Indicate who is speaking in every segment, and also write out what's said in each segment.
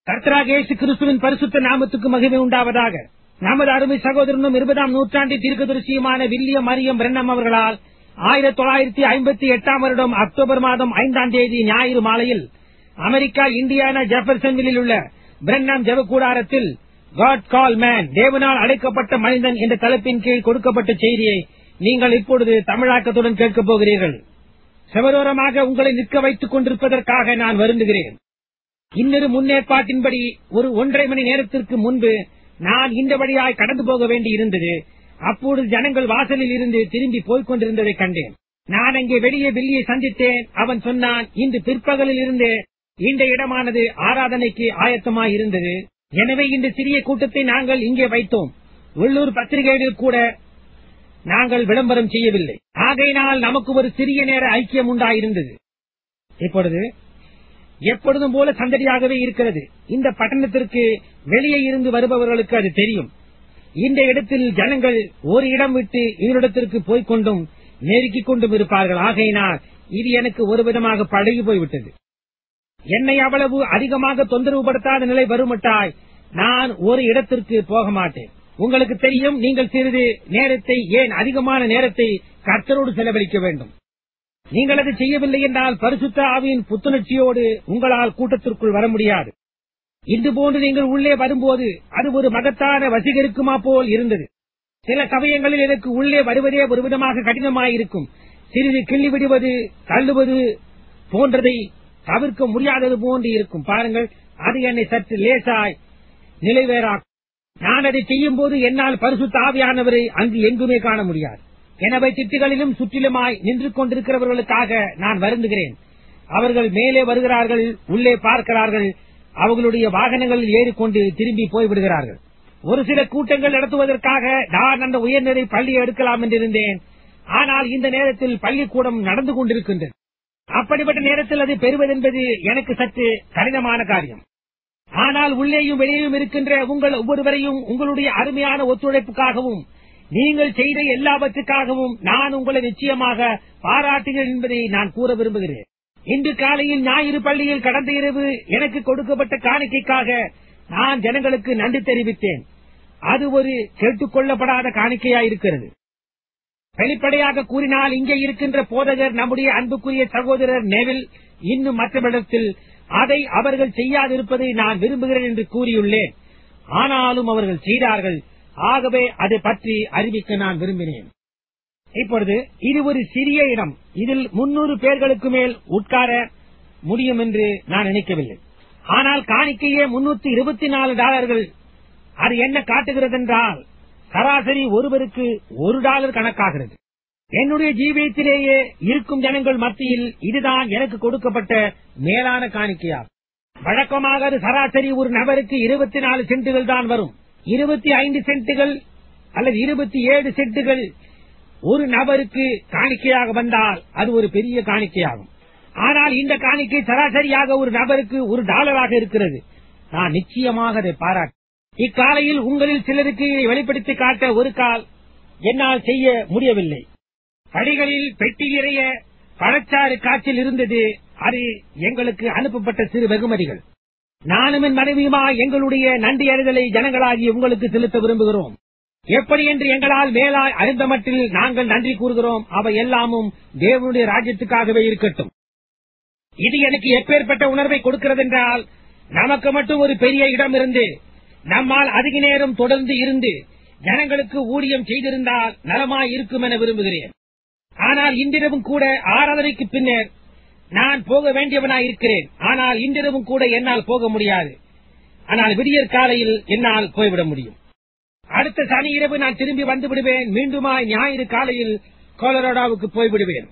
Speaker 1: கர்த்தராக இயேசு கிறிஸ்துவின் பரிசுத்த நாமத்துக்கு மகிமை உண்டாவதாக நமது அருமை சகோதரனும் இருபதாம் நூற்றாண்டின் தீர்க்கதரிசியுமான வில்லியம் மரியம் பிரண்ணம் அவர்களால் ஆயிரத்தி தொள்ளாயிரத்தி ஐம்பத்தி எட்டாம் வருடம் அக்டோபர் மாதம் ஐந்தாம் தேதி ஞாயிறு மாலையில் அமெரிக்கா இந்தியானா ஜெபர்சன்வில்லில் உள்ள பிரண்ணம் ஜெபக்கூடாரத்தில் காட் கால் மேன் தேவனால் அழைக்கப்பட்ட மனிதன் என்ற தலைப்பின் கீழ் கொடுக்கப்பட்ட செய்தியை நீங்கள் இப்பொழுது தமிழாக்கத்துடன் கேட்கப் போகிறீர்கள் செவரோரமாக உங்களை நிற்க வைத்துக் கொண்டிருப்பதற்காக நான் வருந்துகிறேன் இன்னொரு முன்னேற்பாட்டின்படி ஒரு ஒன்றரை மணி நேரத்திற்கு முன்பு நான் இந்த வழியாய் கடந்து போக வேண்டி இருந்தது அப்பொழுது ஜனங்கள் வாசலில் இருந்து திரும்பி போய்க் கொண்டிருந்ததை கண்டேன் நான் அங்கே வெளியே பில்லியை சந்தித்தேன் அவன் சொன்னான் இன்று பிற்பகலில் இருந்து இந்த இடமானது ஆராதனைக்கு ஆயத்தமாய் இருந்தது எனவே இந்த சிறிய கூட்டத்தை நாங்கள் இங்கே வைத்தோம் உள்ளூர் பத்திரிகைகளில் கூட நாங்கள் விளம்பரம் செய்யவில்லை ஆகையினால் நமக்கு ஒரு சிறிய நேர ஐக்கியம் உண்டாயிருந்தது இப்பொழுது எப்பொழுதும் போல சந்தடியாகவே இருக்கிறது இந்த பட்டணத்திற்கு வெளியே இருந்து வருபவர்களுக்கு அது தெரியும் இந்த இடத்தில் ஜனங்கள் ஒரு இடம் விட்டு இன்னொருடத்திற்கு போய்க் கொண்டும் நெருக்கிக் கொண்டும் இருப்பார்கள் ஆகையினால் இது எனக்கு ஒரு விதமாக பழகி போய்விட்டது என்னை அவ்வளவு அதிகமாக தொந்தரவுபடுத்தாத நிலை வருமட்டாய் நான் ஒரு இடத்திற்கு போக மாட்டேன் உங்களுக்கு தெரியும் நீங்கள் சிறிது நேரத்தை ஏன் அதிகமான நேரத்தை கர்த்தரோடு செலவழிக்க வேண்டும் நீங்கள் அதை செய்யவில்லை என்றால் பரிசுத்த ஆவியின் புத்துணர்ச்சியோடு உங்களால் கூட்டத்திற்குள் வர முடியாது இன்று போன்று நீங்கள் உள்ளே வரும்போது அது ஒரு மகத்தான வசீகரிக்குமா போல் இருந்தது சில சமயங்களில் எனக்கு உள்ளே வருவதே ஒரு விதமாக கடினமாயிருக்கும் சிறிது கிள்ளி விடுவது தள்ளுவது போன்றதை தவிர்க்க முடியாதது போன்று இருக்கும் பாருங்கள் அது என்னை சற்று லேசாய் நிலைவேறாக்கும் நான் அதை செய்யும் போது என்னால் பரிசுத்த ஆவியானவரை அங்கு எங்குமே காண முடியாது எனவே திட்டுகளிலும் சுற்றிலுமாய் நின்று கொண்டிருக்கிறவர்களுக்காக நான் வருந்துகிறேன் அவர்கள் மேலே வருகிறார்கள் உள்ளே பார்க்கிறார்கள் அவர்களுடைய வாகனங்களில் ஏறிக்கொண்டு திரும்பி போய்விடுகிறார்கள் ஒரு சில கூட்டங்கள் நடத்துவதற்காக நான் அந்த உயர்நிலை பள்ளியை எடுக்கலாம் என்றிருந்தேன் ஆனால் இந்த நேரத்தில் பள்ளிக்கூடம் நடந்து கொண்டிருக்கின்றது அப்படிப்பட்ட நேரத்தில் அதை பெறுவதென்பது எனக்கு சற்று கடினமான காரியம் ஆனால் உள்ளேயும் வெளியேயும் இருக்கின்ற உங்கள் ஒவ்வொருவரையும் உங்களுடைய அருமையான ஒத்துழைப்புக்காகவும் நீங்கள் செய்த எல்லாவற்றுக்காகவும் நான் உங்களை நிச்சயமாக பாராட்டுகிறேன் என்பதை நான் கூற விரும்புகிறேன் இன்று காலையில் ஞாயிறு பள்ளியில் கடந்த இரவு எனக்கு கொடுக்கப்பட்ட காணிக்கைக்காக நான் ஜனங்களுக்கு நன்றி தெரிவித்தேன் அது ஒரு கேட்டுக்கொள்ளப்படாத காணிக்கையாயிருக்கிறது வெளிப்படையாக கூறினால் இங்கே இருக்கின்ற போதகர் நம்முடைய அன்புக்குரிய சகோதரர் நெவில் இன்னும் மற்றவிடத்தில் அதை அவர்கள் செய்யாதிருப்பதை நான் விரும்புகிறேன் என்று கூறியுள்ளேன் ஆனாலும் அவர்கள் செய்தார்கள் ஆகவே அதை பற்றி அறிவிக்க நான் விரும்பினேன் இப்பொழுது இது ஒரு சிறிய இடம் இதில் முன்னூறு பேர்களுக்கு மேல் உட்கார முடியும் என்று நான் நினைக்கவில்லை ஆனால் காணிக்கையே முன்னூத்தி இருபத்தி நாலு டாலர்கள் அது என்ன காட்டுகிறது என்றால் சராசரி ஒருவருக்கு ஒரு டாலர் கணக்காகிறது என்னுடைய ஜீவியத்திலேயே இருக்கும் ஜனங்கள் மத்தியில் இதுதான் எனக்கு கொடுக்கப்பட்ட மேலான காணிக்கையாகும் வழக்கமாக அது சராசரி ஒரு நபருக்கு இருபத்தி நாலு சென்ட்டுகள் தான் வரும் இருபத்தி ஐந்து சென்ட்டுகள் அல்லது இருபத்தி ஏழு சென்ட்டுகள் ஒரு நபருக்கு காணிக்கையாக வந்தால் அது ஒரு பெரிய காணிக்கையாகும் ஆனால் இந்த காணிக்கை சராசரியாக ஒரு நபருக்கு ஒரு டாலராக இருக்கிறது நான் நிச்சயமாக அதை பாராட்டு இக்காலையில் உங்களில் சிலருக்கு இதை வெளிப்படுத்தி காட்ட ஒரு கால் என்னால் செய்ய முடியவில்லை படிகளில் பெட்டி நிறைய பழச்சாறு காய்ச்சல் இருந்தது அது எங்களுக்கு அனுப்பப்பட்ட சிறு வெகுமதிகள் நானும் என் மனைவியுமா எங்களுடைய நன்றி அறிதலை ஜனங்களாகி உங்களுக்கு செலுத்த விரும்புகிறோம் எப்படி என்று எங்களால் மேலாய் அறிந்த மட்டில் நாங்கள் நன்றி கூறுகிறோம் அவை எல்லாமும் தேவனுடைய ராஜ்யத்துக்காகவே இருக்கட்டும் இது எனக்கு எப்பேற்பட்ட உணர்வை கொடுக்கிறது என்றால் நமக்கு மட்டும் ஒரு பெரிய இடம் இருந்து நம்மால் அதிக நேரம் தொடர்ந்து இருந்து ஜனங்களுக்கு ஊழியம் செய்திருந்தால் நலமாய் இருக்கும் என விரும்புகிறேன் ஆனால் இன்றிரவும் கூட ஆராதனைக்கு பின்னர் நான் போக வேண்டியவனாய் இருக்கிறேன் ஆனால் இன்றிரவும் கூட என்னால் போக முடியாது ஆனால் விடியற் காலையில் என்னால் போய்விட முடியும் அடுத்த சனி இரவு நான் திரும்பி வந்து விடுவேன் மீண்டுமாய் ஞாயிறு காலையில் கோலரோடாவுக்கு போய்விடுவேன்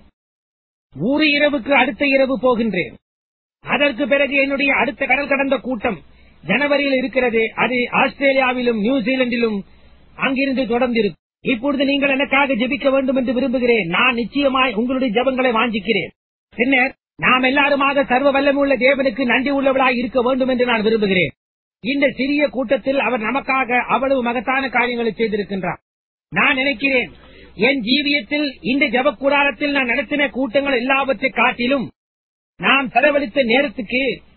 Speaker 1: ஊரு இரவுக்கு அடுத்த இரவு போகின்றேன் அதற்கு பிறகு என்னுடைய அடுத்த கடல் கடந்த கூட்டம் ஜனவரியில் இருக்கிறது அது ஆஸ்திரேலியாவிலும் நியூசிலாந்திலும் அங்கிருந்து தொடர்ந்து இருக்கும் இப்பொழுது நீங்கள் எனக்காக ஜெபிக்க வேண்டும் என்று விரும்புகிறேன் நான் நிச்சயமாய் உங்களுடைய ஜெபங்களை வாஞ்சிக்கிறேன் பின்னர் நாம் எல்லாருமாக சர்வ வல்லமுள்ள தேவனுக்கு நன்றி உள்ளவளாய் இருக்க வேண்டும் என்று நான் விரும்புகிறேன் இந்த சிறிய கூட்டத்தில் அவர் நமக்காக அவ்வளவு மகத்தான காரியங்களை செய்திருக்கின்றார் நான் நினைக்கிறேன் என் ஜீவியத்தில் இந்த ஜபக்கூடாரத்தில் நான் நடத்தின கூட்டங்கள் எல்லாவற்றை காட்டிலும் நாம் செலவழித்த நேரத்துக்கு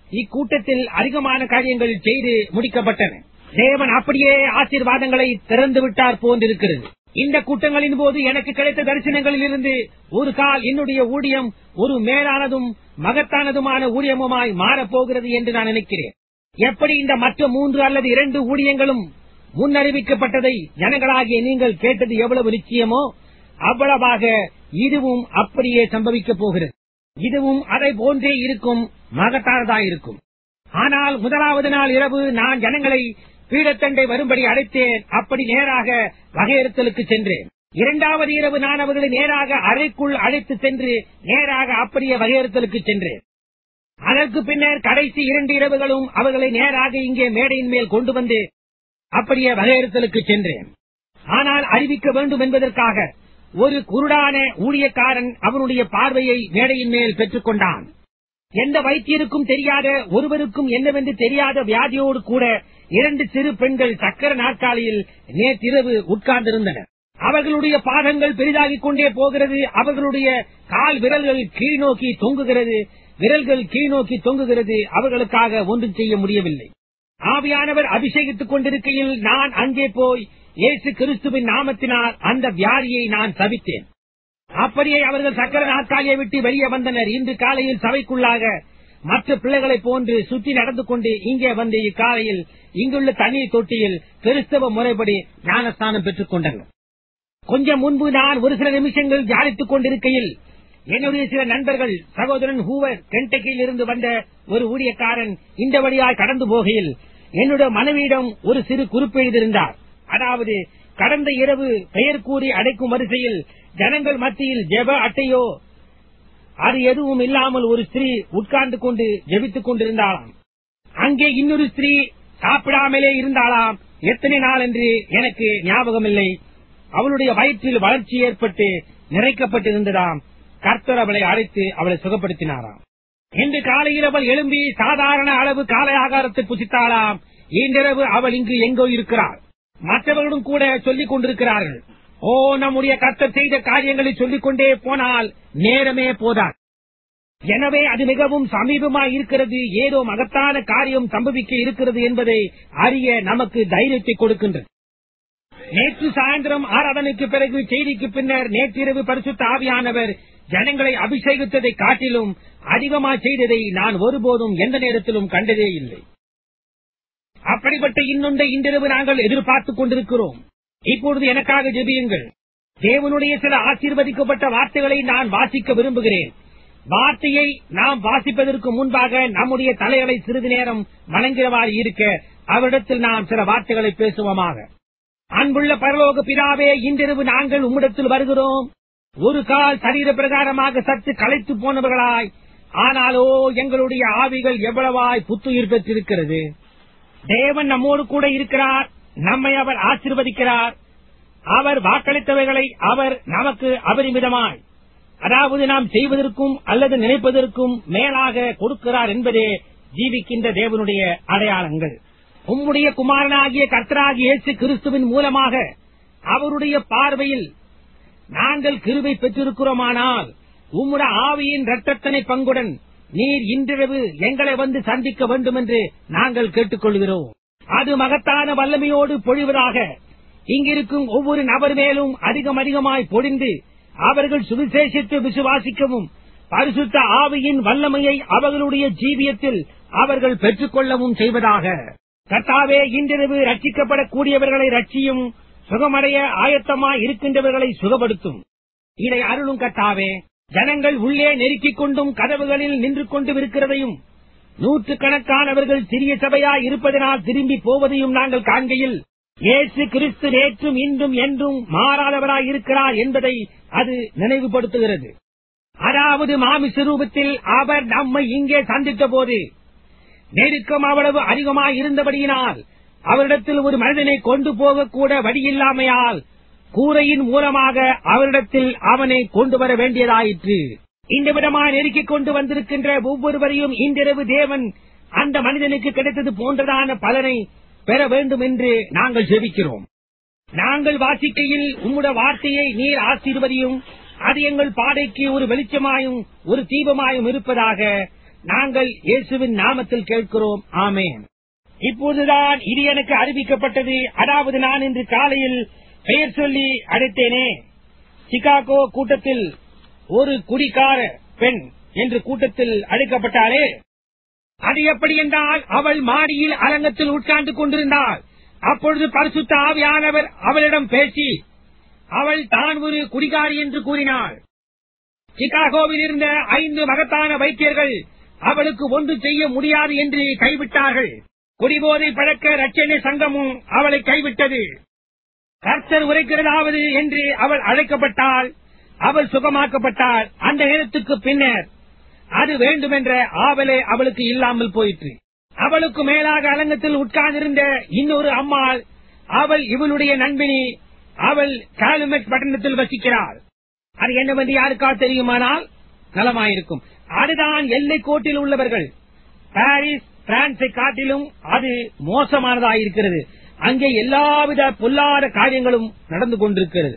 Speaker 1: இக்கூட்டத்தில் அதிகமான காரியங்கள் செய்து முடிக்கப்பட்டன தேவன் அப்படியே ஆசீர்வாதங்களை திறந்து விட்டார் போன்றிருக்கிறது இந்த கூட்டங்களின் போது எனக்கு கிடைத்த தரிசனங்களில் இருந்து ஒரு கால் என்னுடைய ஊழியம் ஒரு மேலானதும் மகத்தானதுமான ஊழியமுமாய் மாறப்போகிறது என்று நான் நினைக்கிறேன் எப்படி இந்த மற்ற மூன்று அல்லது இரண்டு ஊழியங்களும் முன்னறிவிக்கப்பட்டதை ஜனங்களாகிய நீங்கள் கேட்டது எவ்வளவு நிச்சயமோ அவ்வளவாக இதுவும் அப்படியே சம்பவிக்கப் போகிறது இதுவும் அதை போன்றே இருக்கும் மகத்தானதாயிருக்கும் ஆனால் முதலாவது நாள் இரவு நான் ஜனங்களை பீடத்தண்டை வரும்படி அழைத்தேன் அப்படி நேராக வகையறுத்தலுக்கு சென்றேன் இரண்டாவது இரவு நான் அவர்களை நேராக அறைக்குள் அழைத்து சென்று நேராக அப்படியே வகையறுத்தலுக்கு சென்றேன் அதற்கு பின்னர் கடைசி இரண்டு இரவுகளும் அவர்களை நேராக இங்கே மேடையின் மேல் கொண்டு வந்து அப்படியே வகையறுத்தலுக்கு சென்றேன் ஆனால் அறிவிக்க வேண்டும் என்பதற்காக ஒரு குருடான ஊழியக்காரன் அவனுடைய பார்வையை மேடையின் மேல் பெற்றுக் கொண்டான் எந்த வைத்தியருக்கும் தெரியாத ஒருவருக்கும் என்னவென்று தெரியாத வியாதியோடு கூட இரண்டு சிறு பெண்கள் சக்கர நாற்காலியில் நேற்றிரவு உட்கார்ந்திருந்தனர் அவர்களுடைய பாதங்கள் பெரிதாகிக் கொண்டே போகிறது அவர்களுடைய கால் விரல்கள் கீழ்நோக்கி தொங்குகிறது விரல்கள் கீழ்நோக்கி தொங்குகிறது அவர்களுக்காக ஒன்றும் செய்ய முடியவில்லை ஆவியானவர் அபிஷேகித்துக் கொண்டிருக்கையில் நான் அங்கே போய் இயேசு கிறிஸ்துவின் நாமத்தினால் அந்த வியாதியை நான் சபித்தேன் அப்படியே அவர்கள் சக்கர நாற்காலியை விட்டு வெளியே வந்தனர் இன்று காலையில் சபைக்குள்ளாக மற்ற பிள்ளைகளைப் போன்று சுற்றி நடந்து கொண்டு இங்கே வந்து இக்காலையில் இங்குள்ள தண்ணீர் தொட்டியில் கிறிஸ்தவ முறைப்படி ஞானஸ்தானம் பெற்றுக் கொண்டனர் கொஞ்சம் முன்பு நான் ஒரு சில நிமிஷங்கள் தியானித்துக் கொண்டிருக்கையில் என்னுடைய சில நண்பர்கள் சகோதரன் ஹூவர் கென்டக்கியில் இருந்து வந்த ஒரு ஊழியக்காரன் இந்த வழியாய் கடந்து போகையில் என்னுடைய மனைவியிடம் ஒரு சிறு குறிப்பு எழுதியிருந்தார் அதாவது கடந்த இரவு பெயர் கூறி அடைக்கும் வரிசையில் ஜனங்கள் மத்தியில் ஜெப அட்டையோ அது எதுவும் இல்லாமல் ஒரு ஸ்திரீ உட்கார்ந்து கொண்டு ஜெபித்துக் கொண்டிருந்தாளாம் அங்கே இன்னொரு ஸ்திரீ சாப்பிடாமலே இருந்தாளாம் எத்தனை நாள் என்று எனக்கு ஞாபகமில்லை அவளுடைய வயிற்றில் வளர்ச்சி ஏற்பட்டு நிறைக்கப்பட்டிருந்ததாம் கர்த்தர் அவளை அழைத்து அவளை சுகப்படுத்தினாராம் இன்று காலையில் அவள் எழும்பி சாதாரண அளவு காலை ஆகாரத்தை புசித்தாளாம் இன்றிரவு அவள் இங்கு எங்கோ இருக்கிறார் மற்றவர்களும் கூட சொல்லிக் கொண்டிருக்கிறார்கள் ஓ நம்முடைய கர்த்தர் செய்த காரியங்களை சொல்லிக் கொண்டே போனால் நேரமே போதான் எனவே அது மிகவும் சமீபமாய் இருக்கிறது ஏதோ மகத்தான காரியம் சம்பவிக்க இருக்கிறது என்பதை அறிய நமக்கு தைரியத்தை கொடுக்கின்றது நேற்று சாயந்தரம் ஆராதனைக்கு பிறகு செய்திக்கு பின்னர் நேற்றிரவு பரிசுத்த ஆவியானவர் ஜனங்களை அபிஷேகித்ததை காட்டிலும் அதிகமா செய்ததை நான் ஒருபோதும் எந்த நேரத்திலும் கண்டதே இல்லை அப்படிப்பட்ட இன்னொன்றை இன்றிரவு நாங்கள் எதிர்பார்த்துக் கொண்டிருக்கிறோம் இப்பொழுது எனக்காக ஜெபியுங்கள் தேவனுடைய சில ஆசீர்வதிக்கப்பட்ட வார்த்தைகளை நான் வாசிக்க விரும்புகிறேன் வார்த்தையை நாம் வாசிப்பதற்கு முன்பாக நம்முடைய தலைகளை சிறிது நேரம் வணங்குகிறவாறு இருக்க அவரிடத்தில் நாம் சில வார்த்தைகளை பேசுவோமாக அன்புள்ள பரலோக பிதாவே இன்றிரவு நாங்கள் உம்மிடத்தில் வருகிறோம் ஒரு கால் சரீர பிரகாரமாக சற்று களைத்து போனவர்களாய் ஆனாலோ எங்களுடைய ஆவிகள் எவ்வளவாய் புத்துயிர் பெற்றிருக்கிறது தேவன் நம்மோடு கூட இருக்கிறார் நம்மை அவர் ஆசிர்வதிக்கிறார் அவர் வாக்களித்தவைகளை அவர் நமக்கு அபரிமிதமாய் அதாவது நாம் செய்வதற்கும் அல்லது நினைப்பதற்கும் மேலாக கொடுக்கிறார் என்பதே ஜீவிக்கின்ற தேவனுடைய அடையாளங்கள் உம்முடைய குமாரனாகிய கர்த்தராகிய இயேசு கிறிஸ்துவின் மூலமாக அவருடைய பார்வையில் நாங்கள் கிருபை பெற்றிருக்கிறோமானால் உம்முடைய ஆவியின் இரட்டத்தனை பங்குடன் நீர் இன்றிரவு எங்களை வந்து சந்திக்க வேண்டும் என்று நாங்கள் கேட்டுக்கொள்கிறோம் அது மகத்தான வல்லமையோடு பொழிவதாக இங்கிருக்கும் ஒவ்வொரு நபர் மேலும் அதிகம் அதிகமாய் பொழிந்து அவர்கள் சுவிசேஷத்தை விசுவாசிக்கவும் பரிசுத்த ஆவியின் வல்லமையை அவர்களுடைய ஜீவியத்தில் அவர்கள் பெற்றுக்கொள்ளவும் செய்வதாக கர்த்தாவே இன்றிரவு ரட்சிக்கப்படக்கூடியவர்களை ரட்சியும் சுகமடைய ஆயத்தமாய் இருக்கின்றவர்களை சுகப்படுத்தும் இதை அருளும் கர்த்தாவே ஜனங்கள் உள்ளே நெருக்கிக் கொண்டும் கதவுகளில் நின்று கொண்டும் இருக்கிறதையும் நூற்றுக்கணக்கானவர்கள் சிறிய சபையாய் இருப்பதனால் திரும்பி போவதையும் நாங்கள் காண்கையில் இயேசு கிறிஸ்து நேற்றும் இன்றும் என்றும் மாறாதவராய் இருக்கிறார் என்பதை அது நினைவுபடுத்துகிறது அதாவது மாமிச ரூபத்தில் அவர் நம்மை இங்கே சந்தித்த போது நெருக்கம் அவ்வளவு அதிகமாய் இருந்தபடியினால் அவரிடத்தில் ஒரு மனிதனை கொண்டு போகக்கூட வழியில்லாமையால் கூரையின் மூலமாக அவரிடத்தில் அவனை கொண்டு வர வேண்டியதாயிற்று இந்த விதமாய் நெருக்கிக் கொண்டு வந்திருக்கின்ற ஒவ்வொருவரையும் இன்றிரவு தேவன் அந்த மனிதனுக்கு கிடைத்தது போன்றதான பலனை பெற வேண்டும் என்று நாங்கள் ஜெபிக்கிறோம் நாங்கள் வாசிக்கையில் உம்முடைய வார்த்தையை நீர் ஆசீர்வதியும் அது எங்கள் பாதைக்கு ஒரு வெளிச்சமாயும் ஒரு தீபமாயும் இருப்பதாக நாங்கள் இயேசுவின் நாமத்தில் கேட்கிறோம் ஆமேன் இப்போதுதான் இது எனக்கு அறிவிக்கப்பட்டது அதாவது நான் இன்று காலையில் பெயர் சொல்லி அழைத்தேனே சிகாகோ கூட்டத்தில் ஒரு குடிகார பெண் என்று கூட்டத்தில் அழைக்கப்பட்டாளே அது எப்படி என்றால் அவள் மாடியில் அரங்கத்தில் உட்கார்ந்து கொண்டிருந்தாள் அப்பொழுது பரிசுத்த ஆவியானவர் அவளிடம் பேசி அவள் தான் ஒரு குடிகாரி என்று கூறினாள் சிகாகோவில் இருந்த ஐந்து மகத்தான வைத்தியர்கள் அவளுக்கு ஒன்று செய்ய முடியாது என்று கைவிட்டார்கள் குடிபோதை பழக்க ரட்சணை சங்கமும் அவளை கைவிட்டது கர்த்தர் உரைக்கிறதாவது என்று அவள் அழைக்கப்பட்டாள் அவள் சுகமாக்கப்பட்டாள் அந்த நேரத்துக்கு பின்னர் அது வேண்டுமென்ற ஆவலே அவளுக்கு இல்லாமல் போயிற்று அவளுக்கு மேலாக அலங்கத்தில் உட்கார்ந்திருந்த இன்னொரு அம்மாள் அவள் இவளுடைய நண்பினி அவள் காலுமெட் பட்டணத்தில் வசிக்கிறாள் அது என்னவென்று யாருக்கா தெரியுமானால் நலமாயிருக்கும் அதுதான் எல்லை கோட்டில் உள்ளவர்கள் பாரிஸ் பிரான்சை காட்டிலும் அது மோசமானதாயிருக்கிறது அங்கே எல்லாவித பொல்லாத காரியங்களும் நடந்து கொண்டிருக்கிறது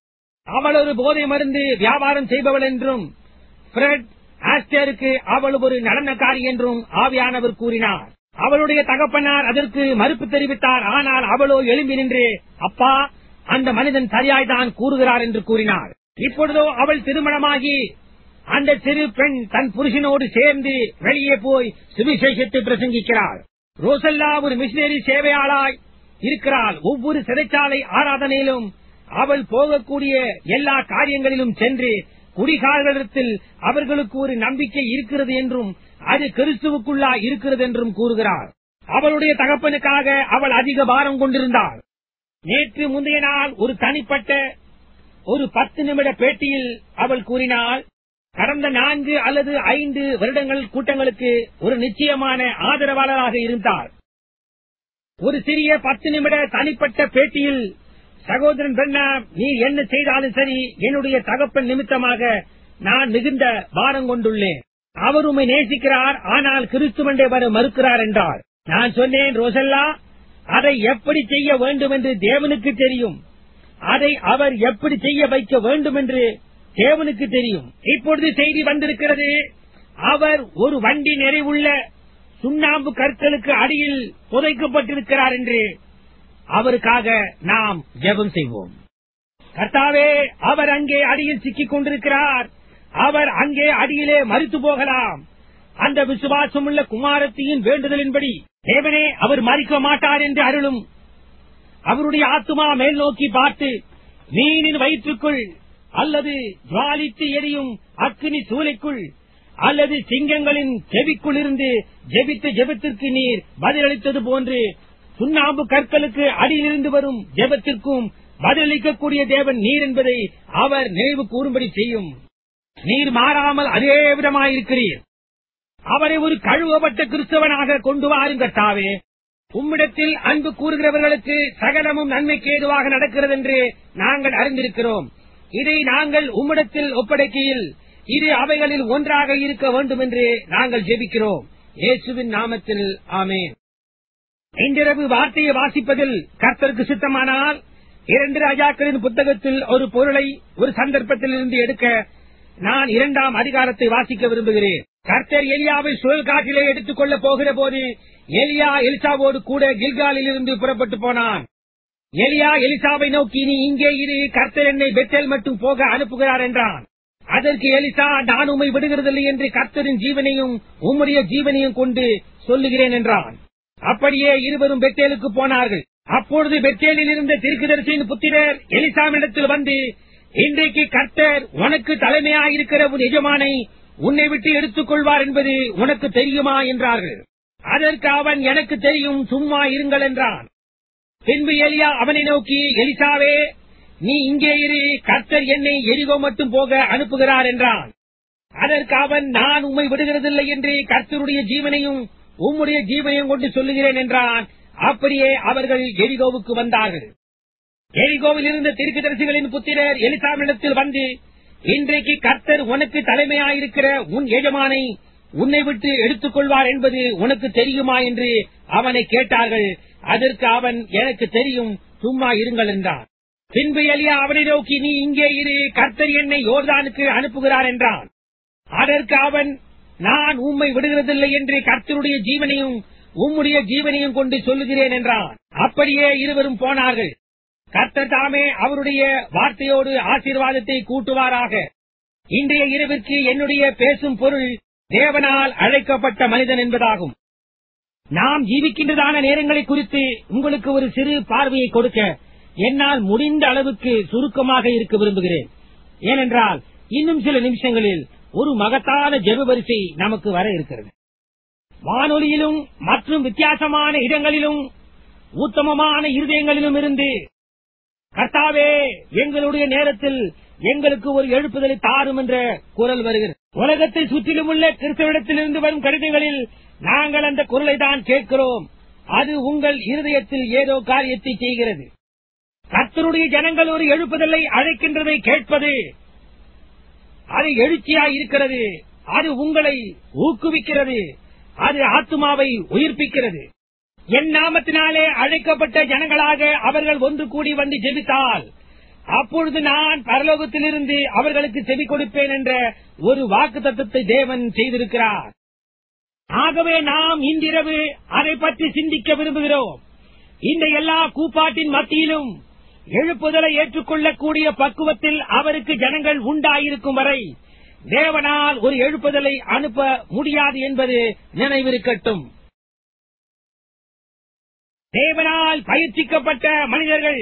Speaker 1: அவள் ஒரு போதை மருந்து வியாபாரம் செய்பவள் என்றும் பிரெட் ஆஸ்டருக்கு அவள் ஒரு நடனக்காரி என்றும் ஆவியானவர் கூறினார் அவளுடைய தகப்பனார் அதற்கு மறுப்பு தெரிவித்தார் ஆனால் அவளோ எழும்பி நின்று அப்பா அந்த மனிதன் சரியாய்தான் கூறுகிறார் என்று கூறினார் இப்பொழுதோ அவள் திருமணமாகி அந்த சிறு பெண் தன் புருஷனோடு சேர்ந்து வெளியே போய் சுவிசேஷத்தை பிரசங்கிக்கிறாள் ரோசல்லா ஒரு மிஷினரி சேவையாளாய் இருக்கிறாள் ஒவ்வொரு சிறைச்சாலை ஆராதனையிலும் அவள் போகக்கூடிய எல்லா காரியங்களிலும் சென்று குடிகாரர்களிடத்தில் அவர்களுக்கு ஒரு நம்பிக்கை இருக்கிறது என்றும் அது கிறிஸ்துவுக்குள்ளா இருக்கிறது என்றும் கூறுகிறார் அவளுடைய தகப்பனுக்காக அவள் அதிக பாரம் கொண்டிருந்தாள் நேற்று முந்தைய நாள் ஒரு தனிப்பட்ட ஒரு பத்து நிமிட பேட்டியில் அவள் கூறினாள் கடந்த நான்கு அல்லது ஐந்து வருடங்கள் கூட்டங்களுக்கு ஒரு நிச்சயமான ஆதரவாளராக இருந்தார் ஒரு சிறிய பத்து நிமிட தனிப்பட்ட பேட்டியில் சகோதரன் பெண்ணா நீ என்ன செய்தாலும் சரி என்னுடைய தகப்பன் நிமித்தமாக நான் மிகுந்த பாரம் கொண்டுள்ளேன் அவர் உம்மை நேசிக்கிறார் ஆனால் கிறிஸ்துவண்டே வர மறுக்கிறார் என்றார் நான் சொன்னேன் ரோசல்லா அதை எப்படி செய்ய வேண்டும் என்று தேவனுக்கு தெரியும் அதை அவர் எப்படி செய்ய வைக்க வேண்டும் என்று தேவனுக்கு தெரியும் இப்பொழுது செய்தி வந்திருக்கிறது அவர் ஒரு வண்டி நிறைவுள்ள சுண்ணாம்பு கற்களுக்கு அடியில் புதைக்கப்பட்டிருக்கிறார் என்று அவருக்காக நாம் ஜெபம் செய்வோம் கர்த்தாவே அவர் அங்கே அடியில் சிக்கிக் கொண்டிருக்கிறார் அவர் அங்கே அடியிலே மறித்து போகலாம் அந்த விசுவாசமுள்ள குமாரத்தியின் வேண்டுதலின்படி தேவனே அவர் மறிக்க மாட்டார் என்று அருளும் அவருடைய ஆத்துமா மேல் நோக்கி பார்த்து மீனின் வயிற்றுக்குள் அல்லது ஜுவாலித்து எரியும் அக்கினி சூளைக்குள் அல்லது சிங்கங்களின் செவிக்குள் இருந்து ஜெபித்த ஜெபத்திற்கு நீர் பதிலளித்தது போன்று சுண்ணாம்பு கற்களுக்கு அடியிலிருந்து வரும் ஜெபத்திற்கும் பதிலளிக்கக்கூடிய தேவன் நீர் என்பதை அவர் நினைவு கூறும்படி செய்யும் நீர் மாறாமல் அதே விதமாயிருக்கிறீர் அவரை ஒரு கழுவப்பட்ட கிறிஸ்தவனாக கொண்டு வாருங்கட்டாவே உம்மிடத்தில் அன்பு கூறுகிறவர்களுக்கு சகலமும் நன்மைக்கு ஏதுவாக நடக்கிறது என்று நாங்கள் அறிந்திருக்கிறோம் இதை நாங்கள் உம்மிடத்தில் ஒப்படைக்கையில் இது அவைகளில் ஒன்றாக இருக்க வேண்டும் என்று நாங்கள் ஜெபிக்கிறோம் இயேசுவின் நாமத்தில் ஆமேன் இன்றிரவு வார்த்தையை வாசிப்பதில் கர்த்தருக்கு சித்தமானால் இரண்டு ராஜாக்களின் புத்தகத்தில் ஒரு பொருளை ஒரு சந்தர்ப்பத்தில் இருந்து எடுக்க நான் இரண்டாம் அதிகாரத்தை வாசிக்க விரும்புகிறேன் கர்த்தர் எலியாவை சுழல் காற்றிலே எடுத்துக் கொள்ளப் போகிற போது எலியா எலிசாவோடு கூட கில்காலில் இருந்து புறப்பட்டு போனான் எலியா எலிசாவை நோக்கி நீ இங்கே இரு கர்த்தர் என்னை பெத்தேல் மட்டும் போக அனுப்புகிறார் என்றான் அதற்கு எலிசா நான் உம்மை விடுகிறதில்லை என்று கர்த்தரின் ஜீவனையும் உம்முடைய ஜீவனையும் கொண்டு சொல்லுகிறேன் என்றான் அப்படியே இருவரும் பெத்தேலுக்கு போனார்கள் அப்பொழுது பெத்தேலில் இருந்த திருக்குதரிசியின் புத்திரர் எலிசாமிடத்தில் வந்து இன்றைக்கு கர்த்தர் உனக்கு தலைமையாயிருக்கிற உன் எஜமானை உன்னை விட்டு எடுத்துக் கொள்வார் என்பது உனக்கு தெரியுமா என்றார்கள் அதற்கு அவன் எனக்கு தெரியும் சும்மா இருங்கள் என்றான் பின்பு எலியா அவனை நோக்கி எலிசாவே நீ இங்கே இரு கர்த்தர் என்னை எரிகோ மட்டும் போக அனுப்புகிறார் என்றான் அதற்கு அவன் நான் உம்மை விடுகிறதில்லை என்று கர்த்தருடைய ஜீவனையும் உம்முடைய ஜீவனையும் கொண்டு சொல்லுகிறேன் என்றான் அப்படியே அவர்கள் எரிகோவுக்கு வந்தார்கள் எரிகோவில் இருந்த திருக்குதரிசிகளின் புத்திரர் எலிசாமிடத்தில் வந்து இன்றைக்கு கர்த்தர் உனக்கு தலைமையாயிருக்கிற உன் எஜமானை உன்னை விட்டு எடுத்துக் கொள்வார் என்பது உனக்கு தெரியுமா என்று அவனை கேட்டார்கள் அதற்கு அவன் எனக்கு தெரியும் சும்மா இருங்கள் என்றான் பின்பு எலியா அவனை நோக்கி நீ இங்கே இரு கர்த்தர் என்னை யோர்தானுக்கு அனுப்புகிறார் என்றான் அதற்கு அவன் நான் உம்மை விடுகிறதில்லை என்று கர்த்தருடைய ஜீவனையும் உம்முடைய ஜீவனையும் கொண்டு சொல்லுகிறேன் என்றான் அப்படியே இருவரும் போனார்கள் கர்த்தர் தாமே அவருடைய வார்த்தையோடு ஆசீர்வாதத்தை கூட்டுவாராக இன்றைய இரவிற்கு என்னுடைய பேசும் பொருள் தேவனால் அழைக்கப்பட்ட மனிதன் என்பதாகும் நாம் ஜீவிக்கின்றதான நேரங்களை குறித்து உங்களுக்கு ஒரு சிறு பார்வையை கொடுக்க என்னால் முடிந்த அளவுக்கு சுருக்கமாக இருக்க விரும்புகிறேன் ஏனென்றால் இன்னும் சில நிமிஷங்களில் ஒரு மகத்தான ஜெப வரிசை நமக்கு வர இருக்கிறது வானொலியிலும் மற்றும் வித்தியாசமான இடங்களிலும் உத்தமமான இருதயங்களிலும் இருந்து கர்த்தாவே எங்களுடைய நேரத்தில் எங்களுக்கு ஒரு எழுப்புதலை தாரும் என்ற குரல் வருகிறது உலகத்தை சுற்றிலும் உள்ள கிறிஸ்தவிடத்திலிருந்து வரும் கடிதங்களில் நாங்கள் அந்த குரலை தான் கேட்கிறோம் அது உங்கள் இருதயத்தில் ஏதோ காரியத்தை செய்கிறது கர்த்தருடைய ஜனங்கள் ஒரு எழுப்புதலை அழைக்கின்றதை கேட்பது அது எழுச்சியாய் இருக்கிறது அது உங்களை ஊக்குவிக்கிறது அது ஆத்மாவை உயிர்ப்பிக்கிறது என் நாமத்தினாலே அழைக்கப்பட்ட ஜனங்களாக அவர்கள் ஒன்று கூடி வந்து ஜெபித்தால் அப்பொழுது நான் பரலோகத்திலிருந்து அவர்களுக்கு செவி கொடுப்பேன் என்ற ஒரு வாக்கு தத்துவத்தை தேவன் செய்திருக்கிறார் ஆகவே நாம் இன்றிரவு அதை பற்றி சிந்திக்க விரும்புகிறோம் இந்த எல்லா கூப்பாட்டின் மத்தியிலும் எழுப்புதலை ஏற்றுக்கொள்ளக்கூடிய பக்குவத்தில் அவருக்கு ஜனங்கள் உண்டாயிருக்கும் வரை தேவனால் ஒரு எழுப்புதலை அனுப்ப முடியாது என்பது நினைவிருக்கட்டும் தேவனால் பயிற்சிக்கப்பட்ட மனிதர்கள்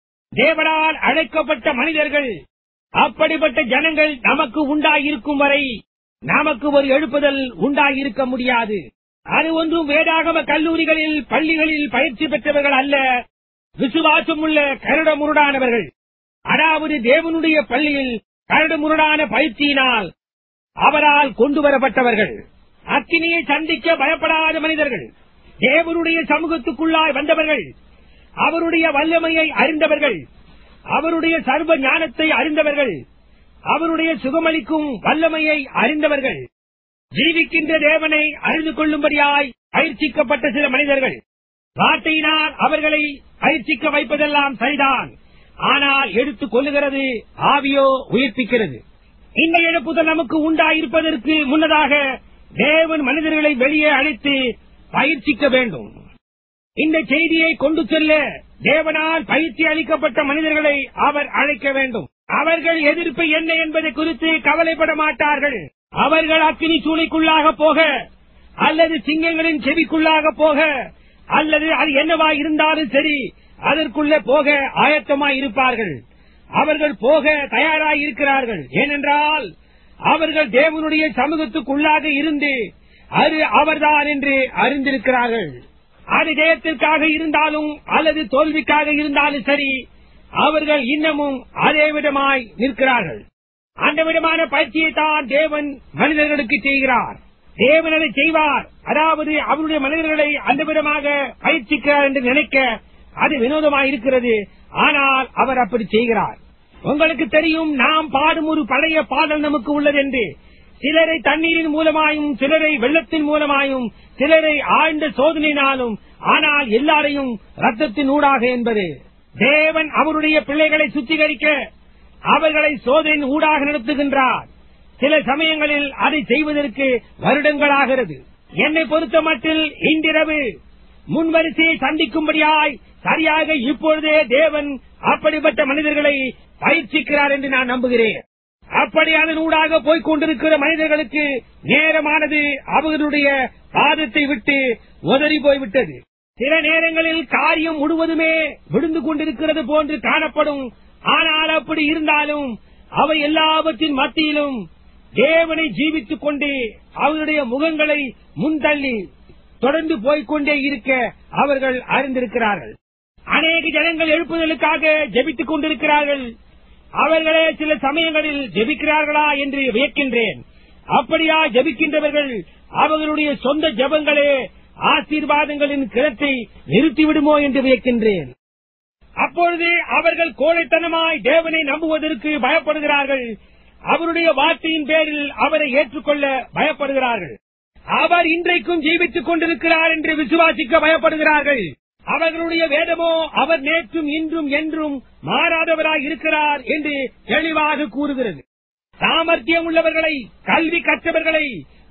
Speaker 1: தேவனால் அழைக்கப்பட்ட மனிதர்கள் அப்படிப்பட்ட ஜனங்கள் நமக்கு உண்டாயிருக்கும் வரை நமக்கு ஒரு எழுப்புதல் உண்டாயிருக்க முடியாது அது ஒன்றும் வேதாகம கல்லூரிகளில் பள்ளிகளில் பயிற்சி பெற்றவர்கள் அல்ல விசுவாசமுள்ள கருடமுருடானவர்கள் அதாவது தேவனுடைய பள்ளியில் கருடமுருடான பயிற்சியினால் அவரால் கொண்டு வரப்பட்டவர்கள் அக்கினியை சந்திக்க பயப்படாத மனிதர்கள் தேவனுடைய சமூகத்துக்குள்ளாய் வந்தவர்கள் அவருடைய வல்லமையை அறிந்தவர்கள் அவருடைய சர்வ ஞானத்தை அறிந்தவர்கள் அவருடைய சுகமளிக்கும் வல்லமையை அறிந்தவர்கள் ஜீவிக்கின்ற தேவனை அறிந்து கொள்ளும்படியாய் பயிற்சிக்கப்பட்ட சில மனிதர்கள் வார்த்தையினால் அவர்களை பயிற்சிக்க வைப்பதெல்லாம் சரிதான் ஆனால் எடுத்துக் கொள்ளுகிறது ஆவியோ உயிர்ப்பிக்கிறது இந்த எழுப்புதல் நமக்கு உண்டாயிருப்பதற்கு முன்னதாக தேவன் மனிதர்களை வெளியே அழைத்து பயிற்சிக்க வேண்டும் இந்த செய்தியை கொண்டு செல்ல தேவனால் பயிற்சி அளிக்கப்பட்ட மனிதர்களை அவர் அழைக்க வேண்டும் அவர்கள் எதிர்ப்பு என்ன என்பதை குறித்து கவலைப்பட மாட்டார்கள் அவர்கள் அக்கினி சூளைக்குள்ளாக போக அல்லது சிங்கங்களின் செவிக்குள்ளாக போக அல்லது அது என்னவா இருந்தாலும் சரி அதற்குள்ளே போக ஆயத்தமாய் இருப்பார்கள் அவர்கள் போக தயாராய் இருக்கிறார்கள் ஏனென்றால் அவர்கள் தேவனுடைய சமூகத்துக்குள்ளாக இருந்து அது அவர்தான் என்று அறிந்திருக்கிறார்கள் அது ஜெயத்திற்காக இருந்தாலும் அல்லது தோல்விக்காக இருந்தாலும் சரி அவர்கள் இன்னமும் அதே விதமாய் நிற்கிறார்கள் அந்த விதமான பயிற்சியை தான் தேவன் மனிதர்களுக்கு செய்கிறார் தேவன் அதை செய்வார் அதாவது அவருடைய மனிதர்களை அந்த விதமாக பயிற்சிக்கிறார் என்று நினைக்க அது வினோதமாய் இருக்கிறது ஆனால் அவர் அப்படி செய்கிறார் உங்களுக்கு தெரியும் நாம் பாடும் ஒரு பழைய பாடல் நமக்கு உள்ளது என்று சிலரை தண்ணீரின் மூலமாயும் சிலரை வெள்ளத்தின் மூலமாயும் சிலரை ஆழ்ந்த சோதனையினாலும் ஆனால் எல்லாரையும் ரத்தத்தின் ஊடாக என்பது தேவன் அவருடைய பிள்ளைகளை சுத்திகரிக்க அவர்களை சோதனையின் ஊடாக நடத்துகின்றார் சில சமயங்களில் அதை செய்வதற்கு வருடங்களாகிறது என்னை பொறுத்த மட்டில் இன்றிரவு முன்வரிசையை சந்திக்கும்படியாய் சரியாக இப்பொழுதே தேவன் அப்படிப்பட்ட மனிதர்களை பயிற்சிக்கிறார் என்று நான் நம்புகிறேன் அப்படி அதனூடாக போய்க் கொண்டிருக்கிற மனிதர்களுக்கு நேரமானது அவர்களுடைய பாதத்தை விட்டு உதறி போய்விட்டது சில நேரங்களில் காரியம் முழுவதுமே விழுந்து கொண்டிருக்கிறது போன்று காணப்படும் ஆனால் அப்படி இருந்தாலும் அவை எல்லாவற்றின் மத்தியிலும் தேவனை ஜீவித்துக் கொண்டு அவருடைய முகங்களை முன்தள்ளி தொடர்ந்து போய்க்கொண்டே இருக்க அவர்கள் அறிந்திருக்கிறார்கள் அநேக ஜனங்கள் எழுப்புதலுக்காக ஜெபித்துக் கொண்டிருக்கிறார்கள் அவர்களே சில சமயங்களில் ஜெபிக்கிறார்களா என்று வியக்கின்றேன் அப்படியா ஜெபிக்கின்றவர்கள் அவர்களுடைய சொந்த ஜெபங்களே ஆசீர்வாதங்களின் கிணத்தை நிறுத்திவிடுமோ என்று வியக்கின்றேன் அப்பொழுது அவர்கள் கோழைத்தனமாய் தேவனை நம்புவதற்கு பயப்படுகிறார்கள் அவருடைய வார்த்தையின் பேரில் அவரை ஏற்றுக்கொள்ள பயப்படுகிறார்கள் அவர் இன்றைக்கும் ஜீவித்துக் கொண்டிருக்கிறார் என்று விசுவாசிக்க பயப்படுகிறார்கள் அவர்களுடைய வேதமோ அவர் நேற்றும் இன்றும் என்றும் மாறாதவராய் இருக்கிறார் என்று தெளிவாக கூறுகிறது சாமர்த்தியம் உள்ளவர்களை கல்வி கற்றவர்களை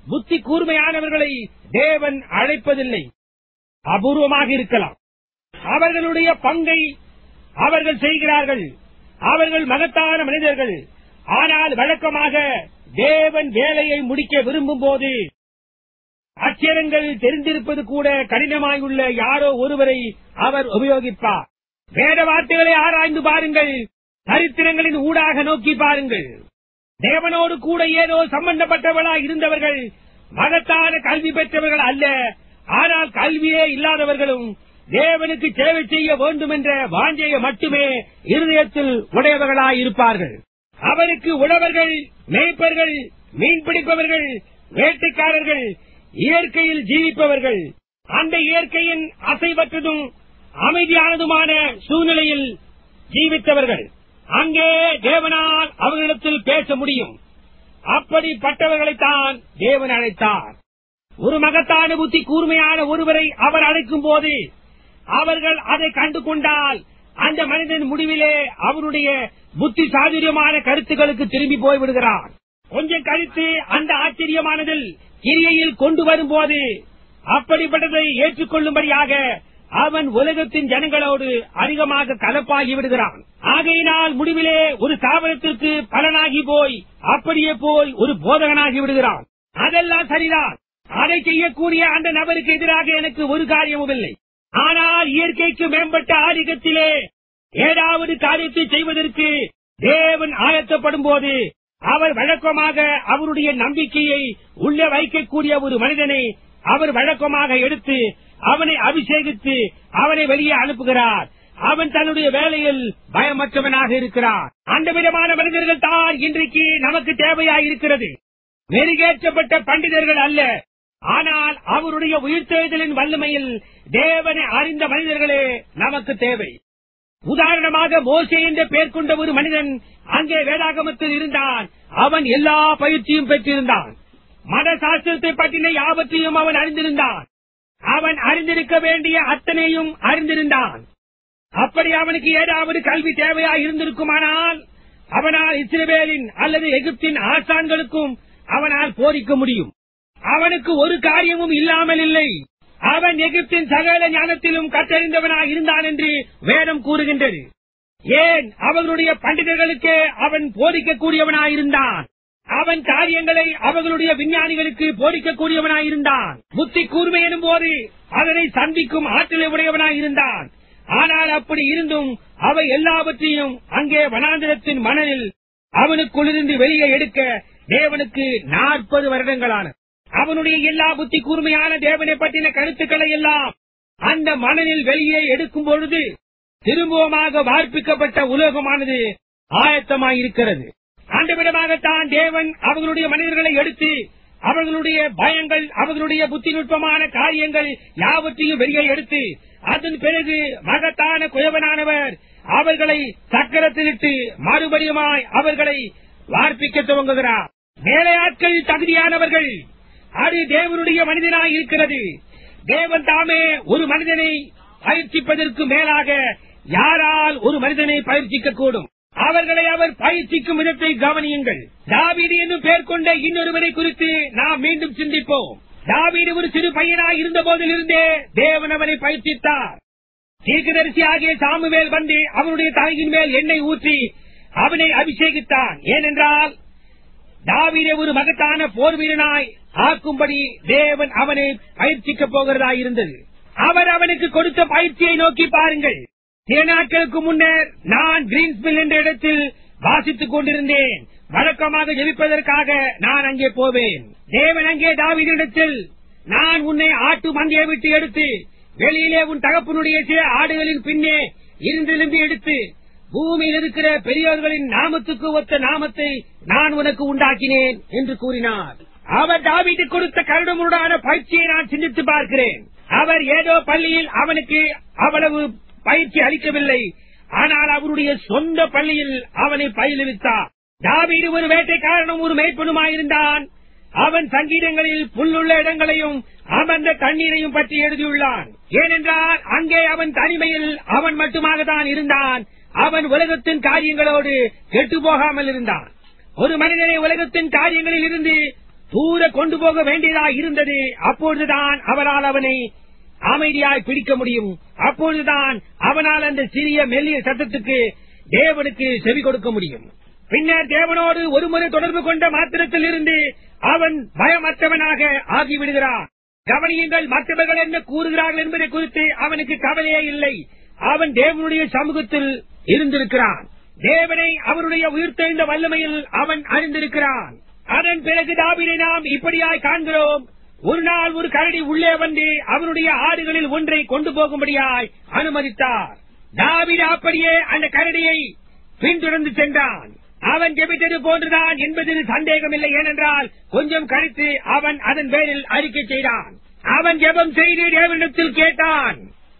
Speaker 1: புத்தி கூர்மையானவர்களை தேவன் அழைப்பதில்லை அபூர்வமாக இருக்கலாம் அவர்களுடைய பங்கை அவர்கள் செய்கிறார்கள் அவர்கள் மகத்தான மனிதர்கள் ஆனால் வழக்கமாக தேவன் வேலையை முடிக்க விரும்பும் போது அச்சரங்கள் தெரிந்திருப்பது கூட கடினமாயுள்ள யாரோ ஒருவரை அவர் உபயோகிப்பார் வேத வார்த்தைகளை ஆராய்ந்து பாருங்கள் சரித்திரங்களின் ஊடாக நோக்கி பாருங்கள் தேவனோடு கூட ஏதோ சம்பந்தப்பட்டவர்களாய் இருந்தவர்கள் மகத்தான கல்வி பெற்றவர்கள் அல்ல ஆனால் கல்வியே இல்லாதவர்களும் தேவனுக்கு சேவை செய்ய வேண்டும் என்ற வாஞ்சையை மட்டுமே இருதயத்தில் உடையவர்களாய் இருப்பார்கள் அவருக்கு உழவர்கள் மேய்ப்பர்கள் மீன்பிடிப்பவர்கள் வேட்டைக்காரர்கள் இயற்கையில் ஜீவிப்பவர்கள் அந்த இயற்கையின் அசைவற்றதும் அமைதியானதுமான சூழ்நிலையில் ஜீவித்தவர்கள் அங்கே தேவனால் அவர்களிடத்தில் பேச முடியும் அப்படிப்பட்டவர்களைத்தான் தேவன் அழைத்தார் ஒரு மகத்தான புத்தி கூர்மையான ஒருவரை அவர் அழைக்கும் போது அவர்கள் அதை கண்டு கொண்டால் அந்த மனிதன் முடிவிலே அவருடைய புத்தி சாதுரியமான கருத்துக்களுக்கு திரும்பி போய்விடுகிறான் கொஞ்சம் கழித்து அந்த ஆச்சரியமானதில் கிரியையில் கொண்டு வரும்போது அப்படிப்பட்டதை ஏற்றுக்கொள்ளும்படியாக அவன் உலகத்தின் ஜனங்களோடு அதிகமாக கலப்பாகி விடுகிறான் ஆகையினால் முடிவிலே ஒரு ஸ்தாபனத்திற்கு பலனாகி போய் அப்படியே போய் ஒரு போதகனாகி விடுகிறான் அதெல்லாம் சரிதான் அதை செய்யக்கூடிய அந்த நபருக்கு எதிராக எனக்கு ஒரு காரியமும் இல்லை ஆனால் இயற்கைக்கு மேம்பட்ட ஆதிக்கத்திலே ஏதாவது காரியத்தை செய்வதற்கு தேவன் ஆயத்தப்படும் போது அவர் வழக்கமாக அவருடைய நம்பிக்கையை உள்ளே வைக்கக்கூடிய ஒரு மனிதனை அவர் வழக்கமாக எடுத்து அவனை அபிஷேகித்து அவனை வெளியே அனுப்புகிறார் அவன் தன்னுடைய வேலையில் பயமற்றவனாக இருக்கிறார் அந்த விதமான மனிதர்கள் தான் இன்றைக்கு நமக்கு தேவையாயிருக்கிறது மெருகேற்றப்பட்ட பண்டிதர்கள் அல்ல ஆனால் அவருடைய உயிர்த்தெழுதலின் வல்லமையில் தேவனை அறிந்த மனிதர்களே நமக்கு தேவை உதாரணமாக மோசே என்ற பெயர் கொண்ட ஒரு மனிதன் அங்கே வேதாகமத்தில் இருந்தான் அவன் எல்லா பயிற்சியும் பெற்றிருந்தான் மத சாஸ்திரத்தை பற்றின யாவற்றையும் அவன் அறிந்திருந்தான் அவன் அறிந்திருக்க வேண்டிய அத்தனையும் அறிந்திருந்தான் அப்படி அவனுக்கு ஏதாவது கல்வி தேவையா இருந்திருக்குமானால் அவனால் இஸ்ரவேலின் அல்லது எகிப்தின் ஆசான்களுக்கும் அவனால் போதிக்க முடியும் அவனுக்கு ஒரு காரியமும் இல்லாமல் இல்லை அவன் எகிப்தின் சகல ஞானத்திலும் கற்றறிந்தவனாய் இருந்தான் என்று வேதம் கூறுகின்றது ஏன் அவர்களுடைய பண்டிதர்களுக்கு அவன் போதிக்கக்கூடியவனாயிருந்தான் அவன் காரியங்களை அவர்களுடைய விஞ்ஞானிகளுக்கு போதிக்கக்கூடியவனாயிருந்தான் புத்தி கூர்மை எனும் போது அதனை சந்திக்கும் ஆற்றலை உடையவனாயிருந்தான் ஆனால் அப்படி இருந்தும் அவை எல்லாவற்றையும் அங்கே வனாந்திரத்தின் மணலில் அவனுக்குள்ளிருந்து வெளியே எடுக்க தேவனுக்கு நாற்பது வருடங்களான அவனுடைய எல்லா புத்தி கூர்மையான தேவனை பற்றின கருத்துக்களை எல்லாம் அந்த மணலில் வெளியே எடுக்கும் பொழுது திரும்பவுமாக வார்ப்பிக்கப்பட்ட உலகமானது ஆயத்தமாயிருக்கிறது அந்த விதமாகத்தான் தேவன் அவர்களுடைய மனிதர்களை எடுத்து அவர்களுடைய பயங்கள் அவர்களுடைய புத்திநுட்பமான காரியங்கள் யாவற்றையும் வெளியே எடுத்து அதன் பிறகு மகத்தான குயவனானவர் அவர்களை சக்கரத்திலிட்டு மறுபடியுமாய் அவர்களை வார்ப்பிக்க துவங்குகிறார் வேலையாட்கள் தகுதியானவர்கள் அது தேவனுடைய மனிதனாய் இருக்கிறது தேவன் தாமே ஒரு மனிதனை பயிற்சிப்பதற்கு மேலாக யாரால் ஒரு மனிதனை பயிற்சிக்க கூடும் அவர்களை அவர் பயிற்சிக்கும் விதத்தை கவனியுங்கள் தாவீது என்னும் பெயர் கொண்ட இன்னொருவரை குறித்து நாம் மீண்டும் சிந்திப்போம் தாவீது ஒரு சிறு பையனாய் இருந்த போதிலிருந்தே தேவன் அவனை பயிற்சித்தார் தீர்க்கதரிசி ஆகிய சாமுவேல் வந்து அவனுடைய தலையின் மேல் எண்ணெய் ஊற்றி அவனை அபிஷேகித்தான் ஏனென்றால் தாவீதை ஒரு மகத்தான போர் வீரனாய் ஆக்கும்படி தேவன் அவனை பயிற்சிக்கப் போகிறதாய் இருந்தது அவர் அவனுக்கு கொடுத்த பயிற்சியை நோக்கி பாருங்கள் சில நாட்களுக்கு முன்னர் நான் கிரீன்ஸ்மில் என்ற இடத்தில் வாசித்துக் கொண்டிருந்தேன் வழக்கமாக ஜெபிப்பதற்காக நான் அங்கே போவேன் தேவன் அங்கே தாவீதிடத்தில் நான் உன்னை ஆட்டு மந்தையை விட்டு எடுத்து வெளியிலே உன் தகப்பனுடைய சில ஆடுகளின் பின்னே இருந்திருந்து எடுத்து பூமியில் இருக்கிற பெரியோர்களின் நாமத்துக்கு ஒத்த நாமத்தை நான் உனக்கு உண்டாக்கினேன் என்று கூறினார் அவர் தாவீது கொடுத்த கருடமுடான பயிற்சியை நான் சிந்தித்து பார்க்கிறேன் அவர் ஏதோ பள்ளியில் அவனுக்கு அவ்வளவு பயிற்சி அளிக்கவில்லை ஆனால் அவருடைய சொந்த பள்ளியில் அவனை பயிலுவித்தார் தாவீது ஒரு வேட்டைக்காரனும் ஒரு மேய்ப்பனுமாயிருந்தான் அவன் சங்கீதங்களில் புல்லுள்ள இடங்களையும் அமர்ந்த தண்ணீரையும் பற்றி எழுதியுள்ளான் ஏனென்றால் அங்கே அவன் தனிமையில் அவன் மட்டுமாக தான் இருந்தான் அவன் உலகத்தின் காரியங்களோடு கெட்டு போகாமல் இருந்தான் ஒரு மனிதனை உலகத்தின் காரியங்களில் இருந்து தூர கொண்டு போக வேண்டியதா இருந்தது அப்பொழுதுதான் அவரால் அவனை அமைதியாய் பிடிக்க முடியும் அப்பொழுதுதான் அவனால் அந்த சிறிய மெல்லிய சத்தத்துக்கு தேவனுக்கு செவி கொடுக்க முடியும் பின்னர் தேவனோடு ஒருமுறை தொடர்பு கொண்ட மாத்திரத்தில் இருந்து அவன் பயமற்றவனாக ஆகிவிடுகிறான் கவனியுங்கள் மற்றவர்கள் என்ன கூறுகிறார்கள் என்பதை குறித்து அவனுக்கு கவலையே இல்லை அவன் தேவனுடைய சமூகத்தில் இருந்திருக்கிறான் தேவனை அவருடைய உயிர்த்தெழுந்த வல்லமையில் அவன் அறிந்திருக்கிறான் அதன் பிறகு தாவினை நாம் இப்படியாய் காண்கிறோம் ஒரு நாள் ஒரு கரடி உள்ளே வந்து அவனுடைய ஆடுகளில் ஒன்றை கொண்டு போகும்படியாய் அனுமதித்தார் தாவிட அப்படியே அந்த கரடியை பின்தொடர்ந்து சென்றான் அவன் ஜெபித்தது போன்றுதான் என்பதில் சந்தேகமில்லை ஏனென்றால் கொஞ்சம் கழித்து அவன் அதன் பேரில் அறிக்கை செய்தான் அவன் ஜெபம் செய்து தேவனிடத்தில் கேட்டான்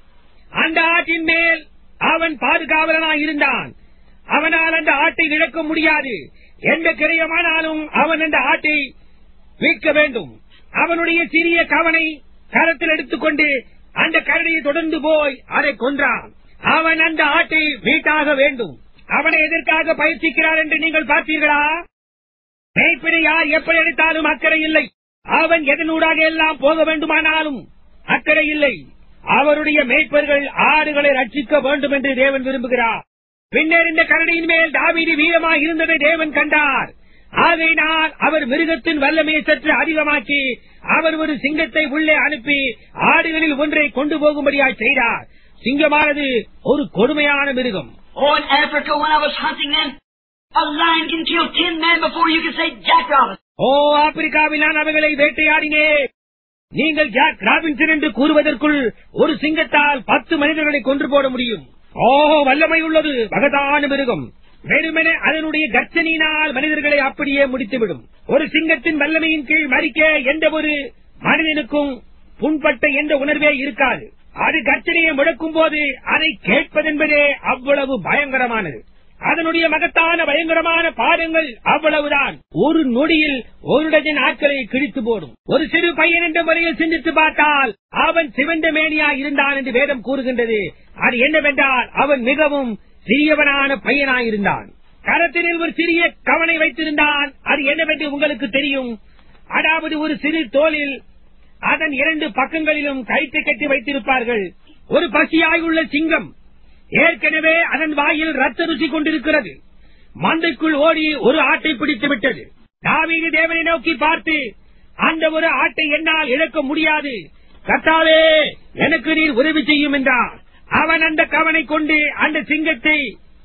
Speaker 1: அந்த ஆட்டின் மேல் அவன் பாதுகாவலனாய் இருந்தான் அவனால் அந்த ஆட்டை இழக்க முடியாது எந்த கிரயமானாலும் அவன் அந்த ஆட்டை மீட்க வேண்டும் அவனுடைய சிறிய கவனை கரத்தில் எடுத்துக்கொண்டு அந்த கரடியை தொடர்ந்து போய் அதை கொன்றான் அவன் அந்த ஆட்டை மீட்டாக வேண்டும் அவனை எதற்காக பயிற்சிக்கிறார் என்று நீங்கள் பார்த்தீர்களா மேய்ப்பினை யார் எப்படி எடுத்தாலும் அக்கறை இல்லை அவன் எதனூடாக எல்லாம் போக வேண்டுமானாலும் அக்கறை இல்லை அவருடைய மேய்ப்பர்கள் ஆடுகளை ரட்சிக்க வேண்டும் என்று தேவன் விரும்புகிறார் பின்னர் இந்த கரடியின் மேல் தாவீது வீரமாக இருந்ததை தேவன் கண்டார் ஆகையினால் அவர் மிருகத்தின் வல்லமையை சற்று அதிகமாக்கி அவர் ஒரு சிங்கத்தை உள்ளே அனுப்பி ஆடுகளில் ஒன்றை கொண்டு போகும்படியாய் செய்தார் சிங்கமானது ஒரு கொடுமையான மிருகம்
Speaker 2: Oh, in Africa, when I was hunting them, a lion can kill ten men before you can say Jack Robinson.
Speaker 1: ஓ ஆப்பிரிக்காவில் நான் அவைகளை வேட்டையாடினேன் நீங்கள் ஜாக் ராபின்சன் என்று கூறுவதற்குள் ஒரு சிங்கத்தால் பத்து மனிதர்களை கொன்று போட முடியும் ஓ வல்லமை உள்ளது மகதான மிருகம் வெறுமனே அதனுடைய கர்ச்சனையினால் மனிதர்களை அப்படியே முடித்துவிடும் ஒரு சிங்கத்தின் வல்லமையின் கீழ் மறிக்க எந்த ஒரு மனிதனுக்கும் புண்பட்ட எந்த உணர்வே இருக்காது அது கர்ச்சனையை முழக்கும் போது அதை கேட்பதென்பதே அவ்வளவு பயங்கரமானது அதனுடைய மகத்தான பயங்கரமான பாதங்கள் அவ்வளவுதான் ஒரு நொடியில் ஒரு டஜன் ஆட்களை கிழித்து போடும் ஒரு சிறு பையன் என்ற முறையில் சிந்தித்து பார்த்தால் அவன் சிவந்த மேனியா இருந்தான் என்று வேதம் கூறுகின்றது அது என்னவென்றால் அவன் மிகவும் சிறியவனான பையனாயிருந்தான் கரத்தினில் ஒரு சிறிய கவனை வைத்திருந்தான் அது என்னவென்று உங்களுக்கு தெரியும் அதாவது ஒரு சிறு தோலில் அதன் இரண்டு பக்கங்களிலும் கயிற்று கட்டி வைத்திருப்பார்கள் ஒரு பசியாயுள்ள சிங்கம் ஏற்கனவே அதன் வாயில் ரத்த ருசி கொண்டிருக்கிறது மந்தைக்குள் ஓடி ஒரு ஆட்டை பிடித்து விட்டது தாவீது தேவனை நோக்கி பார்த்து அந்த ஒரு ஆட்டை என்னால் இழக்க முடியாது கத்தாவே எனக்கு நீர் உதவி செய்யும் என்றார் அவன் அந்த கவனை கொண்டு அந்த சிங்கத்தை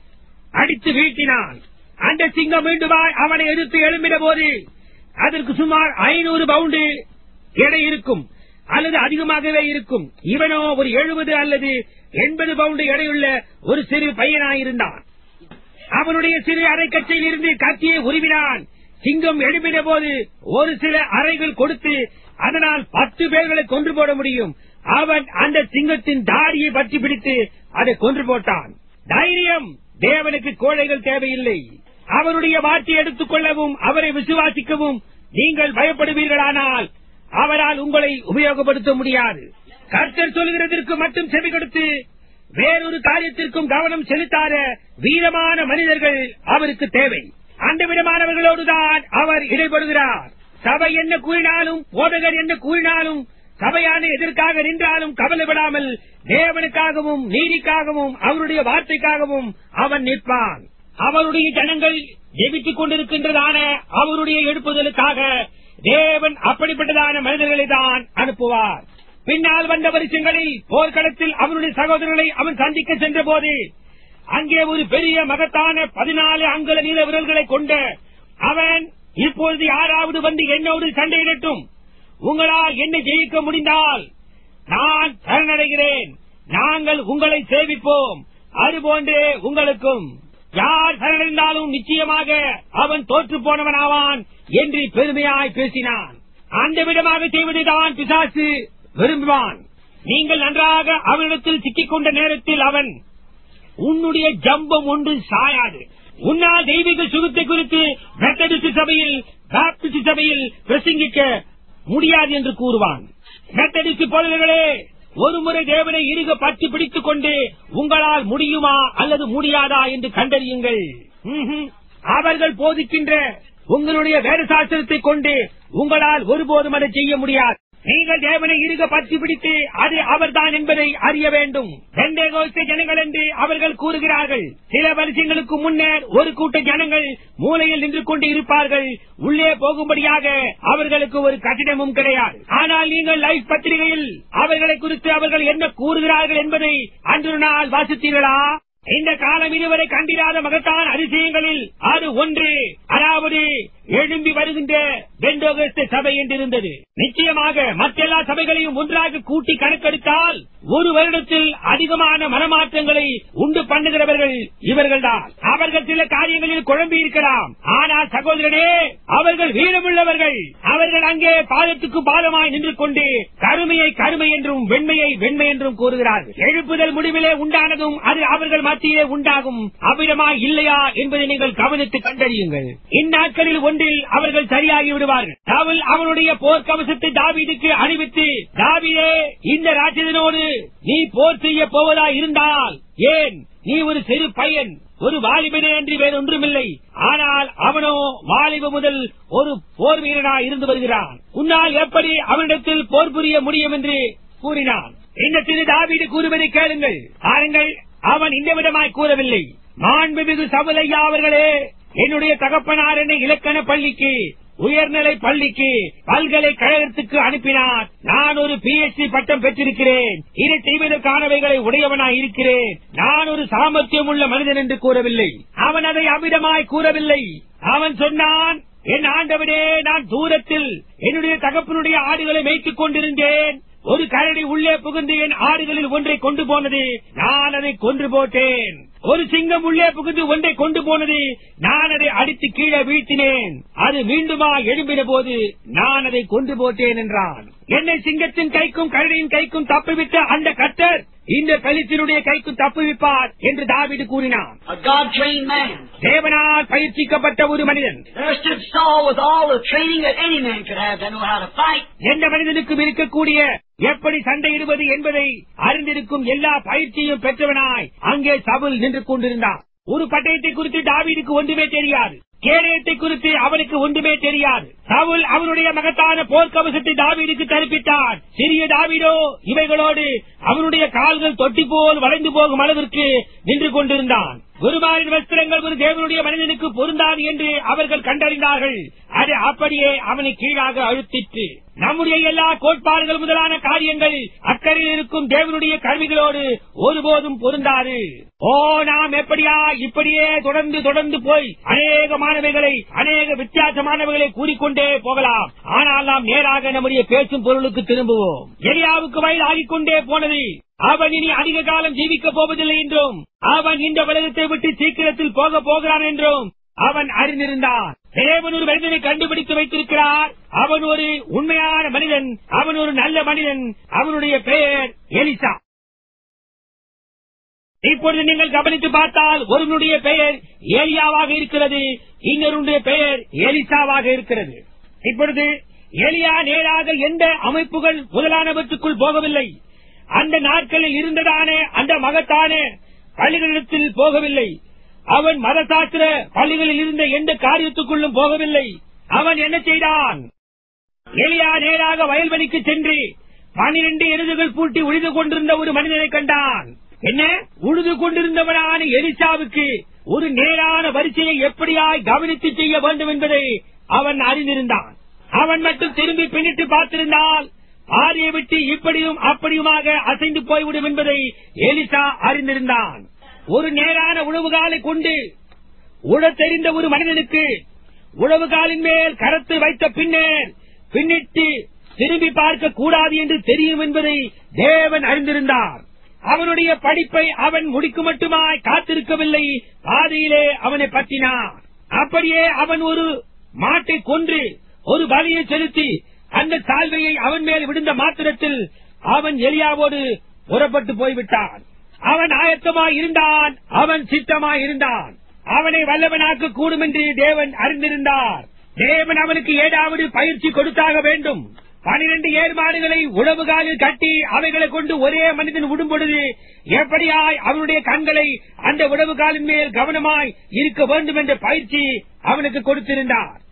Speaker 1: அடித்து வீழ்த்தினான் அந்த சிங்கம் மீண்டுமாய் அவனை எதிர்த்து எழும்பின போது அதற்கு சுமார் ஐநூறு பவுண்டு எடை இருக்கும் அல்லது அதிகமாகவே இருக்கும் இவனோ ஒரு எழுபது அல்லது எண்பது பவுண்டு எடையுள்ள ஒரு சிறு பையனாயிருந்தான் அவனுடைய சிறு அரைக்கச்சையில் இருந்து கத்தியை உருவினான் சிங்கம் எழுப்பின போது ஒரு சில அறைகள் கொடுத்து அதனால் பத்து பேர்களை கொன்று போட முடியும் அவன் அந்த சிங்கத்தின் தாடியை பற்றி பிடித்து அதை கொன்று போட்டான் தைரியம் தேவனுக்கு கோழைகள் தேவையில்லை அவருடைய வார்த்தை எடுத்துக் கொள்ளவும் அவரை விசுவாசிக்கவும் நீங்கள் பயப்படுவீர்களானால் அவரால் உங்களை உபயோகப்படுத்த முடியாது கர்த்தர் சொல்கிறதற்கு மட்டும் செவி கொடுத்து வேறொரு காரியத்திற்கும் கவனம் செலுத்தாத வீரமான மனிதர்கள் அவருக்கு தேவை அந்த விதமானவர்களோடுதான் அவர் இடைபடுகிறார் சபை என்ன கூறினாலும் போதகர் என்ன கூறினாலும் சபையான எதற்காக நின்றாலும் கவலைப்படாமல் தேவனுக்காகவும் நீதிக்காகவும் அவருடைய வார்த்தைக்காகவும் அவன் நிற்பான் அவருடைய ஜனங்கள் ஜெபித்துக் கொண்டிருக்கின்றதான அவருடைய எழுப்புதலுக்காக தேவன் அப்படிப்பட்டதான மனிதர்களை தான் அனுப்புவார் பின்னால் வந்த வருஷங்களில் போர்க்களத்தில் அவருடைய சகோதரர்களை அவன் சந்திக்க சென்ற போது அங்கே ஒரு பெரிய மகத்தான பதினாலு அங்குல நீல விரல்களை கொண்ட அவன் இப்பொழுது யாராவது வந்து என்னோடு சண்டையிடட்டும் உங்களால் என்ன ஜெயிக்க முடிந்தால் நான் சரணடைகிறேன் நாங்கள் உங்களை சேவிப்போம் அதுபோன்றே உங்களுக்கும் யார் சரணடைந்தாலும் நிச்சயமாக அவன் தோற்று போனவனாவான் என்று பெருமையாய் பேசினான் அந்த விதமாக செய்வதுதான் பிசாசு விரும்புவான் நீங்கள் நன்றாக அவனிடத்தில் சிக்கிக் கொண்ட நேரத்தில் அவன் உன்னுடைய ஜம்பம் ஒன்று சாயாது உன்னால் தெய்வீக சுகத்தை குறித்து மெத்தடிஸ்ட் சபையில் பாப்டிஸ்ட் சபையில் பிரசங்கிக்க முடியாது என்று கூறுவான் மெத்தடிஸ்ட் போதகர்களே ஒருமுறை தேவனை இருக பற்றி பிடித்துக் கொண்டு உங்களால் முடியுமா அல்லது முடியாதா என்று கண்டறியுங்கள் ம்ஹும். அவர்கள் போதிக்கின்ற உங்களுடைய வேத சாஸ்திரத்தை கொண்டு உங்களால் ஒருபோதும் அதை செய்ய முடியாது நீங்கள் தேவனை இருக பற்றி பிடித்து அது அவர்தான் என்பதை அறிய வேண்டும் பெந்தேகோஸ்தே ஜனங்கள் என்று அவர்கள் கூறுகிறார்கள் சில வருஷங்களுக்கு முன்னர் ஒரு கூட்ட ஜனங்கள் மூலையில் நின்று கொண்டு இருப்பார்கள் உள்ளே போகும்படியாக அவர்களுக்கு ஒரு கட்டிடமும் கிடையாது ஆனால் நீங்கள் லைஃப் பத்திரிகையில் அவர்களை குறித்து அவர்கள் என்ன கூறுகிறார்கள் என்பதை அன்று நாள் வாசித்தீர்களா இந்த காலம் இதுவரை கண்டிராத மகத்தான அதிசயங்களில் அது ஒன்று அதாவது எழும்பி வருகின்ற பெண்டோகஸ்த சபை என்றிருந்தது நிச்சயமாக மற்றெல்லா சபைகளையும் ஒன்றாக கூட்டி கணக்கெடுத்தால் ஒரு வருடத்தில் அதிகமான மனமாற்றங்களை உண்டு பண்ணுகிறவர்கள் இவர்கள்தான் அவர்கள் சில காரியங்களில் குழம்பி இருக்கலாம் ஆனால் சகோதரனே அவர்கள் வீரமுள்ளவர்கள் அவர்கள் அங்கே பாதத்துக்கு பாதமாய் நின்று கொண்டு கருமையை கருமை என்றும் வெண்மையை வெண்மை என்றும் கூறுகிறார்கள் எழுப்புதல் முடிவிலே உண்டானதும் அது அவர்கள் மத்தியிலே உண்டாகும் அவ்விதமாய் இல்லையா என்பதை நீங்கள் கவனித்து கண்டறியுங்கள் இந்நாட்களில் ஒன்றில் அவர்கள் சரியாகி விடுவார்கள் அவள் அவனுடைய போர்க்கவசத்தை தாவீதுக்கு அணிவித்து தாவீதே இந்த ராட்சதனோடு நீ போர் செய்ய போவதா இருந்தால் ஏன் நீ ஒரு சிறு பையன் ஒரு வாலிபனே என்று வேறொன்றுமில்லை ஆனால் அவனோ வாலிப முதல் ஒரு போர் வீரனாய் இருந்து வருகிறான் உன்னால் எப்படி அவனிடத்தில் போர் புரிய முடியும் என்று கூறினான் இந்த திரு தாவீது கூறுவதை கேளுங்கள் பாருங்கள் அவன் இந்த விதமாய் கூறவில்லை மாண்புமிகு சபலையா அவர்களே என்னுடைய தகப்பனார் என்னை இலக்கண பள்ளிக்கு உயர்நிலை பள்ளிக்கு பல்கலைக்கழகத்துக்கு அனுப்பினார் நான் ஒரு பிஎச்டி பட்டம் பெற்றிருக்கிறேன் இதை செய்வதற்கானவைகளை உடையவனாய் இருக்கிறேன் நான் ஒரு சாமர்த்தியம் உள்ள மனிதன் என்று கூறவில்லை அவன் அதை அமிதமாய் கூறவில்லை அவன் சொன்னான் என் ஆண்டவனே நான் தூரத்தில் என்னுடைய தகப்பனுடைய ஆடுகளை மேய்த்துக் கொண்டிருந்தேன் ஒரு கரடி உள்ளே புகுந்து என் ஆடுகளில் ஒன்றை கொண்டு போனது நான் அதை கொன்று போட்டேன் ஒரு சிங்கம் உள்ளே புகுந்து ஒன்றை கொண்டு போனது நான் அதை அடித்து கீழே வீழ்த்தினேன் அது மீண்டுமா எழும்பின போது நான் அதை கொண்டு போட்டேன் என்றான் என்னை சிங்கத்தின் கைக்கும் கரடியின் கைக்கும் தப்பிவிட்ட அந்த கட்டர் இந்த கலித்தினுடைய கைக்கும் தப்புவிப்பார் என்று தாவீது கூறினான்
Speaker 2: A God-trained man.
Speaker 1: தேவனால் பயிற்சிக்கப்பட்ட ஒரு மனிதன்
Speaker 2: There stood Saul with all the training that any man could have to know how to fight.
Speaker 1: எந்த மனிதனுக்கும் இருக்கக்கூடிய எப்படி சண்டையிடுவது என்பதை அறிந்திருக்கும் எல்லா பயிற்சியும் பெற்றவனாய் அங்கே சவுல் நின்று கொண்டிருந்தான் ஒரு பட்டயத்தை குறித்து தாவீதுக்கு ஒன்றுமே தெரியாது கேடயத்தை குறித்து அவனுக்கு ஒன்றுமே தெரியாது சவுல் அவனுடைய மகத்தான போர்க்கவசத்தை தாவீதுக்கு தரிப்பித்தான் சிறிய தாவீதோ இவைகளோடு அவனுடைய கால்கள் தொட்டி போல் வளைந்து போகும் அளவிற்கு நின்று கொண்டிருந்தான் குருமாரின் வஸ்திரங்கள் ஒரு தேவனுடைய மனிதனுக்கு பொருந்தாது என்று அவர்கள் கண்டறிந்தார்கள் அது அப்படியே அவனை கீழாக அழுத்திற்று நம்முடைய எல்லா கோட்பாடுகள் முதலான காரியங்கள் அக்கறையில் இருக்கும் தேவனுடைய கருவிகளோடு ஒருபோதும் பொருந்தாது ஓ நாம் எப்படியா இப்படியே தொடர்ந்து தொடர்ந்து போய் அநேகமானவைகளை அநேக வித்தியாசமானவைகளை கூறிக்கொண்டே போகலாம் ஆனால் நாம் நேராக நம்முடைய பேசும் பொருளுக்கு திரும்புவோம் எலியாவுக்கு வயது ஆகிக் கொண்டே போனது அவன் இனி அதிக காலம் ஜீவிக்கப் போவதில்லை என்றும் அவன் இந்த உலகத்தை விட்டு சீக்கிரத்தில் போக போகிறான் என்றும் அவன் அறிந்திருந்தான் தேவன் ஒரு மனிதனை கண்டுபிடித்து வைத்திருக்கிறார் அவன் ஒரு உண்மையான மனிதன் அவன் ஒரு நல்ல மனிதன் அவனுடைய பெயர் எலிசா இப்பொழுது நீங்கள் கவனித்து பார்த்தால் ஒருவனுடைய பெயர் ஏலியாவாக இருக்கிறது இன்னொருடைய பெயர் எலிசாவாக இருக்கிறது இப்பொழுது எலியா நேராக எந்த அமைப்புகள் முதலானவற்றுக்குள் போகவில்லை அந்த நாட்களில் இருந்ததான அந்த மகத்தான பள்ளிகளிடத்தில் போகவில்லை அவன் மதசாஸ்திர பள்ளிகளில் இருந்த எந்த காரியத்துக்குள்ளும் போகவில்லை அவன் என்ன செய்தான் எலியா நேராக வயல்வெளிக்கு சென்று பனிரெண்டு எருதுகள் பூட்டி உழுது கொண்டிருந்த ஒரு மனிதனை கண்டான் என்ன உழுது கொண்டிருந்தவனான எலிசாவுக்கு ஒரு நேரான வரிசையை எப்படியாய் கவனித்து செய்ய வேண்டும் என்பதை அவன் அறிந்திருந்தான் அவன் மட்டும் திரும்பி பின்னிட்டு பார்த்திருந்தால் ஆரியை விட்டு இப்படியும் அப்படியுமாக அசைந்து போய்விடும் என்பதை எலிசா அறிந்திருந்தான் ஒரு நேரான உழவுகாலை கொண்டு உழத் தெரிந்த ஒரு மனிதனுக்கு உழவுகாலின் மேல் கரத்தை வைத்த பின்னர் பின்னிட்டு திரும்பி பார்க்க கூடாது என்று தெரியும் என்பதை தேவன் அறிந்திருந்தார் அவனுடைய படிப்பை அவன் முடிக்கு மட்டுமாய் காத்திருக்கவில்லை பாதையிலே அவனை பற்றினான் அப்படியே அவன் ஒரு மாட்டை கொன்று ஒரு பலியை செலுத்தி அந்த சால்வையை அவன் மேல் விழுந்த மாத்திரத்தில் அவன் எலியாவோடு புறப்பட்டு போய்விட்டான் அவன் ஆயத்தமாய் இருந்தான் அவன் சித்தமாய் இருந்தான் அவனை வல்லவனாக்க கூடும் என்று தேவன் அறிந்திருந்தார் தேவன் அவனுக்கு ஏதாவது பயிற்சி கொடுத்தாக வேண்டும் பனிரெண்டு ஏற்பாடுகளை உழவுகாலில் கட்டி அவைகளை கொண்டு ஒரே மனிதன் விடும் பொழுது எப்படியாய் அவனுடைய கண்களை அந்த உழவுகாலின் மேல் கவனமாய் இருக்க வேண்டும் என்ற பயிற்சி அவனுக்கு கொடுத்திருந்தார்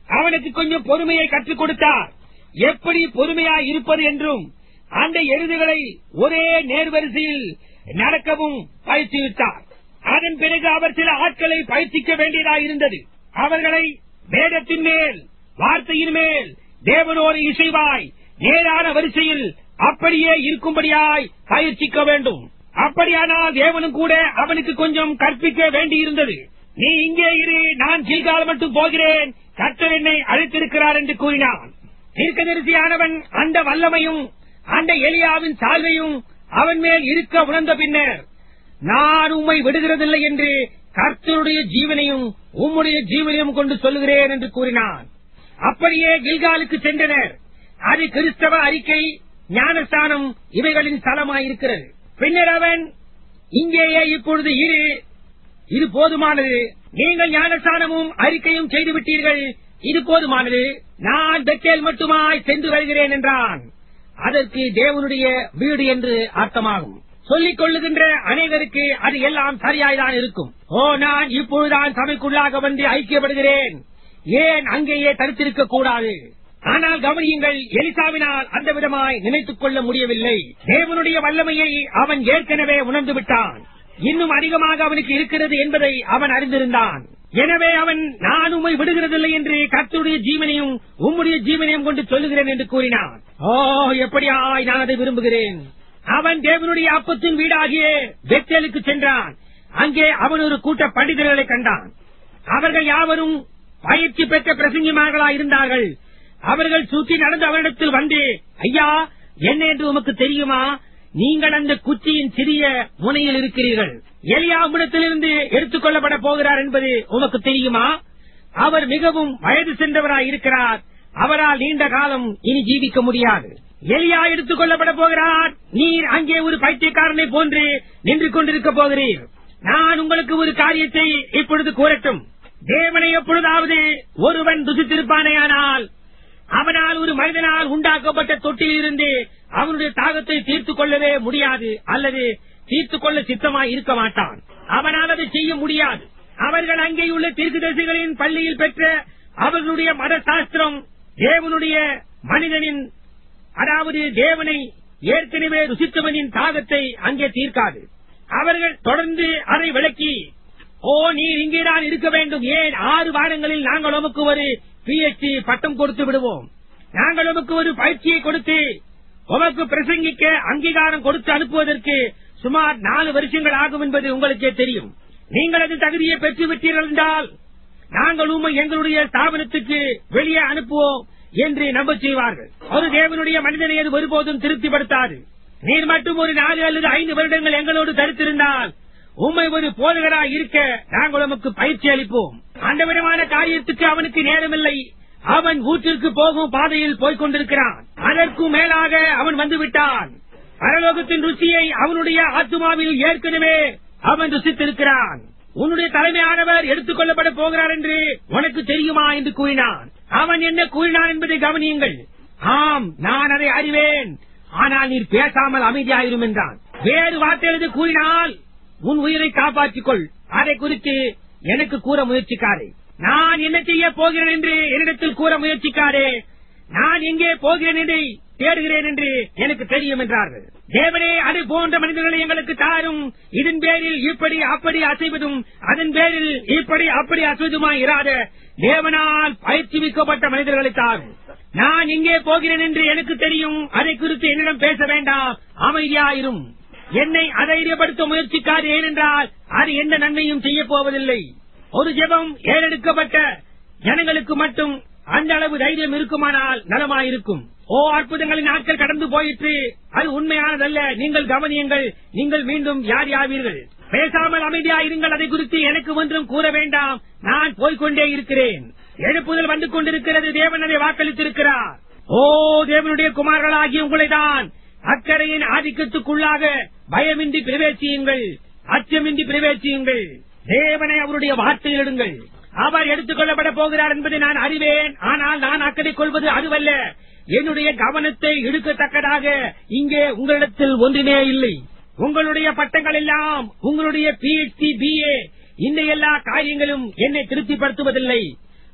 Speaker 1: அவனுக்கு கொஞ்சம் பொறுமையை கற்றுக் கொடுத்தார் எப்படி பொறுமையாய் இருப்பது என்றும் அந்த எருதுகளை ஒரே நேர்வரிசையில் நடக்கவும் பயிற்சிவித்தார் அதன் பிறகு அவர் சில ஆட்களை பயிற்சிக்க வேண்டியதாய் இருந்தது அவர்களை வேதத்தின் மேல் வார்த்தையின் மேல் தேவனோடு இசைவாய் நேரான வரிசையில் அப்படியே இருக்கும்படியாய் பயிற்சிக்க வேண்டும் அப்படியானால் தேவனும் கூட அவனுக்கு கொஞ்சம் கற்பிக்க வேண்டியிருந்தது நீ இங்கே இரு நான் கீழ்காலம் மட்டும் போகிறேன் கர்த்தர் என்னை அழைத்திருக்கிறார் என்று கூறினான் தீர்க்கதரிசியானவன் அந்த வல்லமையும் அந்த எலியாவின் சால்வையும் அவன் மேல் இருக்க உணர்ந்த பின்னர் நான் உம்மை விடுகிறதில்லை என்று கர்த்தருடைய ஜீவனையும் உம்முடைய ஜீவனையும் கொண்டு சொல்லுகிறேன் என்று கூறினான் அப்படியே கில்காலுக்கு சென்றனர் அது கிறிஸ்தவ அறிக்கை ஞானஸ்தானம் இவைகளின் ஸ்தலமாயிருக்கிறது பின்னர் அவன் இங்கேயே இப்பொழுது இரு இது போதுமானது நீங்கள் ஞானஸ்தானமும் அறிக்கையும் செய்து விட்டீர்கள் இது போதுமானது நான் பெத்தேல் மட்டுமாய் சென்று வருகிறேன் என்றான் அதற்கு தேவனுடைய வீடு என்று அர்த்தமாகும் சொல்லிக் கொள்ளுகின்ற அநேகருக்கு அது எல்லாம் சரியாய்தான் இருக்கும் ஓ நான் இப்பொழுதுதான் சபைக்குள்ளாக வந்து ஐக்கியப்படுகிறேன் ஏன் அங்கேயே தடுத்திருக்க கூடாது ஆனால் கவனியுங்கள் எலிசாவினால் அந்த விதமாய் நினைத்துக் கொள்ள முடியவில்லை தேவனுடைய வல்லமையை அவன் ஏற்கனவே உணர்ந்து விட்டான் இன்னும் அதிகமாக அவனுக்கு இருக்கிறது என்பதை அவன் அறிந்திருந்தான் எனவே அவன் நான் உம்மை விடுகிறதில்லை என்று கர்த்தருடைய ஜீவனையும் உம்முடைய ஜீவனையும் கொண்டு சொல்லுகிறேன் என்று கூறினான் ஓ எப்படியாய் நான் அதை விரும்புகிறேன் அவன் தேவனுடைய அப்பத்தின் வீடாகிய பெத்தேலுக்கு சென்றான் அங்கே அவன் ஒரு கூட்ட பண்டிதர்களை கண்டான் அவர்கள் யாவரும் பயிற்சி பெற்ற பிரசங்கிமார்களாய் இருந்தார்கள் அவர்கள் சுற்றி நடந்து அவரிடத்தில் வந்து ஐயா என்ன என்று உமக்கு தெரியுமா நீங்கள் அந்த குச்சியின் சிறிய முனையில் இருக்கிறீர்கள் எலியா உம்மிடத்திலிருந்து எடுத்துக் கொள்ளப்பட போகிறார் என்பது உமக்கு தெரியுமா அவர் மிகவும் வயது சென்றவராய் இருக்கிறார் அவரால் நீண்ட காலம் இனி ஜீவிக்க முடியாது எலியா எடுத்துக் கொள்ளப்பட போகிறார் நீர் அங்கே ஒரு பைத்தியக்காரனை போன்று நின்று கொண்டிருக்க போகிறீர் நான் உங்களுக்கு ஒரு காரியத்தை இப்பொழுது கூறட்டும் தேவனை எப்பொழுதாவது ஒருவன் துசித்திருப்பானேயானால் அவனால் ஒரு மனிதனால் உண்டாக்கப்பட்ட தொட்டிலிருந்து அவனுடைய தாகத்தை தீர்த்துக் கொள்ளவே முடியாது அல்லது தீர்த்துக் கொள்ள சித்தமாய் இருக்க மாட்டான் அவனால் அதை செய்ய முடியாது அவர்கள் அங்கேயுள்ள தீர்க்கதரிசிகளின் பள்ளியில் பெற்ற அவர்களுடைய மத சாஸ்திரம் தேவனுடைய மனிதனின் அதாவது தேவனை ஏற்கனவே ருசித்தவனின் தாகத்தை அங்கே தீர்க்காது அவர்கள் தொடர்ந்து அதை விளக்கி ஓ நீர் இங்கேதான் இருக்க வேண்டும் ஏன் ஆறு வாரங்களில் நாங்கள் உமக்கு ஒரு பிஎச்டி பட்டம் கொடுத்து விடுவோம் நாங்கள் உமக்கு ஒரு பயிற்சியை கொடுத்து உமக்கு பிரசங்கிக்க அங்கீகாரம் கொடுத்து அனுப்புவதற்கு சுமார் நாலு வருஷங்கள் ஆகும் என்பது உங்களுக்கே தெரியும் நீங்கள் அது தகுதியை பெற்று விட்டீர்கள் என்றால் நாங்கள் உண்மை எங்களுடைய ஸ்தாபனத்துக்கு வெளியே அனுப்புவோம் என்று நம்ப செய்வார்கள் ஒரு தேவனுடைய மனிதனை அது ஒருபோதும் திருப்திப்படுத்தாது நீர் மட்டும் ஒரு நாலு அல்லது ஐந்து வருடங்கள் எங்களோடு தடுத்திருந்தால் உண்மை ஒரு போதகராய் இருக்க நாங்கள் உமக்கு பயிற்சி அளிப்போம் அந்த விதமான காரியத்துக்கு அவனுக்கு நேரமில்லை அவன் ஊற்றிற்கு போகும் பாதையில் போய்க் கொண்டிருக்கிறான் அதற்கும் மேலாக அவன் வந்து விட்டான் பரலோகத்தின் ருசியை அவனுடைய ஆத்மாவில் ஏற்கனவே அவன் ருசித்திருக்கிறான் உன்னுடைய தலைமையானவர் எடுத்துக் கொள்ளப்பட போகிறார் என்று உனக்கு தெரியுமா என்று கூறினான் அவன் என்ன கூறினான் என்பதை கவனியுங்கள் ஆம் நான் அதை அறிவேன் ஆனால் நீர் பேசாமல் அமைதியாயிரும் என்றான் வேறு வார்த்தை கூறினால் உன் உயிரை காப்பாற்றிக் கொள் அதை குறித்து எனக்கு கூற முயற்சிக்காதே நான் என்ன செய்ய போகிறேன் என்று என்னிடத்தில் கூற முயற்சிக்காதே நான் எங்கே போகிறேன் என்று தேடுகிறேன் என்று எனக்கு தெரியும் என்றார்கள் தேவனே அது போன்ற மனிதர்களை எங்களுக்கு தாரும் இதன் பேரில் இப்படி அப்படி அசைவதும் அதன் பேரில் இப்படி அப்படி அசைவதுமாய் இராத தேவனால் பயிற்சிவிக்கப்பட்ட மனிதர்களை தாரும் நான் எங்கே போகிறேன் என்று எனக்கு தெரியும் அதை குறித்து என்னிடம் பேச வேண்டாம் அமைதியாயிரும் என்னை அதைரியப்படுத்த முயற்சிக்காது ஏனென்றால் அது எந்த நன்மையும் செய்ய போவதில்லை ஒரு ஜெபம் ஏறெடுக்கப்பட்ட ஜனங்களுக்கு மட்டும் அந்த அளவு தைரியம் இருக்குமானால் நலமாயிருக்கும் ஓ அற்புதங்களின் நாட்கள் கடந்து போயிற்று அது உண்மையானதல்ல நீங்கள் கவனியுங்கள் நீங்கள் மீண்டும் யார் யாவீர்கள் பேசாமல் அமைதியாயிருங்கள் அதை குறித்து எனக்கு ஒன்றும் கூற வேண்டாம் நான் போய்க்கொண்டே இருக்கிறேன் எழுப்புதல் வந்து கொண்டிருக்கிறது தேவன் அதை வாக்களித்திருக்கிறார் ஓ தேவனுடைய குமார்களாகிய உங்களைதான் அக்கறையின் ஆதிக்கத்துக்குள்ளாக பயமின்றி பிரவேசியுங்கள் அச்சமின்றி பிரவேசியுங்கள் தேவனை அவருடைய வார்த்தையில் இடுங்கள் அவர் எடுத்துக் கொள்ளப்பட போகிறார் என்பதை நான் அறிவேன் ஆனால் நான் அக்கறை கொள்வது அதுவல்ல என்னுடைய கவனத்தை இழுக்கத்தக்கதாக இங்கே உங்களிடத்தில் ஒன்றுமே இல்லை உங்களுடைய பட்டங்கள் எல்லாம் உங்களுடைய பிஎச்டி பிஏ இந்த எல்லா காரியங்களும் என்னை திருப்திப்படுத்துவதில்லை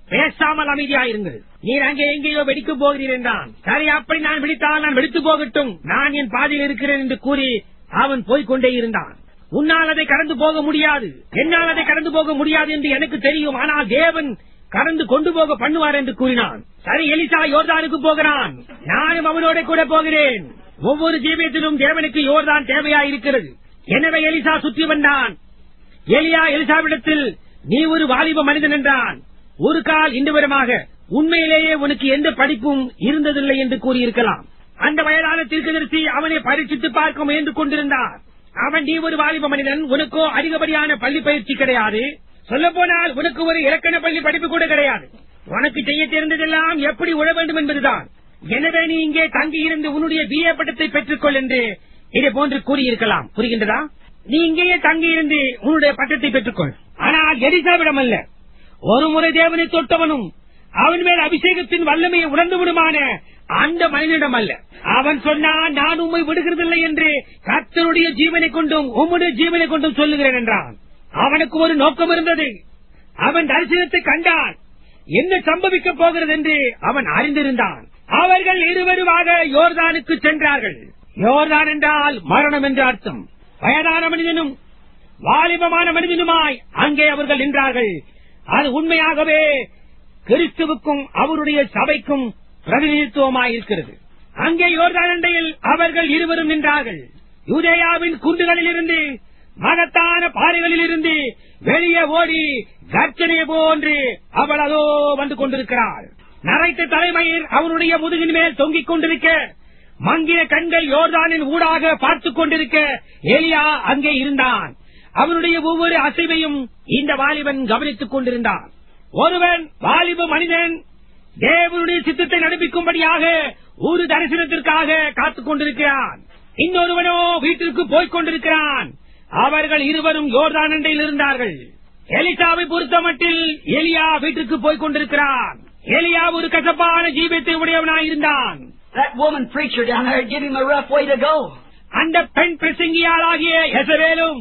Speaker 1: பேசாமல் அமைதியாயிருங்கள் நீர் அங்கே எங்கேயோ வெடிக்கப் போகிறீர் என்றான் சரி அப்படி நான் வெடித்தால் நான் வெடித்து போகட்டும் நான் என் பாதையில் இருக்கிறேன் என்று கூறி அவன் போய்க் கொண்டே இருந்தான் உன்னால் அதை கடந்து போக முடியாது என்னால் அதை கடந்து போக முடியாது என்று எனக்கு தெரியும் ஆனால் தேவன் கடந்து கொண்டு போக பண்ணுவார் என்று கூறினான் சரி எலிசா யோர்தானுக்கு போகிறான் நானும் அவனோட கூட போகிறேன் ஒவ்வொரு ஜீவியத்திலும் தேவனுக்கு யோர்தான் தேவையா இருக்கிறது எனவே எலிசா சுற்றி வந்தான் எலியா எலிசாவிடத்தில் நீ ஒரு வாலிப மனிதன் என்றான் ஒரு கால் இந்த விதமாக உண்மையிலேயே உனக்கு எந்த படிப்பும் இருந்ததில்லை என்று கூறியிருக்கலாம் அந்த வயதான தீர்க்கதரிசி அவனை பரீட்சித்து பார்க்க முயன்று கொண்டிருந்தார் அவன் நீ ஒரு வாலிப மனிதன் உனக்கோ அதிகப்படியான பள்ளி பயிற்சி கிடையாது சொல்ல போனால் உனக்கு ஒரு இலக்கண பள்ளி படிப்பு கூட கிடையாது உனக்கு செய்ய தெரிந்ததெல்லாம் எப்படி உழ வேண்டும் என்பதுதான் எனவே நீ இங்கே தங்கியிருந்து உன்னுடைய பிஏ பட்டத்தை பெற்றுக்கொள் என்று இதை போன்று கூறியிருக்கலாம் புரிகின்றதா நீ இங்கேயே தங்கியிருந்து உன்னுடைய பட்டத்தை பெற்றுக்கொள் ஆனால் எலிசாவிடம் அல்ல ஒரு முறை தேவனை தொட்டவனும் அவன் மேல் அபிஷேகத்தின் வல்லமையை உணர்ந்து விடுமான அந்த மனிதனிடம் அல்ல அவன் சொன்னான் நான் உம்மை விடுகிறதில்லை என்று கர்த்தருடைய ஜீவனை கொண்டும் உம்முடைய ஜீவனை கொண்டும் சொல்லுகிறேன் என்றான் அவனுக்கு ஒரு நோக்கம் இருந்தது அவன் தரிசனத்தை கண்டான் என்ன சம்பவிக்கப் போகிறது என்று அவன் அறிந்திருந்தான் அவர்கள் இருவருமாக யோர்தானுக்கு சென்றார்கள் யோர்தான் என்றால் மரணம் என்று அர்த்தம் வயதான மனிதனும் வாலிபமான மனிதனுமாய் அங்கே அவர்கள் நின்றார்கள் அது உண்மையாகவே கிறிஸ்துவுக்கும் அவருடைய சபைக்கும் பிரதிநிதித்துவமாயிருக்கிறது அங்கே யோர்தான் அண்டையில் அவர்கள் இருவரும் நின்றார்கள் யூதேயாவின் குன்றுகளில் இருந்து மகத்தான பாறைகளில் இருந்து வெளியே ஓடி கர்ச்சனை போன்று அவள் அதோ வந்து கொண்டிருக்கிறாள் நரைத்த தலைமையில் அவனுடைய முதுகின் மேல் தொங்கிக் கொண்டிருக்க மங்கிய கண்கள் யோர்தானின் ஊடாக பார்த்துக் கொண்டிருக்க எலியா அங்கே இருந்தான் அவனுடைய ஒவ்வொரு அசைவையும் இந்த வாலிபன் கவனித்துக் கொண்டிருந்தான் ஒருவன் வாலிப மனிதன் தேவனுடைய சித்தத்தை நடப்பிக்கும்படியாக ஒரு தரிசனத்திற்காக காத்துக் கொண்டிருக்கிறான் இன்னொருவனோ வீட்டிற்கு போய்க் கொண்டிருக்கிறான் அவர்கள் இருவரும் யோர்தான் அண்டையில் இருந்தார்கள் எலிசாவை பொறுத்தமட்டில் எலியா வீட்டுக்கு போய்க் கொண்டிருக்கிறான் எலியா ஒரு கசப்பான ஜீவியத்தை உடையவனாயிருந்தான்
Speaker 2: That woman preacher down there gave him a rough way to go.
Speaker 1: அந்த பெண் பிரசங்கியாளாகிய எசரேலும்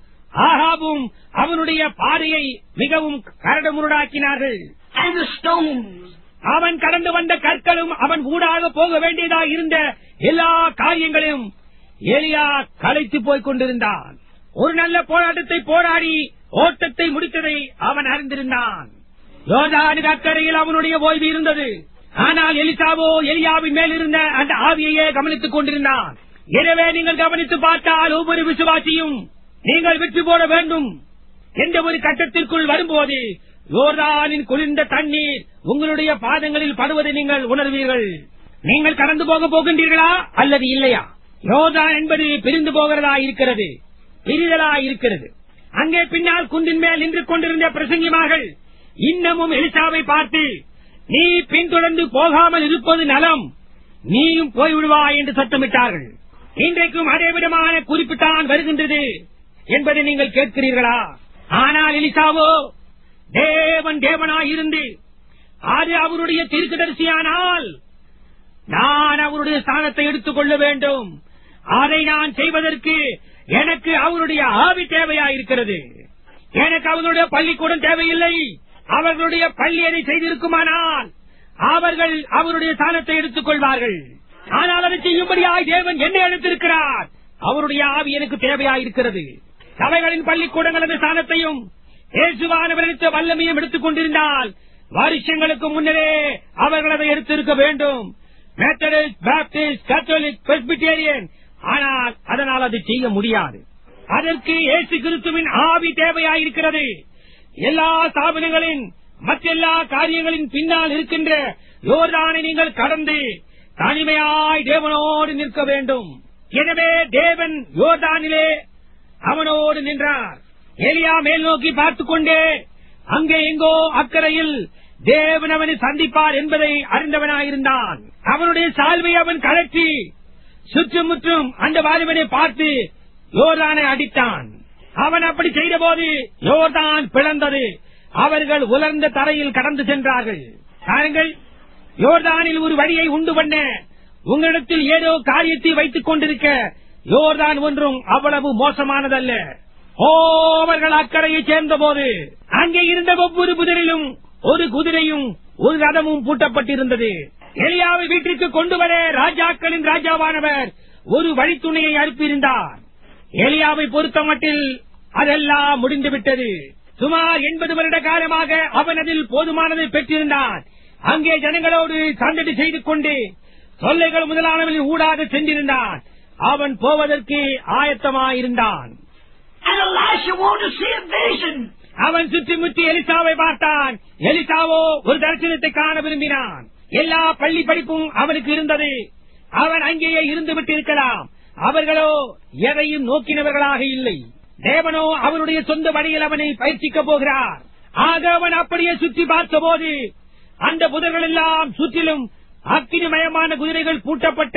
Speaker 1: ஆகாபும் அவனுடைய பாதையை மிகவும் கரடுமுரடாக்கினார்கள்
Speaker 2: And the stones.
Speaker 1: அவன் கடந்து வந்த கற்களும் அவன் ஊடாக போக வேண்டியதாக இருந்த எல்லா காரியங்களையும் எலியா களைத்து போய்க் கொண்டிருந்தான் ஒரு நல்ல போராட்டத்தை போராடி ஓட்டத்தை முடித்ததை அவன் அறிந்திருந்தான் யோதானுக்கு அக்கறையில் அவனுடைய ஓய்வு இருந்தது ஆனால் எலிசாவோ எலியாவின் மேல் இருந்த அந்த ஆவியையே கவனித்துக் கொண்டிருந்தான் எனவே நீங்கள் கவனித்து பார்த்தால் ஒவ்வொரு விசுவாசியும் நீங்கள் விட்டு போட வேண்டும் எந்த ஒரு கட்டத்திற்குள் வரும்போது யோர்தானின் குளிர்ந்த தண்ணீர் உங்களுடைய பாதங்களில் படுவதை நீங்கள் உணர்வீர்கள் நீங்கள் கடந்து போக போகின்றீர்களா அல்லது இல்லையா யோர்தான் என்பது பிரிந்து போகிறதா இருக்கிறது பிரிதலா இருக்கிறது அங்கே பின்னால் குன்றின் மேல் நின்று கொண்டிருந்த பிரசங்கிமார்கள் இன்னமும் எலிசாவை பார்த்து நீ பின்தொடர்ந்து போகாமல் இருப்பது நலம் நீயும் போய்விடுவாய் என்று சத்தமிட்டார்கள் இன்றைக்கும் அதே விதமான குறிப்பிட்டான் வருகின்றது என்பதை நீங்கள் கேட்கிறீர்களா ஆனால் எலிசாவோ தேவன் தேவனாயிருந்து அது அவருடைய தீர்க்கதரிசியானால் நான் அவருடைய ஸ்தானத்தை எடுத்துக் கொள்ள வேண்டும் அதை நான் செய்வதற்கு எனக்கு அவருடைய ஆவி தேவையாயிருக்கிறது எனக்கு அவர்களுடைய பள்ளிக்கூடம் தேவையில்லை அவர்களுடைய பள்ளி அதை செய்திருக்குமானால் அவர்கள் அவருடைய ஸ்தானத்தை எடுத்துக் கொள்வார்கள் ஆனால் அதை செய்யும்படியாய் தேவன் என்னை அழைத்திருக்கிறார் அவருடைய ஆவி எனக்கு தேவையாயிருக்கிறது சபைகளின் பள்ளிக்கூடங்கள் அந்த ஸ்தானத்தையும் இயேசுவானவர் எடுத்த வல்லமையும் எடுத்துக் கொண்டிருந்தால் வருஷங்களுக்கு முன்னரே அவர்கள் அதை எடுத்திருக்க வேண்டும் மெத்தடிஸ்ட் பாப்டிஸ்ட் கத்தோலிக் பெஸ்பிட்டேரியன் ஆனால் அதனால் அதை செய்ய முடியாது அதற்கு இயேசு கிறிஸ்துவின் ஆவி தேவையாயிருக்கிறது எல்லா ஸ்தாபனங்களின் மற்றெல்லா காரியங்களின் பின்னால் இருக்கின்ற யோர்தானை நீங்கள் கடந்து தனிமையாய் தேவனோடு நிற்க வேண்டும் எனவே தேவன் யோர்தானிலே அவனோடு நின்றார் எலியா மேல் நோக்கி பார்த்துக் கொண்டே அங்கே எங்கோ அக்கறையில் தேவன் அவனை சந்திப்பார் என்பதை அறிந்தவனாயிருந்தான் அவனுடைய சால்வை அவன் கழற்றி சுற்றுமுற்றும் அந்த வாலிபனை பார்த்து யோர்தானை அடித்தான் அவன் அப்படி செய்தபோது யோர்தான் பிளந்தது அவர்கள் உலர்ந்த தரையில் கடந்து சென்றார்கள் பாருங்கள் யோர்தானில் ஒரு வழியை உண்டு பண்ண உங்களிடத்தில் ஏதோ காரியத்தை வைத்துக் கொண்டிருக்க யோர்தான் ஒன்றும் அவ்வளவு மோசமானதல்ல ஓ அவர்கள் அக்கறையை சேர்ந்தபோது அங்கே இருந்த ஒவ்வொரு புதரிலும் ஒரு குதிரையும் ஒரு ரதமும் பூட்டப்பட்டிருந்தது எலியாவை வீட்டிற்கு கொண்டு வர ராஜாக்களின் ராஜாவானவர் ஒரு வழித்துணையை அனுப்பியிருந்தார் எலியாவை பொறுத்த மட்டில் அதெல்லாம் முடிந்துவிட்டது சுமார் எண்பது வருட காலமாக அவன் அதில் போதுமானதை பெற்றிருந்தான் அங்கே ஜனங்களோடு சந்தடி செய்து கொண்டு தொல்லைகள் முதலானவர்களின் ஊடாக சென்றிருந்தான் அவன் போவதற்கு ஆயத்தமாயிருந்தான்
Speaker 2: And Elisha wanted to see a vision.
Speaker 1: அவன் சுற்றி முற்றி எலிசாவை பார்த்தான் எலிசாவோ ஒரு தரிசனத்தை காண விரும்பினான் எல்லா பள்ளி படிப்பும் அவனுக்கு இருந்தது அவன் அங்கேயே இருந்து விட்டிருக்கலாம் அவர்களோ எதையும் நோக்கினவர்களாக இல்லை தேவனோ அவனுடைய சொந்த வழியில் அவனை பயிற்சிக்கப் போகிறார் ஆக அவன் அப்படியே சுற்றி பார்த்தபோது அந்த புதர்கள் எல்லாம் சுற்றிலும் அக்கினிமயமான குதிரைகள் பூட்டப்பட்ட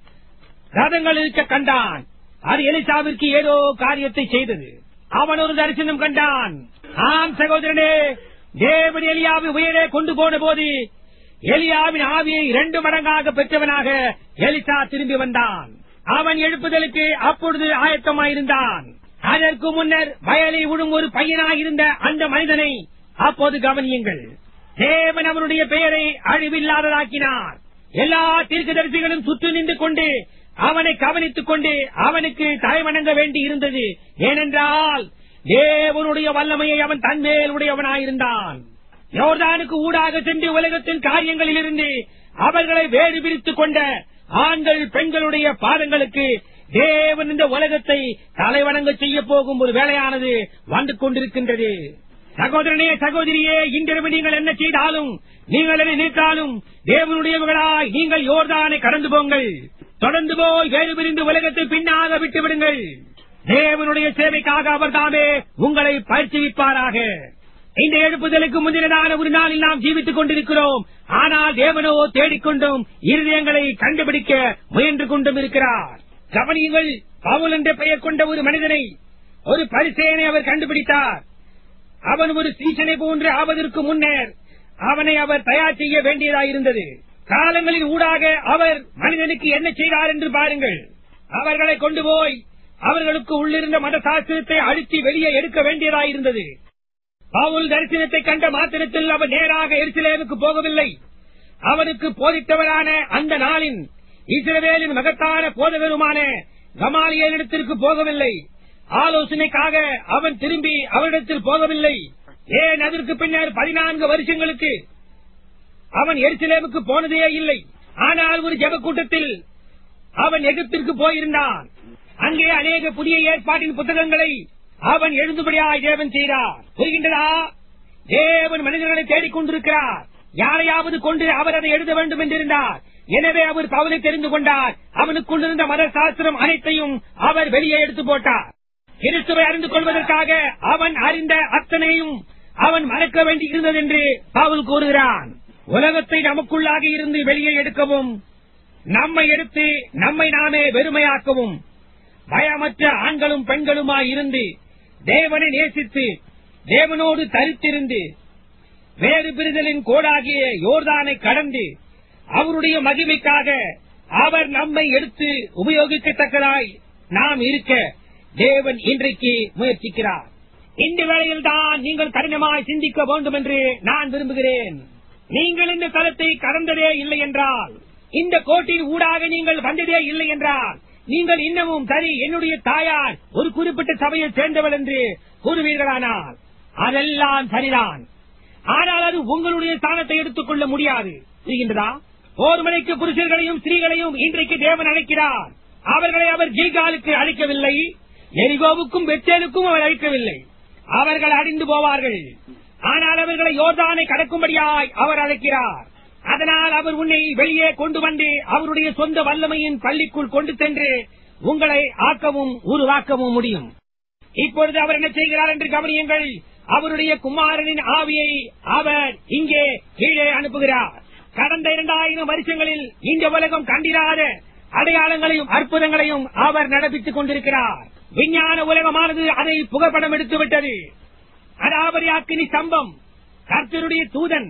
Speaker 1: ரதங்கள் இருக்க கண்டான் அது எலிசாவிற்கு ஏதோ காரியத்தை செய்தது அவன் ஒரு தரிசனம் கண்டான் ஆம் சகோதரனே தேவன் எலியாவை உயரே கொண்டு போன போது எலியாவின் ஆவியை இரண்டு மடங்காக பெற்றவனாக எலிசா திரும்பி வந்தான் அவன் எழுப்புதலுக்கு அப்பொழுது ஆயத்தமாயிருந்தான் அதற்கு முன்னர் வயலை விடும் ஒரு பையனாயிருந்த அந்த மனிதனை அப்போது கவனியுங்கள் தேவன் அவனுடைய பெயரை அழிவில்லாததாக்கினார் எல்லா தீர்க்கதரிசிகளும் சுற்றி நின்று கொண்டு அவனை கவனித்துக் கொண்டு அவனுக்கு தலைவணங்க வேண்டி இருந்தது ஏனென்றால் தேவனுடைய வல்லமையை அவன் தன்மேல் உடையவனாயிருந்தான் யோர்தானுக்கு ஊடாக சென்று உலகத்தின் காரியங்களிலிருந்து அவர்களை வேறு பிரித்துக் கொண்ட ஆண்கள் பெண்களுடைய பாதங்களுக்கு தேவன் இந்த உலகத்தை தலைவணங்க செய்ய போகும் ஒரு வேலையானது வந்து கொண்டிருக்கின்றது சகோதரனே சகோதரியே இன்றிரவு நீங்கள் என்ன செய்தாலும் நீங்கள் என்ன நினைத்தாலும் தேவனுடையவர்களாய் நீங்கள் யோர்தானை கடந்து போங்கள் தொடர்ந்து போய் வேறு பிரிந்து உலகத்தை பின்னாக விட்டு விடுங்கள் தேவனுடைய சேவைக்காக அவர் தாமே உங்களை பயிற்சிவிப்பாராக இந்த எழுப்புதலுக்கு முந்தினதான ஒரு நாளில் நாம் ஜீவித்துக் கொண்டிருக்கிறோம் ஆனால் தேவனோ தேடிக்கொண்டும் இருதயங்களை கண்டுபிடிக்க முயன்று கொண்டும் இருக்கிறார் கவனியுங்கள் பவுல் என்ற பெயர் கொண்ட ஒரு மனிதனை ஒரு பரிசேனை அவர் கண்டுபிடித்தார் அவன் ஒரு சீசனை போன்று ஆவதற்கு முன்னர் அவனை அவர் தயார் செய்ய வேண்டியதாயிருந்தது காலங்களின் ஊடாக அவர் மனிதனுக்கு என்ன செய்தார் என்று பாருங்கள் அவர்களை கொண்டு போய் அவர்களுக்கு உள்ளிருந்த மத சாஸ்திரத்தை அழுத்தி வெளியே எடுக்க வேண்டியதாயிருந்தது பவுல் தரிசனத்தை கண்ட மாத்திரத்தில் அவர் நேராக எருசலேமுக்கு போகவில்லை அவனுக்கு போதித்தவரான அந்த நாளின் இஸ்ரவேலின் மகத்தான போதகருமான கமாலியனிடத்திற்கு போகவில்லை ஆலோசனைக்காக அவன் திரும்பி அவரிடத்தில் போகவில்லை ஏன் அதற்கு பின்னர் பதினான்கு வருஷங்களுக்கு அவன் எருசலேமுக்கு போனதே இல்லை ஆனால் ஒரு ஜெப கூட்டத்தில் அவன் எகிப்திற்கு போயிருந்தான் அங்கே அநேக புதிய ஏற்பாட்டின் புத்தகங்களை அவன் எழுதுபடியாய் தேவன் செய்தார் புரிகின்றதா தேவன் மனிதர்களை தேடிக் கொண்டிருக்கிறார் யாரையாவது கொண்டு அவர் அதை எழுத வேண்டும் என்றிருந்தார் எனவே அவர் பவுலை தெரிந்து கொண்டார் அவனுக்குள்ளிருந்த மத சாஸ்திரம் அனைத்தையும் அவர் வெளியே எடுத்து போட்டார் கிறிஸ்துவை அறிந்து கொள்வதற்காக அவன் அறிந்த அத்தனையும் அவன் மறக்க வேண்டி இருந்தது என்று பவுல் கூறுகிறான் உலகத்தை நமக்குள்ளாக இருந்து வெளியே எடுக்கவும் நம்மை எடுத்து நம்மை நாமே வெறுமையாக்கவும் பயமற்ற ஆண்களும் பெண்களுமாய் இருந்து தேவனை நேசித்து தேவனோடு தரித்திருந்து வேறு பிரிதலின் கோடாகிய யோர்தானை கடந்து அவருடைய மகிமைக்காக அவர் நம்மை எடுத்து உபயோகிக்கத்தக்கதாய் நாம் இருக்க தேவன் இன்றைக்கு முயற்சிக்கிறார் இந்த வேளையில் தான் நீங்கள் கடினமாய் சிந்திக்க வேண்டும் என்று நான் விரும்புகிறேன் நீங்கள் இந்த தளத்தை கடந்ததே இல்லை என்றால் இந்த கோட்டின் ஊடாக நீங்கள் வந்ததே இல்லை என்றால் நீங்கள் இன்னமும் சரி என்னுடைய தாயார் ஒரு குறிப்பிட்ட சபையை சேர்ந்தவள் என்று கூறுவீர்களானால் அதெல்லாம் சரிதான் ஆனால் அது உங்களுடைய ஸ்தானத்தை எடுத்துக் கொள்ள முடியாது புரிகின்றதா போர் மலைக்கு புருஷர்களையும் ஸ்திரீகளையும் இன்றைக்கு தேவன் அழைக்கிறார் அவர்களை அவர் ஜீகாலுக்கு அழைக்கவில்லை எரிகோவுக்கும் பெத்தேலுக்கும் அவர் அழைக்கவில்லை அவர்கள் அடிந்து போவார்கள் ஆனால் அவர்களை யோர்தானை கடக்கும்படியாய் அவர் அழைக்கிறார் அதனால் அவர் உன்னை வெளியே கொண்டு வந்து அவருடைய சொந்த வல்லமையின் பள்ளிக்குள் கொண்டு சென்று உங்களை ஆக்கவும் உருவாக்கவும் முடியும் இப்பொழுது அவர் என்ன செய்கிறார் என்று கவனியுங்கள் அவருடைய குமாரனின் ஆவியை அவர் இங்கே கீழே அனுப்புகிறார் கடந்த இரண்டாயிரம் வருஷங்களில் இந்த உலகம் கண்டிராத அடையாளங்களையும் அற்புதங்களையும் அவர் நடப்பித்துக் கொண்டிருக்கிறார் விஞ்ஞான உலகமானது அதை புகைப்படம் எடுத்து விட்டது அடாபரி அக்கினி சம்பம் கர்த்தருடைய தூதன்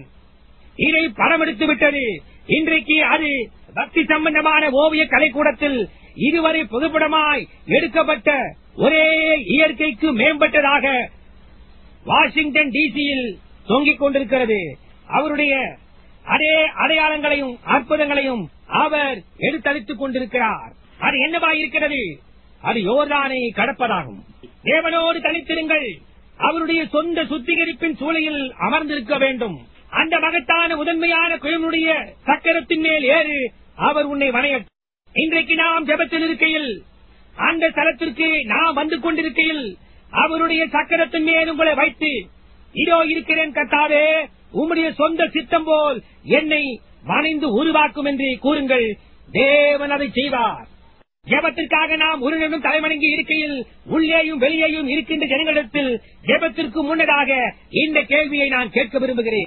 Speaker 1: இதை படம் எடுத்து விட்டது இன்றைக்கு அது பக்தி சம்பந்தமான ஓவிய கலைக்கூடத்தில் இதுவரை புகைப்படமாய் எடுக்கப்பட்ட ஒரே இயற்கைக்கு மேம்பட்டதாக வாஷிங்டன் டிசியில் தொங்கிக் கொண்டிருக்கிறது அவருடைய அதே அடையாளங்களையும் அற்புதங்களையும் அவர் எடுத்தளித்துக் கொண்டிருக்கிறார் அது என்னவா இருக்கிறது அது யோர்தானை கடப்பதாகும் தேவனோடு தனித்திருங்கள் அவருடைய சொந்த சுத்திகரிப்பின் சூழலில் அமர்ந்திருக்க வேண்டும் அந்த மகத்தான முதன்மையான குழனுடைய சக்கரத்தின் மேல் ஏறு அவர் உன்னை வணையட்டும் இன்றைக்கு நாம் ஜெபத்தில் இருக்கையில் அந்த ஸ்தலத்திற்கு நாம் வந்து கொண்டிருக்கையில் அவருடைய சக்கரத்தின் மேல் உங்களை வைத்து இதோ இருக்கிறேன் கத்தாவே உம்முடைய சொந்த சித்தம் போல் என்னை வணைந்து உருவாக்கும் என்று கூறுங்கள் தேவன் அதை செய்வார் ஜெபத்திற்காக நாம் ஒரு நிமிடம் தலைவணங்கி இருக்கையில் உள்ளேயும் வெளியேயும் இருக்கின்ற ஜனங்களிடத்தில் ஜெபத்திற்கு முன்னதாக இந்த கேள்வியை நான் கேட்க விரும்புகிறேன்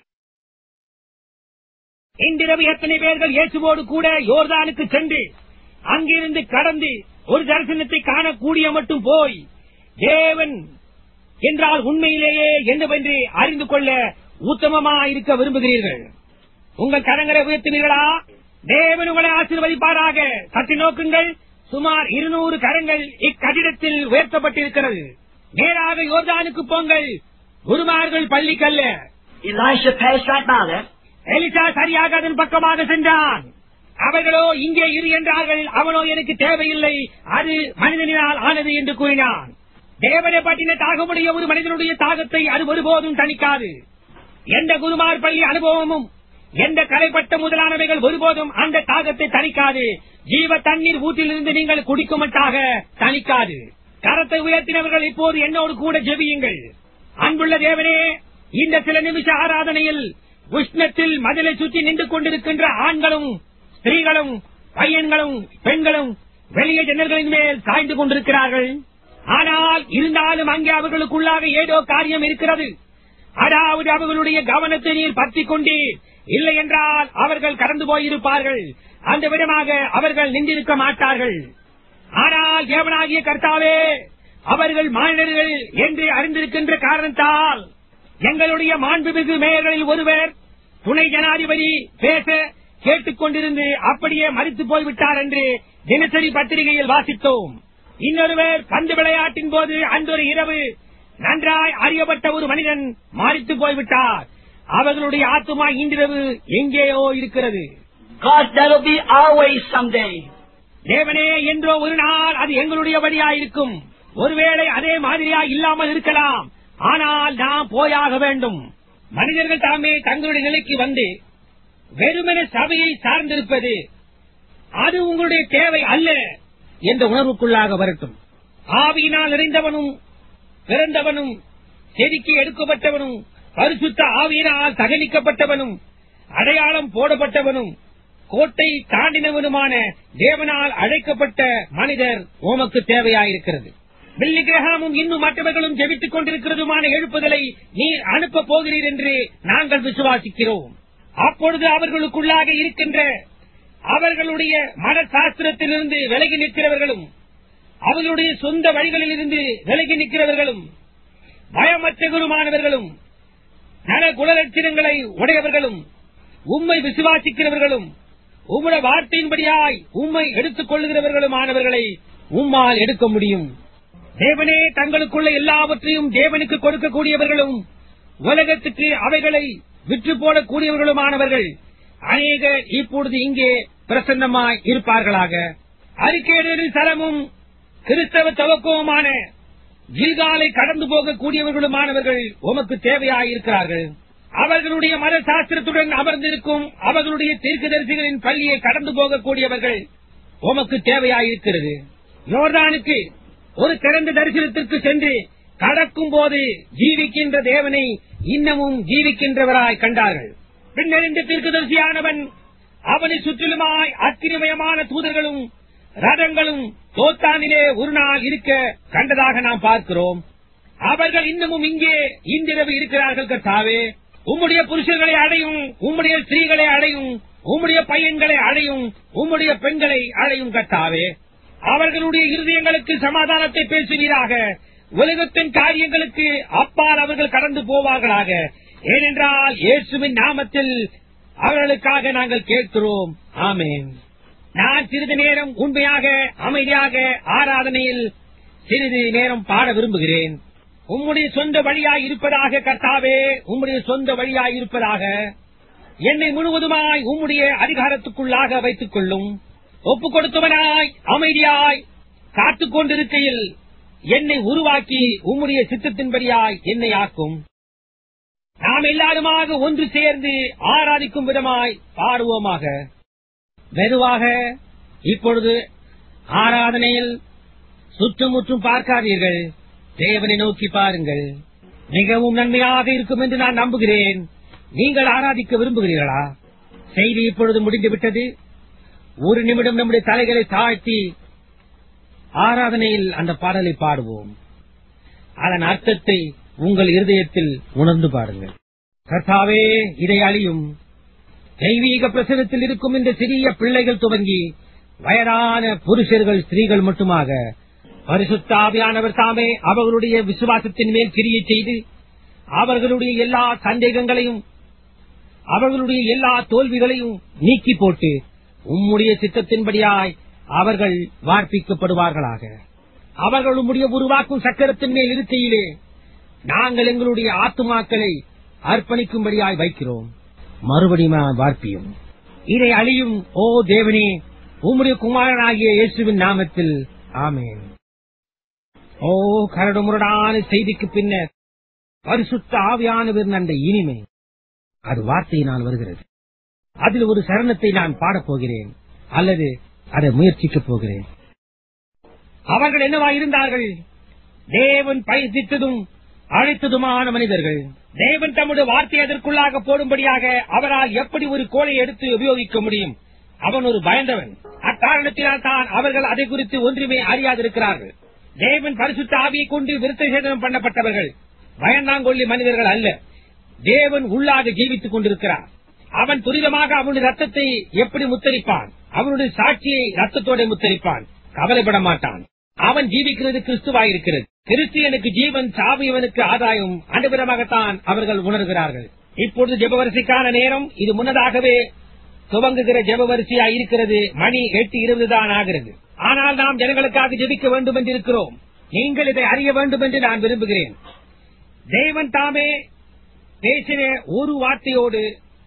Speaker 1: இன்றிரவு எத்தனை பேர்கள் இயேசுவோடு கூட யோர்தானுக்கு சென்று அங்கிருந்து கடந்து ஒரு தரிசனத்தை காணக்கூடிய மட்டும் போய் தேவன் என்றால் உண்மையிலேயே என்னவென்று அறிந்து கொள்ள உத்தமமா இருக்க விரும்புகிறீர்கள் உங்கள் கரங்களை உயர்த்தினீர்களா தேவன் உங்களை ஆசீர்வதிப்பாராக சற்று நோக்குங்கள் சுமார் இருநூறு கரங்கள் இக்கட்டிடத்தில் உயர்த்தப்பட்டிருக்கிறது நேராக யோர்தானுக்கு போங்கள் குருமார்கள் பள்ளிக்கல்ல
Speaker 2: Elisha passed right by that.
Speaker 1: Elisha சரியாக அதன் பக்கமாக சென்றான் அவர்களோ இங்கே இரு என்றார்கள் அவனோ எனக்கு தேவையில்லை அது மனிதனினால் ஆனது என்று கூறினான் தேவனை பற்றின தாகமுடைய ஒரு மனிதனுடைய தாகத்தை அது ஒருபோதும் தணிக்காது எந்த குருமார் பள்ளி அனுபவமும் எந்த கலைப்பட்ட முதலானவைகள் ஒருபோதும் அந்த தாகத்தை தணிக்காது ஜீவ தண்ணீர் ஊற்றிலிருந்து நீங்கள் குடிக்குமட்டாக தணிக்காது கரத்தை உயர்த்தினவர்கள் இப்போது என்னோடு கூட ஜெபியுங்கள் அன்புள்ள தேவனே இந்த சில நிமிஷ ஆராதனையில் உஷ்ணத்தில் மதிலை சுற்றி நின்று கொண்டிருக்கின்ற ஆண்களும் ஸ்திரீகளும் பையன்களும் பெண்களும் வெளிய ஜன்னல்களின் மேல் சாய்ந்து கொண்டிருக்கிறார்கள் ஆனால் இருந்தாலும் அங்கே அவர்களுக்குள்ளாக ஏதோ காரியம் இருக்கிறது அதாவது அவர்களுடைய கவனத்தை நீர் பற்றிக் கொண்டு இல்லை என்றால் அவர்கள் கடந்து போயிருப்பார்கள் அந்த விதமாக அவர்கள் நின்றிருக்க மாட்டார்கள் ஆனால் தேவனாகிய கர்த்தாவே அவர்கள் மாநிலர்கள் என்று அறிந்திருக்கின்ற காரணத்தால் எங்களுடைய மாண்புமிகு மேயர்களில் ஒருவர் துணை ஜனாதிபதி பேச கேட்டுக் கொண்டிருந்து அப்படியே மறித்து போய்விட்டார் என்று தினசரி பத்திரிகையில் வாசித்தோம் இன்னொருவர் பந்து விளையாட்டின் போது அன்றொரு இரவு நன்றாய் அறியப்பட்ட ஒரு மனிதன் மறித்து போய்விட்டார் அவர்களுடைய ஆத்துமா இன்றிரவு எங்கேயோ இருக்கிறது
Speaker 2: God, that'll be our way someday.
Speaker 1: தேவனே என்றோ ஒரு நாள் அது எங்களுடைய வழியாயிருக்கும் ஒருவேளை அதே மாதிரியா இல்லாமல் இருக்கலாம் ஆனால் நாம் போயாக வேண்டும் மனிதர்கள் தாமே தங்களுடைய நிலைக்கு வந்து வெறுமன சபையை சார்ந்திருப்பது அது உங்களுடைய தேவை அல்ல என்ற உணர்வுக்குள்ளாக வரட்டும் ஆவியினால் நிறைந்தவனும் பிறந்தவனும் செதுக்கி எடுக்கப்பட்டவனும் பரிசுத்த ஆவியினால் தகனிக்கப்பட்டவனும் அடையாளம் போடப்பட்டவனும் கோட்டை தாண்டினவனுமான தேவனால் அழைக்கப்பட்ட மனிதர் உமக்கு தேவையாயிருக்கிறது பில்லி கிரகாமும் இன்னும் மற்றவர்களும் ஜெபித்துக் கொண்டிருக்கிறதுமான எழுப்புதலை நீர் அனுப்ப போகிறீர் என்று நாங்கள் விசுவாசிக்கிறோம் அப்பொழுது அவர்களுக்குள்ளாக இருக்கின்ற அவர்களுடைய மத சாஸ்திரத்திலிருந்து விலகி நிற்கிறவர்களும் அவர்களுடைய சொந்த வழிகளிலிருந்து விலகி நிற்கிறவர்களும் பயமற்றவருமானவர்களும் நல குணலட்சணங்களை உடையவர்களும் உம்மை விசுவாசிக்கிறவர்களும் உம்முடைய வார்த்தையின்படியாய் உம்மை எடுத்துக் கொள்ளுகிறவர்களுமானவர்களை உம்மால் எடுக்க முடியும் தேவனே தங்களுக்குள்ள எல்லாவற்றையும் தேவனுக்கு கொடுக்கக்கூடியவர்களும் உலகத்துக்கு அவைகளை விற்று போடக்கூடியவர்களுமானவர்கள் அநேகர் இப்பொழுது இங்கே பிரசன்னமாய் இருப்பார்களாக அறிக்கையிடலின் சரமும் கிறிஸ்தவ தவக்கவுமான ஜில்காலை கடந்து போகக்கூடியவர்களுமானவர்கள் உமக்கு தேவையாயிருக்கிறார்கள் அவர்களுடைய மத சாஸ்திரத்துடன் அமர்ந்திருக்கும் அவர்களுடைய தீர்க்கதரிசிகளின் பள்ளியை கடந்து போகக்கூடியவர்கள் உமக்கு தேவையாயிருக்கிறது யோர்தானுக்கு ஒரு திறந்த தரிசனத்திற்கு சென்று கடக்கும் போது ஜீவிக்கின்ற தேவனை இன்னமும் ஜீவிக்கின்றவராய் கண்டார்கள் பின்னர் இந்த தீர்க்கதரிசியானவன் அவனை சுற்றிலுமாய் அக்கிரிமயமான தூதர்களும் ரதங்களும் தோத்தானிலே ஒரு நாள் இருக்க கண்டதாக நாம் பார்க்கிறோம் அவர்கள் இன்னமும் இங்கே இன்றிரவு இருக்கிறார்கள் கர்த்தாவே உம்முடைய புருஷர்களை அடையும் உம்முடைய ஸ்திரீகளை அடையும் உம்முடைய பையன்களை அடையும் உம்முடைய பெண்களை அடையும் கர்த்தாவே அவர்களுடைய இருதயங்களுக்கு சமாதானத்தை பேசுவீராக உலகத்தின் காரியங்களுக்கு அப்பால் அவர்கள் கடந்து போவார்களாக ஏனென்றால் இயேசுவின் நாமத்தில் அவர்களுக்காக நாங்கள் கேட்கிறோம் ஆமென் நான் சிறிது நேரம் உண்மையாக அமைதியாக ஆராதனையில் சிறிது நேரம் பாட விரும்புகிறேன் உம்முடைய சொந்த வழியாய் இருப்பதாக கர்த்தாவே உம்முடைய சொந்த வழியாய் இருப்பதாக என்னை முழுவதுமாய் உம்முடைய அதிகாரத்துக்குள்ளாக வைத்துக் கொள்ளும் ஒப்புக் கொடுத்தவனாய் அமைதியாய் காத்துக் கொண்டிருக்கையில் என்னை உருவாக்கி உம்முடைய சித்தத்தின்படியாய் என்னை ஆக்கும் நாம் எல்லாருமாக ஒன்று சேர்ந்து ஆராதிக்கும் விதமாய் பாடுவோமாக மெதுவாக இப்பொழுது ஆராதனையில் சுற்றுமுற்றும் பார்க்காதீர்கள் தேவனை நோக்கி பாருங்கள் மிகவும் நன்மையாக இருக்கும் என்று நான் நம்புகிறேன் நீங்கள் ஆராதிக்க விரும்புகிறீர்களா செய்தி இப்பொழுது முடிந்துவிட்டது ஒரு நிமிடம் நம்முடைய தலைகளை தாழ்த்தி ஆராதனையில் அந்த பாடலை பாடுவோம் அதன் அர்த்தத்தை உங்கள் இருதயத்தில் உணர்ந்து பாருங்கள் கர்த்தாவே இதை அழியும் தெய்வீக பிரசனத்தில் இருக்கும் இந்த சிறிய பிள்ளைகள் துவங்கி வயதான புருஷர்கள் ஸ்திரீகள் மட்டுமாக பரிசுத்தாவியானவர் தாமே அவர்களுடைய விசுவாசத்தின் மேல் கிரியை செய்து அவர்களுடைய எல்லா சந்தேகங்களையும் அவர்களுடைய எல்லா தோல்விகளையும் நீக்கி போட்டு உம்முடைய சித்தத்தின்படியாய் அவர்கள் வார்ப்பிக்கப்படுவார்களாக அவர்கள் உம்முடைய உருவாக்கும் சக்கரத்தின் மேல் இருக்கையிலே நாங்கள் எங்களுடைய ஆத்துமாக்களை அர்ப்பணிக்கும்படியாய் வைக்கிறோம் மறுபடியும் வார்ப்பியும் இதை அழியும் ஓ தேவனே உம்முடைய குமாரனாகிய இயேசுவின் நாமத்தில் ஆமேன் ஓ கரடுமுரடான செய்திக்கு பின்னர் பரிசுத்த ஆவியானவர் அந்த இனிமை அது வார்த்தையினால் வருகிறது அதில் ஒரு சரணத்தை நான் பாடப் போகிறேன் அல்லது அதை முயற்சிக்கப் போகிறேன் அவர்கள் என்னவா இருந்தார்கள் தேவன் பயிர்த்தித்ததும் அழைத்ததுமான மனிதர்கள் தேவன் தம்முடைய வார்த்தை அதற்குள்ளாக போடும்படியாக அவரால் எப்படி ஒரு கோலை எடுத்து உபயோகிக்க முடியும் அவன் ஒரு பயந்தவன் அக்காரணத்தினால் தான் அவர்கள் அதை குறித்து ஒன்றுமே அறியாதிருக்கிறார்கள் தேவன் பரிசுத்த ஆவியை கொண்டு விருத்த சேதனம் பண்ணப்பட்டவர்கள் பயந்தாங்கொள்ளி மனிதர்கள் அல்ல தேவன் உள்ளாக ஜீவித்துக் கொண்டிருக்கிறார் அவன் துரிதமாக அவனுடைய ரத்தத்தை எப்படி முத்தரிப்பான் அவனுடைய சாட்சியை ரத்தத்தோட முத்தரிப்பான் கவலைப்பட மாட்டான் அவன் ஜீவிக்கிறது கிறிஸ்துவாயிருக்கிறது கிறிஸ்தியனுக்கு ஜீவன் சாவியவனுக்கு ஆதாயம் அனுபரமாகத்தான் அவர்கள் உணர்கிறார்கள் இப்பொழுது ஜெபவரிசைக்கான நேரம் இது முன்னதாகவே துவங்குகிற ஜெபவரிசையா இருக்கிறது மணி எட்டு இருபது தான் ஆகிறது ஆனால் நாம் ஜனங்களுக்காக ஜெபிக்க வேண்டும் என்று இருக்கிறோம் நீங்கள் இதை அறிய வேண்டும் என்று நான் விரும்புகிறேன் தேவன் தாமே பேசின ஒரு வார்த்தையோடு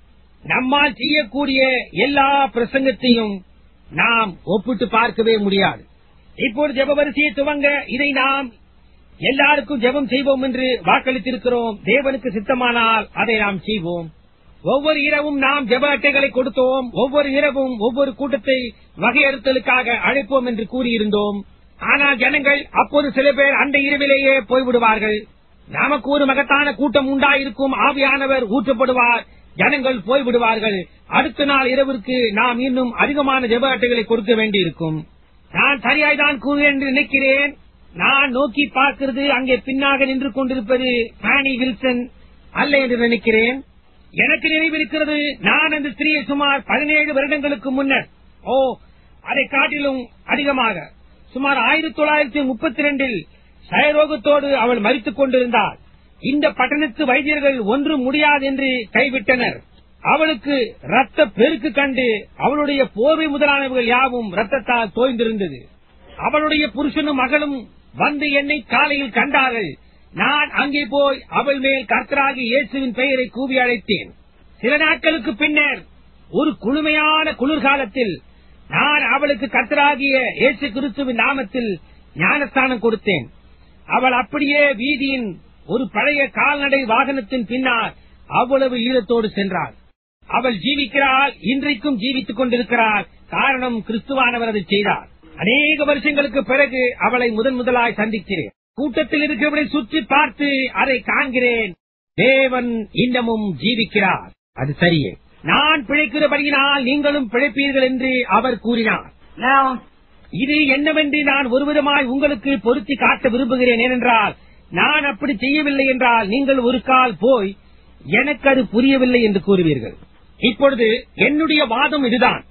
Speaker 1: நம்மால் செய்யக்கூடிய எல்லா பிரசங்கத்தையும் நாம் ஒப்பிட்டு பார்க்கவே முடியாது இப்போது ஜெபவரிசையை துவங்க இதை நாம் எல்லாருக்கும் ஜெபம் செய்வோம் என்று வாக்களித்திருக்கிறோம் தேவனுக்கு சித்தமானால் அதை நாம் செய்வோம் ஒவ்வொரு இரவும் நாம் ஜெப அட்டைகளை கொடுத்தோம் ஒவ்வொரு இரவும் ஒவ்வொரு கூட்டத்தை வகையறுத்தலுக்காக அழைப்போம் என்று கூறியிருந்தோம் ஆனால் ஜனங்கள் அப்போது சில பேர் அந்த இரவிலேயே போய்விடுவார்கள் நமக்கு ஒரு மகத்தான கூட்டம் உண்டாயிருக்கும் ஆவியானவர் ஊற்றப்படுவார் ஜனங்கள் போய்விடுவார்கள் அடுத்த நாள் இரவிற்கு நாம் இன்னும் அதிகமான ஜெப அட்டைகளை கொடுக்க வேண்டியிருக்கும் நான் சரியாய் தான் கூறுவேன் என்று நினைக்கிறேன் நான் நோக்கி பார்க்கிறது அங்கே பின்னாக நின்று கொண்டிருப்பது பானி வில்சன் அல்ல என்று நினைக்கிறேன் எனக்கு நினைவிருக்கிறது நான் அந்த ஸ்திரீயை சுமார் பதினேழு வருடங்களுக்கு முன்னர் ஓ அதை காட்டிலும் அதிகமாக சுமார் ஆயிரத்தி தொள்ளாயிரத்தி முப்பத்தி ரெண்டில் சயரோகத்தோடு அவள் மறித்துக் கொண்டிருந்தாள் இந்த பட்டணத்து வைத்தியர்கள் ஒன்றும் முடியாது என்று கைவிட்டனர் அவளுக்கு ரத்த பெருக்கு கண்டு அவளுடைய போர்வை முதலானவர்கள் யாவும் ரத்தத்தால் தோய்ந்திருந்தது அவளுடைய புருஷனும் மகளும் வந்து என்னை காலையில் கண்டார்கள் நான் அங்கே போய் அவள் மேல் கர்த்தராகி இயேசுவின் பெயரை கூவி அழைத்தேன் சில நாட்களுக்கு பின்னர் ஒரு குளுமையான குளிர்காலத்தில் நான் அவளுக்கு கர்த்தராகிய இயேசு கிறிஸ்துவின் நாமத்தில் ஞானஸ்தானம் கொடுத்தேன் அவள் அப்படியே வீதியின் ஒரு பழைய கால்நடை வாகனத்தின் பின்னால் அவ்வளவு ஈரத்தோடு சென்றாள் அவள் ஜீவிக்கிறாள் இன்றைக்கும் ஜீவித்துக் கொண்டிருக்கிறாள் காரணம் கிறிஸ்துவானவர் அதை செய்தார் அநேக வருஷங்களுக்கு பிறகு அவளை முதன் முதலாய் சந்திக்கிறேன் கூட்டத்தில் இருக்கிறவரை சுற்றி பார்த்து அதை காண்கிறேன் தேவன் இன்னமும் ஜீவிக்கிறார் அது சரியே நான் பிழைக்கிறபடியினால் நீங்களும் பிழைப்பீர்கள் என்று அவர் கூறினார்
Speaker 2: Now,
Speaker 1: இது என்னவென்று நான் ஒருவிதமாய் உங்களுக்கு பொருத்தி காட்ட விரும்புகிறேன் ஏனென்றால் நான் அப்படி செய்யவில்லை என்றால் நீங்கள் ஒரு கால் போய் எனக்கு அது புரியவில்லை என்று கூறுவீர்கள் இப்பொழுது என்னுடைய வாதம் இதுதான்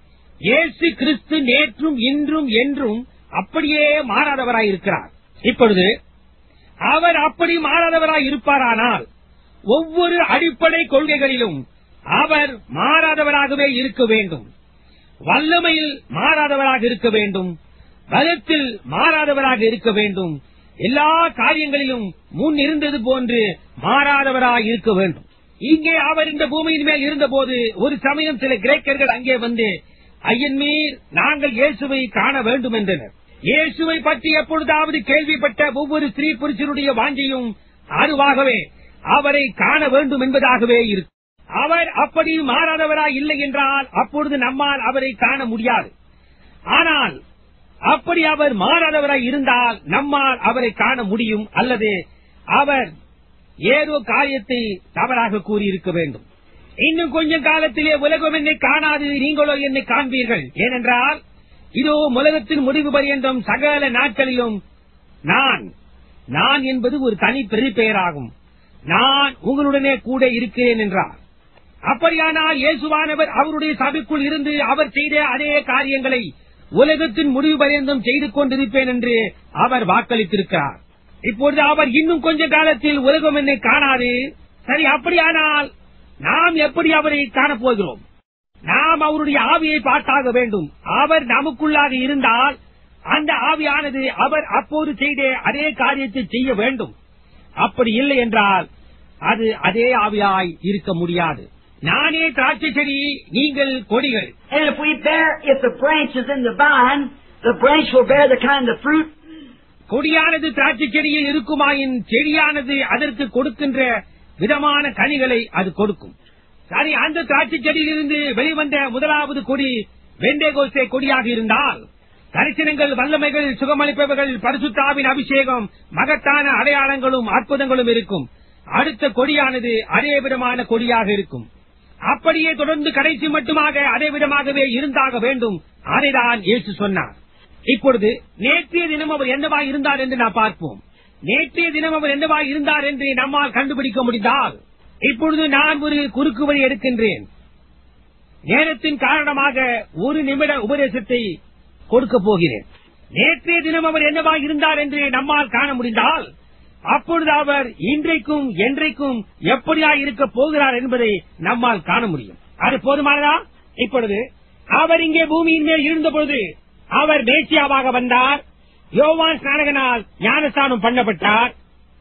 Speaker 1: இயேசு கிறிஸ்து நேற்றும் இன்றும் என்றும் அப்படியே மாறாதவராய் இருக்கிறார் இப்பொழுது அவர் அப்படி மாறாதவராய் இருப்பாரானால் ஒவ்வொரு அடிப்படை கொள்கைகளிலும் அவர் மாறாதவராகவே இருக்க வேண்டும் வல்லமையில் மாறாதவராக இருக்க வேண்டும் பலத்தில் மாறாதவராக இருக்க வேண்டும் எல்லா காரியங்களிலும் முன் இருந்தது போன்று மாறாதவராக இருக்க வேண்டும் இங்கே அவர் இந்த பூமியின் மேல் இருந்தபோது ஒரு சமயம் சில கிரேக்கர்கள் அங்கே வந்து ஐயன்மீர் நாங்கள் இயேசுவை காண வேண்டும் என்றனர் இயேசுவை பற்றி எப்பொழுதாவது கேள்விப்பட்ட ஒவ்வொரு ஸ்திரீ புருஷனுடைய வாஞ்சையும் அதுவாகவே அவரை காண வேண்டும் என்பதாகவே இருக்கும் அவர் அப்படி மாறாதவராய் இல்லை என்றால் அப்பொழுது நம்மால் அவரை காண முடியாது ஆனால் அப்படி அவர் மாறாதவராய் இருந்தால் நம்மால் அவரை காண முடியும் அல்லது அவர் ஏதோ காரியத்தை தவறாக கூறியிருக்க வேண்டும் இன்னும் கொஞ்சம் காலத்திலே உலகம் என்னை காணாது நீங்களோ என்னை காண்பீர்கள் ஏனென்றால் இதோ உலகத்தின் முடிவு பரியந்தம் சகல நாட்களிலும் நான் நான் என்பது ஒரு தனி பெயராகும் நான் உங்களுடனே கூட இருக்கிறேன் என்றார் அப்படியானால் இயேசுவானவர் அவருடைய சபைக்குள் இருந்து அவர் செய்த அதே காரியங்களை உலகத்தின் முடிவு பரியந்தம் செய்து கொண்டிருப்பேன் என்று அவர் வாக்களித்திருக்கிறார் இப்பொழுது அவர் இன்னும் கொஞ்ச காலத்தில் உலகம் என்னை காணாது சரி அப்படியானால் நாம் எப்படி அவரை காணப்போகிறோம் நாம் அவருடைய ஆவியை பார்த்தாக வேண்டும் அவர் நமக்குள்ளாக இருந்தால் அந்த ஆவியானது அவர் அப்போது செய்த அதே காரியத்தை செய்ய வேண்டும் அப்படி இல்லை என்றால் அது அதே ஆவியாய் இருக்க முடியாது நானே திராட்சை செடி நீங்கள் கொடிகள்
Speaker 2: And if we bear, if the branch is in the vine, the branch will bear the kind of fruit.
Speaker 1: கொடியானது திராட்சை செடியில் இருக்குமாயின் செடியானது அதற்கு கொடுக்கின்ற விதமான கனிகளை அது கொடுக்கும் சரி அந்த திராட்சை செடியிலிருந்து வெளிவந்த முதலாவது கொடி வெண்டேகோசே கொடியாக இருந்தால் தரிசனங்கள் வல்லமைகள் சுகமளிப்பவர்கள் பரிசுத்தாவின் அபிஷேகம் மகத்தான அடையாளங்களும் அற்புதங்களும் இருக்கும் அடுத்த கொடியானது அதே விதமான கொடியாக இருக்கும் அப்படியே தொடர்ந்து கடைசி மட்டுமாக அதே விதமாகவே இருந்தாக வேண்டும் அதைதான் இயேசு சொன்னார் இப்பொழுது நேற்றைய தினம் அவர் என்னவாய் இருந்தார் என்று நாம் பார்ப்போம் நேற்றைய தினம் அவர் என்னவாய் இருந்தார் என்று நம்மால் கண்டுபிடிக்க முடிந்தால் இப்பொழுது நான் ஒரு குறுக்கு வழி எடுக்கின்றேன் நேரத்தின் காரணமாக ஒரு நிமிட உபதேசத்தை கொடுக்க போகிறேன் நேற்றைய தினம் அவர் என்னவாய் இருந்தார் என்று நம்மால் காண முடிந்தால் அப்பொழுது அவர் இன்றைக்கும் என்றைக்கும் எப்படியா இருக்க போகிறார் என்பதை நம்மால் காண முடியும் அது போதுமானதா இப்பொழுது அவர் இங்கே பூமியின் மேல் இருந்தபொழுது அவர் மேசியாவாக வந்தார் யோவான் ஸ்நானகனால் ஞானஸ்தானம் பண்ணப்பட்டார்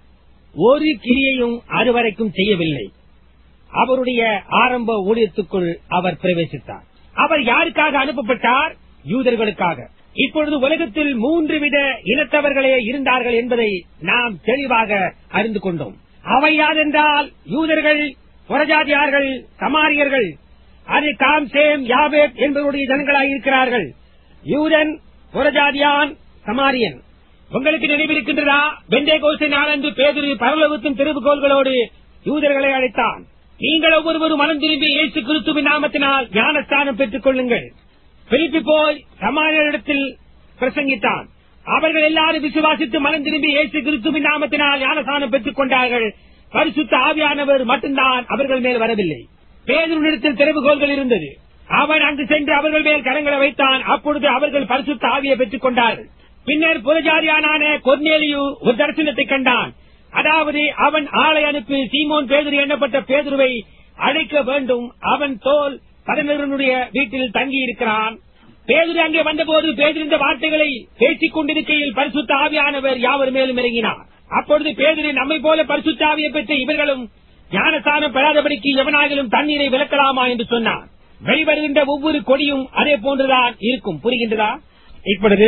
Speaker 1: ஒரு கிரியையும் அதுவரைக்கும் செய்யவில்லை அவருடைய ஆரம்ப ஊழியத்துக்குள் அவர் பிரவேசித்தார் அவர் யாருக்காக அனுப்பப்பட்டார் யூதர்களுக்காக இப்பொழுது உலகத்தில் மூன்று வித இனத்தவர்களே இருந்தார்கள் என்பதை நாம் தெளிவாக அறிந்து கொண்டோம் அவை யாதென்றால் யூதர்கள் புறஜாதியார்கள் சமாரியர்கள் அது காம் சேம் யாபேத் என்பவருடைய ஜனங்களாக இருக்கிறார்கள் யூதன் புறஜாதியான் சமாரியன் உங்களுக்கு நினைவிருக்கின்றதா வெண்டே கோசை நாளன்று பேதிரு பரலோகத்தின் திருவுகோள்களோடு யூதர்களை அழைத்தான் நீங்கள் ஒவ்வொருவரும் மனம் திரும்பி இயேசு கிறிஸ்துவின் நாமத்தினால் ஞானஸ்தானம் பெற்றுக் கொள்ளுங்கள் பிலிப்பி போய் சமாரியரிடத்தில் பிரசங்கித்தான் அவர்கள் எல்லாரும் விசுவாசித்து மனம் திரும்பி இயேசு கிறிஸ்துவின் நாமத்தினால் ஞானஸ்தானம் பெற்றுக் கொண்டார்கள் பரிசுத்த ஆவியானவர் மட்டும்தான் அவர்கள் மேல் வரவில்லை பேதரிடத்தில் திறவுகோள்கள் இருந்தது அவன் அங்கு சென்று அவர்கள் மேல் கரங்களை வைத்தான் அப்பொழுது அவர்கள் பரிசுத்த ஆவியை பெற்றுக் கொண்டார்கள் பின்னர் புறஜாதியானான கொர்நேலியு ஒரு தரிசனத்தை கண்டான் அதாவது அவன் ஆளை அனுப்பி சீமோன் பேதுரு எண்ணப்பட்ட பேதுருவை அழைக்க வேண்டும் அவன் தோல் பதினருடைய வீட்டில் தங்கியிருக்கிறான் பேதுரு அங்கே வந்தபோது பேதுரு இந்த வார்த்தைகளை பேசிக் கொண்டிருக்கையில் பரிசுத்த ஆவியானவர் யாவர் மேலும் இறங்கினார் அப்பொழுது பேதுரு நம்மை போல பரிசுத்த ஆவியை பெற்ற இவர்களும் ஞானஸ்தானம் பெறாதபடிக்கு எவனாகிலும் தண்ணீரை விளக்கலாமா என்று சொன்னார் வெளிவருகின்ற ஒவ்வொரு கொடியும் அதே போன்றுதான் இருக்கும் புரிகின்றதா இப்பொழுது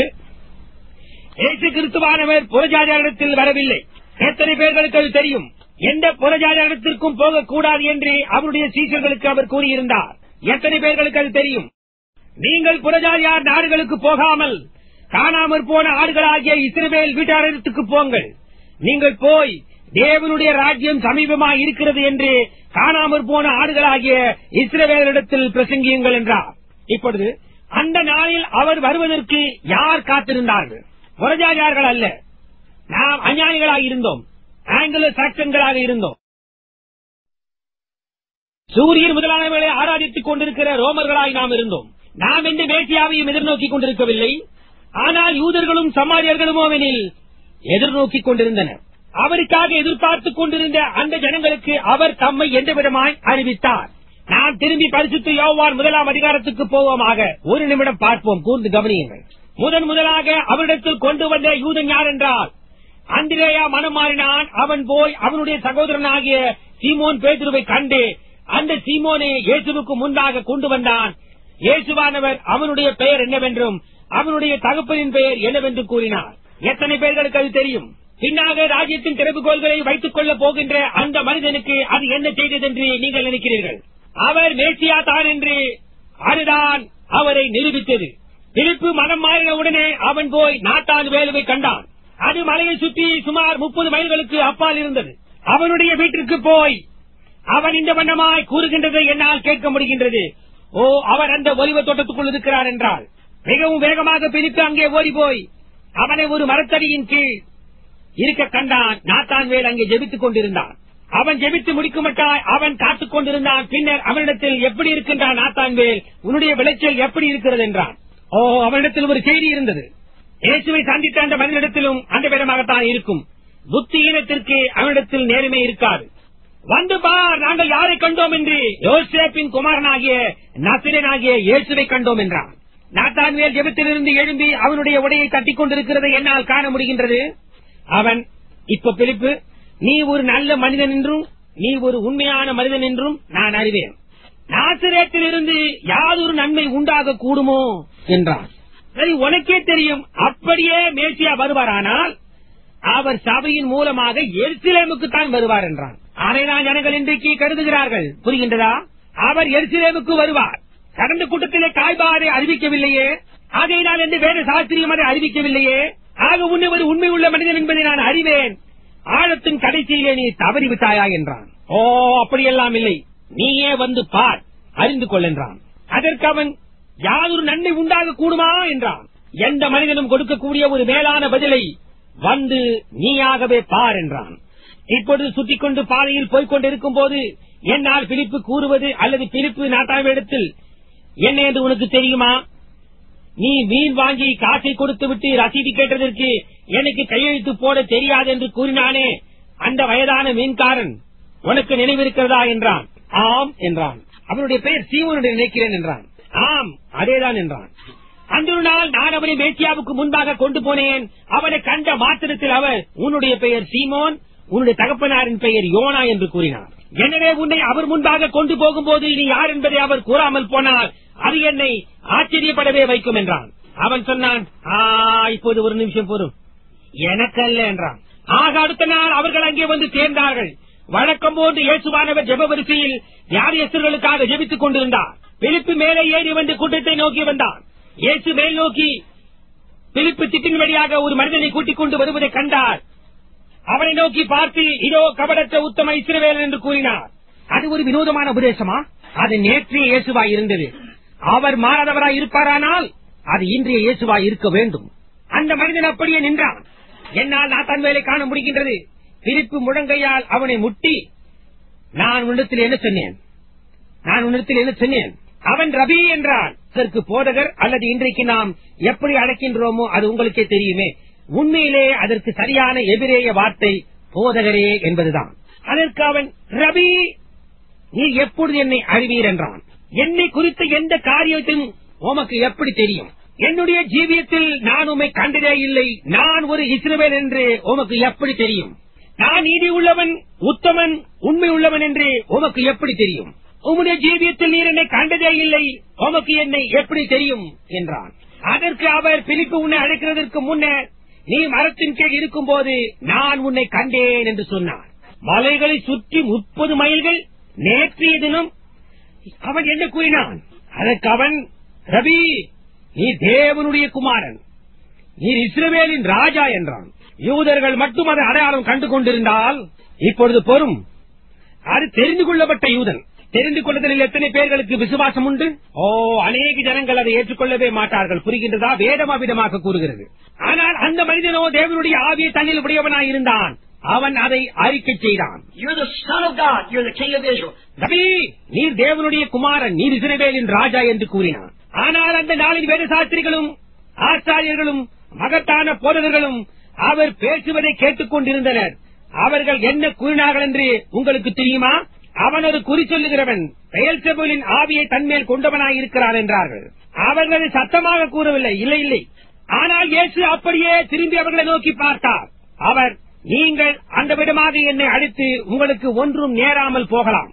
Speaker 1: இயேசு கிறிஸ்துவானவர் புறஜாதியாரிடத்தில் வரவில்லை எத்தனை பேர்களுக்கு அது தெரியும் எந்த புறஜாதியாரிடத்திற்கும் போகக்கூடாது என்று அவருடைய சீசர்களுக்கு அவர் கூறியிருந்தார் எத்தனை பேர்களுக்கு அது தெரியும் நீங்கள் புறஜாதியார் நாடுகளுக்கு போகாமல் காணாமற் போன ஆடுகளாகிய இஸ்ரவேல் வீட்டாரத்துக்கு போங்கள் நீங்கள் போய் தேவனுடைய ராஜ்யம் சமீபமாய் இருக்கிறது என்று காணாமற் போன ஆடுகளாகிய இஸ்ரவேலிடத்தில் பிரசங்கியுங்கள் என்றார் இப்பொழுது அந்த நாளில் அவர் வருவதற்கு யார் காத்திருந்தார்கள் புறஜாதியார்கள் அல்ல நாம் அஞ்ஞானிகளாக இருந்தோம் ஆங்கில சாக்சன்களாக இருந்தோம் சூரியன் முதலானவர்களை ஆராதித்துக் கொண்டிருக்கிற ரோமர்களாய் நாம் இருந்தோம் நாம் எந்த மேசியாவையும் எதிர்நோக்கிக் கொண்டிருக்கவில்லை ஆனால் யூதர்களும் சமாரியர்களுமோ எனில் எதிர்நோக்கிக் கொண்டிருந்தனர் அவருக்காக எதிர்பார்த்துக் கொண்டிருந்த அந்த ஜனங்களுக்கு அவர் தம்மை எந்த விதமாய் அறிவித்தார் நாம் திரும்பி பரிசுத்த யோவான் முதலாம் அதிகாரத்துக்கு போவோமாக ஒரு நிமிடம் பார்ப்போம் கூர்ந்து கவனியுங்கள் முதன் முதலாக அவரிடத்தில் கொண்டு வந்த யூதன் யார் என்றால் அந்த அந்திரேயா மனம் மாறினான் அவன் போய் அவனுடைய சகோதரனாகிய சீமோன் பேதுருவை கண்டு அந்த சீமோனை இயேசுவுக்கு முன்பாக கொண்டு வந்தான் இயேசுவானவர் அவனுடைய பெயர் என்னவென்றும் அவனுடைய தகப்பனின் பெயர் என்னவென்று கூறினார் எத்தனை பேர்களுக்கு அது தெரியும் பின்னாக ராஜ்யத்தின் திறவுகோள்களை வைத்துக் கொள்ளப் போகின்ற அந்த மனிதனுக்கு அது என்ன செய்ததென்று நீங்கள் நினைக்கிறீர்கள் அவர் மேசியா தான் என்று அதுதான் அவரை நிரூபித்தது பிலிப்பு மனம் மாறின உடனே அவன் போய் நாட்டான் வேலுவை கண்டான் அது மலையை சுற்றி சுமார் முப்பது மைல்களுக்கு அப்பால் இருந்தது அவனுடைய வீட்டிற்கு போய் அவன் இந்த வண்ணமாய் கூறுகின்றதை என்னால் கேட்க முடிகின்றது ஓ அவர் அந்த ஒலிவ தோட்டத்துக்குள் இருக்கிறார் என்றால் மிகவும் வேகமாக பிரித்து அங்கே ஓடி போய் அவனை ஒரு மரத்தடியின் கீழ் இருக்க கண்டான் நாத்தான் வேல் அங்கே ஜெபித்துக் கொண்டிருந்தான் அவன் ஜெபித்து முடிக்குமட்டாய் அவன் காத்துக் கொண்டிருந்தான் பின்னர் அவனிடத்தில் எப்படி இருக்கின்றான் நாத்தான் வேல் உன்னுடைய விளைச்சல் எப்படி இருக்கிறது என்றான் ஓ அவனிடத்தில் ஒரு செய்தி இருந்தது இயேசுவை சந்தித்த அந்த மனிதனிடத்திலும் அந்த விதமாகத்தான் இருக்கும் புத்தியீனத்திற்கு அவனிடத்தில் நேர்மை இருக்காது வந்து பார் நாங்கள் யாரை கண்டோம் என்று யோசேப்பின் குமாரனாகிய நசிரனாகிய இயேசுவை கண்டோம் என்றான் நாத்தான்வேல் ஜெபத்திலிருந்து எழும்பி அவனுடைய உடையை தட்டிக் கொண்டிருக்கிறதை என்னால் காண முடிகின்றது அவன் இப்ப பிலிப்பு நீ ஒரு நல்ல மனிதன் என்றும் நீ ஒரு உண்மையான மனிதன் என்றும் நான் அறிவேன் நாசிரேத்திலிருந்து யாதொரு நன்மை உண்டாக கூடுமோ என்றான் சரி உனக்கே தெரியும் அப்படியே மேசியா வருவாரானால் அவர் சபையின் மூலமாக எருசலேமுக்கு தான் வருவார் என்றான் அதைதான் ஜனங்கள் இன்றைக்கு கருதுகிறார்கள் புரிகின்றதா அவர் எருசலேமுக்கு வருவார் கடந்த கூட்டத்திலே காய்பாரை அறிவிக்கவில்லையே ஆகையினால் என்று வேத சாஸ்திரியம் அதை அறிவிக்கவில்லையே ஆக உன்னை ஒரு உண்மை உள்ள மனிதன் என்பதை நான் அறிவேன் ஆழத்தின் கடைசியிலே நீ தவறி விட்டாயா என்றான் ஓ அப்படியெல்லாம் இல்லை நீயே வந்து பார் அறிந்து கொள் என்றான் அதற்கு அவன் யாதொரு நன்மை உண்டாக கூடுமா என்றான் எந்த மனிதனும் கொடுக்கக்கூடிய ஒரு மேலான பதிலை வந்து நீயாகவே பார் என்றான் இப்பொழுது சுத்திக் கொண்டு பாதையில் போய்க் கொண்டிருக்கும் போது என்னால் பிலிப்பு கூறுவது அல்லது பிலிப்பு நாட்டாவிடத்தில் என்ன என்று உனக்கு தெரியுமா நீ மீன் வாங்கி காசை கொடுத்து விட்டு ரசீது கேட்டதற்கு எனக்கு கையெழுத்து போட தெரியாது என்று கூறினானே அந்த வயதான மீன்காரன் உனக்கு நினைவிருக்கிறதா என்றான் ஆம் என்றான் அவனுடைய பெயர் சீமனுடைய நினைக்கிறேன் என்றான் ஆம் அதேதான் என்றான் அந்த ஒரு நாள் நான் அவனை மேசியாவுக்கு முன்பாக கொண்டு போனேன் அவனை கண்ட மாத்திரத்தில் அவர் உன்னுடைய பெயர் சீமோன் உன்னுடைய தகப்பனாரின் பெயர் யோனா என்று கூறினார் எனவே உன்னை அவர் முன்பாக கொண்டு போகும்போது நீ யார் என்பதை அவர் கூறாமல் போனால் அது என்னை ஆச்சரியப்படவே வைக்கும் என்றான் அவன் சொன்னான் "ஆ, இப்போது ஒரு நிமிஷம் போதும் எனக்கல்ல என்றான் ஆக அடுத்த நாள் அவர்கள் அங்கே வந்து சேர்ந்தார்கள் வழக்கம் போன்று இயேசுவானவர் ஜெப வரிசையில் வியாதியஸ்தர்களுக்காக ஜெபித்துக் கொண்டிருந்தார் பிலிப்பு மேலே ஏறி வந்து கூட்டத்தை நோக்கி வந்தான் இயேசு மேல் நோக்கி பிலிப்பு திட்டின் வழியாக ஒரு மனிதனை கூட்டிக் கொண்டு வருவதை கண்டார் அவனை நோக்கி பார்த்து இதோ கபடற்ற உத்தம இஸ்ரவேலன் என்று கூறினார் அது ஒரு வினோதமான உபதேசமா அது நேற்றைய இயேசுவாய் இருந்தது அவர் மாறாதவராய் இருப்பாரானால் அது இன்றைய இயேசுவாய் இருக்க வேண்டும் அந்த மனிதன் அப்படியே நின்றான் என்னால் நாத்தான் வேலை காண முடிகின்றது பிரிப்பு முழங்கையால் அவனை முட்டி நான் உன்னிடத்தில் என்ன சொன்னேன் நான் உன்னிடத்தில் என்ன சொன்னேன் அவன் ரபி என்றான் இதற்கு போதகர் அல்லது இன்றைக்கு நாம் எப்படி அழைக்கின்றோமோ அது உங்களுக்கே தெரியுமே உண்மையிலே அதற்கு சரியான எதிரேய வார்த்தை போதகரே என்பதுதான் அதற்கு அவன் ரபி நீ எப்பொழுது என்னை அறிவீர் என்றான் என்னை குறித்த எந்த காரியத்தையும் உமக்கு எப்படி தெரியும் என்னுடைய ஜீவியத்தில் நான் உம்மை கண்டதே இல்லை நான் ஒரு இஸ்ரவேல் என்று உமக்கு எப்படி தெரியும் நான் நீதி உள்ளவன் உத்தமன் உண்மை உள்ளவன் என்று உமக்கு எப்படி தெரியும் உம்முடைய ஜீவியத்தில் நீர் என்னை கண்டதே இல்லை உமக்கு என்னை எப்படி தெரியும் என்றான் அதற்கு அவர் பிலிப்பு உன்னை அழைக்கிறதற்கு முன்னர் நீ மரத்தின் கீழ் இருக்கும்போது நான் உன்னை கண்டேன் என்று சொன்னார் மலைகளை சுற்றி முப்பது மைல்கள் நேற்றைய தினம் அவன் என்ன கூறினான் அதற்கு அவன் ரவி நீ தேவனுடைய குமாரன் நீர் இஸ்ரவேலின் ராஜா என்றான் யூதர்கள் மட்டும் அதை அடையாளம் கண்டு கொண்டிருந்தால் இப்பொழுது பொறும் அது தெரிந்து கொள்ளப்பட்ட யூதன் தெரிந்து கொள்ளுதலில் எத்தனை பேர்களுக்கு விசுவாசம் உண்டு ஓ அநேக ஜனங்கள் அதை ஏற்றுக்கொள்ளவே மாட்டார்கள் புரிகின்றதா வேதம் அவ்விதமாக கூறுகிறது ஆனால் அந்த மனிதனோ தேவனுடைய ஆவியை தன்னில் உடையவனாய் இருந்தான் அவன் அதை அறிக்கை செய்தான்
Speaker 2: You're the Son of God. You're the King of Israel.
Speaker 1: Ravi நீர் தேவனுடைய குமாரன் நீர் இஸ்ரவேலின் ராஜா என்று கூறினான் ஆனால் அந்த நாளின் வேத சாஸ்திரிகளும் ஆச்சாரியர்களும் மகத்தான போதகர்களும் அவர் பேசுவதை கேட்டுக் கொண்டிருந்தனர் அவர்கள் என்ன கூறினார்கள் என்று உங்களுக்கு தெரியுமா அவன் ஒரு குறி சொல்லுகிறவன் பெயல்செபுலின் ஆவியை தன்மேல் கொண்டவனாய் இருக்கிறான் என்றார்கள் அவர்கள் அதை சத்தமாக கூறவில்லை இல்லை இல்லை ஆனால் இயேசு அப்படியே திரும்பி அவர்களை நோக்கி பார்த்தார் அவர் நீங்கள் அந்த விதமாக என்னை அடித்து உங்களுக்கு ஒன்றும் நேராமல் போகலாம்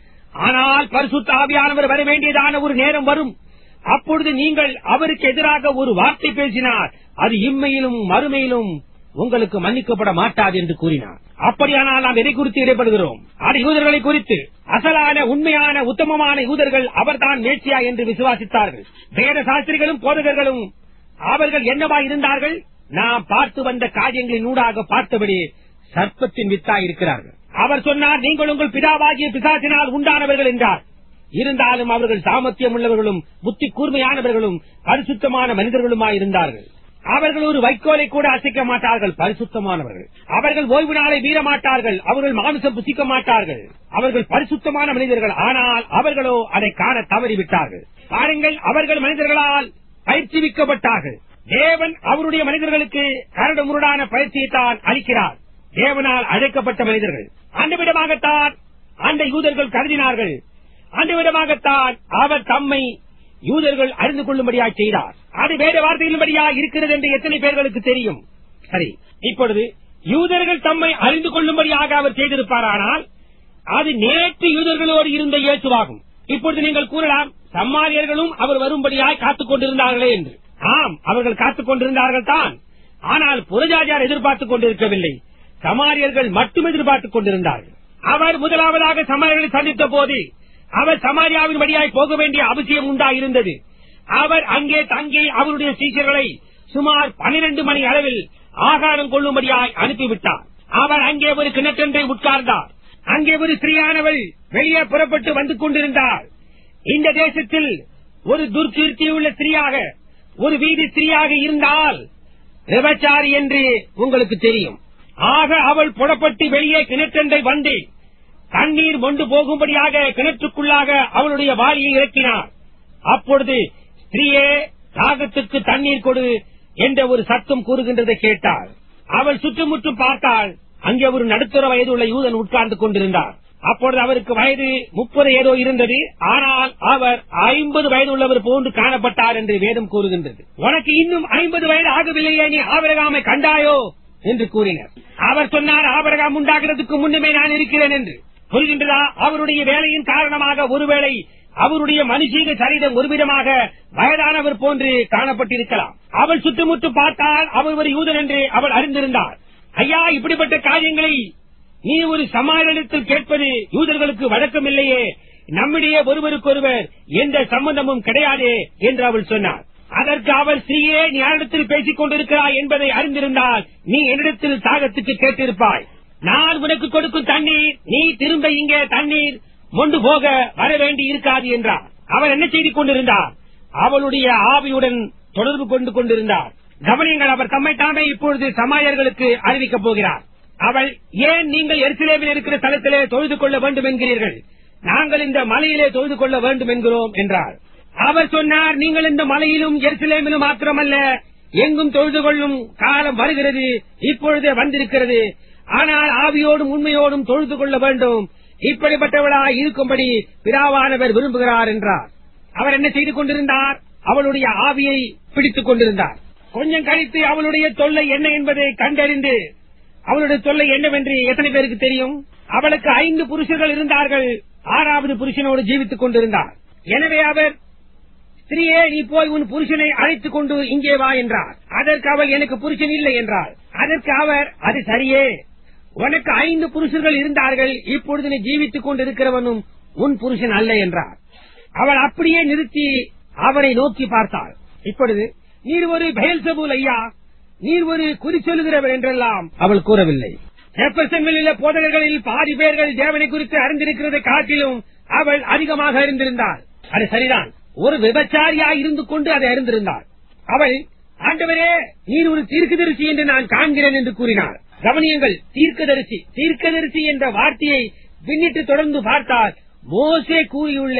Speaker 1: ஆனால் பரிசுத்த ஆவியானவர் வர வேண்டியதான ஒரு நேரம் வரும் அப்பொழுது நீங்கள் அவருக்கு எதிராக ஒரு வார்த்தை பேசினார் அது இம்மையிலும் மறுமையிலும் உங்களுக்கு மன்னிக்கப்பட மாட்டாது என்று கூறினார் அப்படியானால் நாம் எதை குறித்து இடைப்படுகிறோம் அது யூதர்களை குறித்து அசலான உண்மையான உத்தமமான யூதர்கள் அவர்தான் மேட்சியா என்று விசுவாசித்தார்கள் வேத சாஸ்திரிகளும் போதகர்களும் அவர்கள் என்னவா இருந்தார்கள் நாம் பார்த்து வந்த காரியங்களின் ஊடாக பார்த்தபடி சர்ப்பத்தின் வித்தாய் இருக்கிறார்கள் அவர் சொன்னார் நீங்கள் உங்கள் பிதாவாகிய பிசாசினால் உண்டானவர்கள் என்றார் இருந்தாலும் அவர்கள் சாமர்த்தியம் உள்ளவர்களும் புத்தி கூர்மையானவர்களும் பரிசுத்தமான மனிதர்களுமாய் இருந்தார்கள் அவர்கள் ஒரு வைக்கோலை கூட அசைக்க மாட்டார்கள் பரிசுத்தமானவர்கள் அவர்கள் ஓய்வு நாளை மீற மாட்டார்கள் அவர்கள் மாமிசம் புசிக்க மாட்டார்கள் அவர்கள் பரிசுத்தமான மனிதர்கள் ஆனால் அவர்களோ அதை காண தவறிவிட்டார்கள் பாருங்கள் அவர்கள் மனிதர்களால் பயிற்சிவிக்கப்பட்டார்கள் தேவன் அவருடைய மனிதர்களுக்கு கரடு முரடான பயிற்சியை தான் அளிக்கிறார் தேவனால் அழைக்கப்பட்ட மனிதர்கள் அந்த விதமாகத்தான் அந்த யூதர்கள் கருதினார்கள் அந்த விதமாகத்தான் அவர் தம்மை யூதர்கள் அறிந்து கொள்ளும்படியாய் செய்தார் அது வேத வார்த்தையின்படியா இருக்கிறது என்று எத்தனை பேர்களுக்கு தெரியும் சரி இப்பொழுது யூதர்கள் தம்மை அறிந்து கொள்ளும்படியாக அவர் செய்திருப்பாரானால் அது நேற்று யூதர்களோடு இருந்த இயேசுவாகும் இப்பொழுது நீங்கள் கூறலாம் சம்மாரியர்களும் அவர் வரும்படியாய் காத்துக் கொண்டிருந்தார்களே என்று ஆம் அவர்கள் காத்துக் கொண்டிருந்தார்கள் தான் ஆனால் புரஜாஜார் எதிர்பார்த்துக் கொண்டிருக்கவில்லை சமாரியர்கள் மட்டும் எதிர்பார்த்துக் கொண்டிருந்தார்கள் அவர் முதலாவதாக சமாரியர்களை சந்தித்த போது அவர் சமாரியாவின் வழியாய் போக வேண்டிய அவசியம் உண்டாயிருந்தது அவர் அங்கே தங்கி அவருடைய சீஷர்களை சுமார் பனிரெண்டு மணி அளவில் ஆகாரம் கொள்ளும்படியாய் அனுப்பிவிட்டார் அவர் அங்கே ஒரு கிணற்றென்றை உட்கார்ந்தார் அங்கே ஒரு ஸ்திரீயானவள் வெளியே புறப்பட்டு வந்து கொண்டிருந்தார் இந்த தேசத்தில் ஒரு துர்கீர்த்தியுள்ள ஸ்திரீயாக ஒரு வீதி ஸ்திரீயாக இருந்தால் விபச்சாரி என்று உங்களுக்கு தெரியும் ஆக அவள் புறப்பட்டு வெளியே கிணற்றென்றை வந்து தண்ணீர் மொண்டு போகும்படியாக கிணற்றுக்குள்ளாக அவளுடைய வாரியை இறக்கினார் அப்பொழுது ஸ்திரீயே தாகத்துக்கு தண்ணீர் கொடு என்ற ஒரு சத்தம் கூறுகின்றதை கேட்டாள் அவள் சுற்றுமுற்றும் பார்த்தாள் அங்கே ஒரு நடுத்தர வயதுள்ள யூதன் உட்கார்ந்து கொண்டிருந்தார் அப்பொழுது அவருக்கு வயது முப்பது ஏதோ இருந்தது ஆனால் அவர் ஐம்பது வயது உள்ளவர் போன்று காணப்பட்டார் என்று வேதம் கூறுகின்றது உனக்கு இன்னும் ஐம்பது வயது ஆகவில்லையே நீ ஆபரகாமை கண்டாயோ என்று கூறினார் அவர் சொன்னார் ஆபரகாம் உண்டாகிறதுக்கு முன்னமே நான் இருக்கிறேன் என்று புரிகின்றதா அவருடைய வேலையின் காரணமாக ஒருவேளை அவருடைய மனுஷீக சரீரம் ஒருவிதமாக வயதானவர் போன்று காணப்பட்டிருக்கலாம் அவள் சுற்றுமுற்று பார்த்தால் அவர் ஒரு யூதன் என்று அவள் அறிந்திருந்தார் ஐயா இப்படிப்பட்ட காரியங்களை நீ ஒரு சமாளிடத்தில் கேட்பது யூதர்களுக்கு வழக்கம் இல்லையே நம்மிடையே ஒருவருக்கொருவர் எந்த சம்பந்தமும் கிடையாதே என்று அவள் சொன்னார் அதற்கு அவர் ஸ்ரீயே நீ யாரிடத்தில் பேசிக் கொண்டிருக்கிறாய் என்பதை அறிந்திருந்தால் நீ என்னிடத்தில் தாகத்துக்கு கேட்டிருப்பாய் நான் உனக்கு கொடுக்கும் தண்ணீர் நீ திரும்ப இங்கே தண்ணீர் மொண்டு போக வர வேண்டி இருக்காது என்றார் அவர் என்ன செய்து கொண்டிருந்தார் அவளுடைய ஆவியுடன் தொடர்பு கொண்டு கொண்டிருந்தார் கவனியங்கள் அவர் தம்மை தாமே இப்பொழுது சமாயர்களுக்கு அறிவிக்கப் போகிறார் அவள் ஏன் நீங்கள் எருசலேமில் இருக்கிற தளத்திலே தொழுது கொள்ள வேண்டும் என்கிறீர்கள் நாங்கள் இந்த மலையிலே தொழுது கொள்ள வேண்டும் என்கிறோம் என்றார் அவர் சொன்னார் நீங்கள் இந்த மலையிலும் எருசலேமிலும் மாத்திரமல்ல எங்கும் தொழுது கொள்ளும் காலம் வருகிறது இப்பொழுதே வந்திருக்கிறது ஆனால் ஆவியோடும் உண்மையோடும் தொழுது கொள்ள வேண்டும் இப்படிப்பட்டவளாய் இருக்கும்படி பிராவானவர் விரும்புகிறார் என்றார் அவர் என்ன செய்து கொண்டிருந்தார் அவளுடைய ஆவியை பிடித்துக் கொண்டிருந்தார் கொஞ்சம் கழித்து அவளுடைய தொல்லை என்ன என்பதை கண்டறிந்து அவளுடைய தொல்லை என்னவென்று எத்தனை பேருக்கு தெரியும் அவளுக்கு ஐந்து புருஷர்கள் இருந்தார்கள் ஆறாவது புருஷனோடு ஜீவித்துக் கொண்டிருந்தார் எனவே அவர் ஸ்திரீயே நீ போய் உன் புருஷனை அழைத்துக் கொண்டு இங்கே வா என்றார் அதற்கு அவள் எனக்கு புருஷன் இல்லை என்றார் அதற்கு அவர் அது சரியே உனக்கு ஐந்து புருஷர்கள் இருந்தார்கள் இப்பொழுது நீ ஜீவித்துக் கொண்டிருக்கிறவனும் உன் புருஷன் அல்ல என்றார் அவள் அப்படியே நிறுத்தி அவரை நோக்கி பார்த்தாள் இப்பொழுது நீர் ஒரு பயல்சபூல் ஐயா நீர் ஒரு குறி சொல்லுகிறவர் என்றெல்லாம் அவள் கூறவில்லை ஜெப்பர்சன்களில் உள்ள போதகர்களில் பாதி பேர்கள் தேவனை குறித்து அறிந்திருக்கிறதை காட்டிலும் அவள் அதிகமாக அறிந்திருந்தாள் அது சரிதான் ஒரு விபச்சாரியா இருந்து கொண்டு அதை அறிந்திருந்தாள் அவள் ஆண்டவரே நீர் ஒரு தீர்க்கதரிசி என்று நான் காண்கிறேன் என்று கூறினார் கவனியங்கள் தீர்க்கதரிசி தீர்க்கதரிசி என்ற வார்த்தையை பின்னிட்டு தொடர்ந்து பார்த்தால் மோசே கூறியுள்ள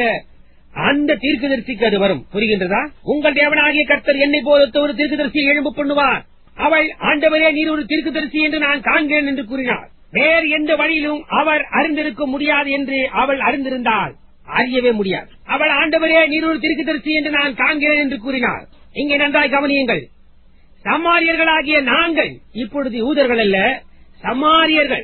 Speaker 1: அந்த தீர்க்கதரிசிக்கு அது வரும் புரிகின்றதா உங்கள் தேவனாகிய கர்த்தர் என்னை போலத்த ஒரு தீர்க்கதரிசியை எழும்பு பண்ணுவார் அவள் ஆண்டவரே நீர் ஒரு தீர்க்கதரிசி என்று நான் காண்கிறேன் என்று கூறினார் வேறு எந்த வழியிலும் அவர் அறிந்திருக்க முடியாது என்று அவள் அறிந்திருந்தாள் அறியவே முடியாது அவள் ஆண்டவரே நீர் ஒரு தீர்க்கதரிசி என்று நான் காண்கிறேன் என்று கூறினார் இங்கே நன்றாய் கவனியுங்கள் சமாரியர்களாகிய நாங்கள் இப்பொழுது யூதர்கள் அல்ல சமாரியர்கள்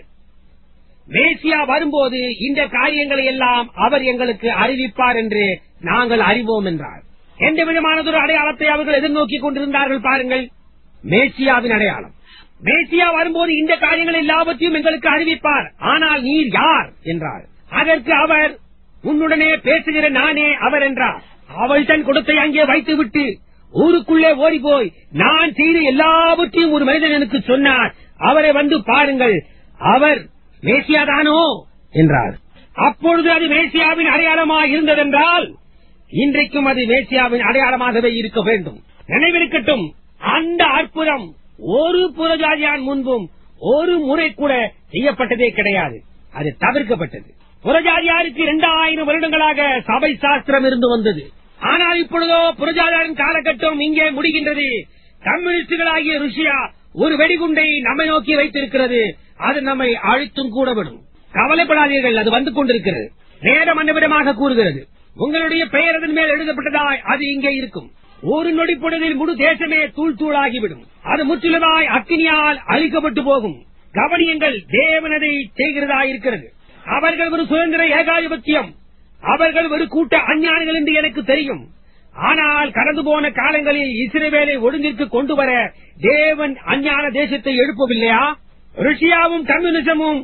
Speaker 1: மேசியா வரும்போது இந்த காரியங்களை எல்லாம் அவர் எங்களுக்கு அறிவிப்பார் என்று நாங்கள் அறிவோம் என்றார் எந்த விதமானதொரு அடையாளத்தை அவர்கள் எதிர்நோக்கிக் கொண்டிருந்தார்கள் பாருங்கள் மேசியாவின் அடையாளம் மேசியா வரும்போது இந்த காரியங்கள் எல்லாவற்றையும் எங்களுக்கு அறிவிப்பார் ஆனால் நீர் யார் என்றார் அதற்கு அவர் உன்னுடனே பேசுகிற நானே அவர் என்றார் அவள் தன் குடத்தை அங்கே வைத்துவிட்டு ஊருக்குள்ளே ஓடி போய் நான் செய்த எல்லாவற்றையும் ஒரு மனிதன் எனக்கு சொன்னார் அவரை வந்து பாருங்கள் அவர் மேசியாதானோ என்றார் அப்பொழுது அது மேசியாவின் அடையாளமாக இருந்ததென்றால் இன்றைக்கும் அது மேசியாவின் அடையாளமாகவே இருக்க வேண்டும் நினைவிருக்கட்டும் அந்த அற்புதம் ஒரு புறஜாதியான் முன்பும் ஒரு முறை கூட செய்யப்பட்டதே கிடையாது அது தவிர்க்கப்பட்டது புறஜாதியாருக்கு இரண்டாயிரம் வருடங்களாக சபை சாஸ்திரம் இருந்து வந்தது ஆனால் இப்பொழுதோ புறஜாதியாரின் காலகட்டம் இங்கே முடிகின்றது கம்யூனிஸ்டுகளாகிய ருஷ்யா ஒரு வெடிகுண்டை நம்மை நோக்கி வைத்திருக்கிறது அது நம்மை அழுத்தும் கூட விடும் கவலைப்படாதீர்கள் அது வந்து கொண்டிருக்கிறது நேரம் அன்னவிடமாக கூறுகிறது உங்களுடைய பெயர் அதன் மேல் எழுதப்பட்டதாய் அது இங்கே இருக்கும் ஒரு நொடி பொழுதில் முழு தேசமே தூள் தூளாகிவிடும் அது முற்றிலுமாய் அக்கினியால் அழிக்கப்பட்டு போகும் கவனியங்கள் தேவனதை செய்கிறதா இருக்கிறது அவர்கள் ஒரு சுதந்திர ஏகாதிபத்தியம் அவர்கள் ஒரு கூட்ட அஞ்ஞானிகள் என்று எனக்கு தெரியும் ஆனால் கடந்து போன காலங்களில் இஸ்ரேவேலை ஒழுங்கிற்கு கொண்டு வர தேவன் அஞ்ஞான தேசத்தை எழுப்பவில்லையா ருஷ்யாவும் கம்யூனிசமும்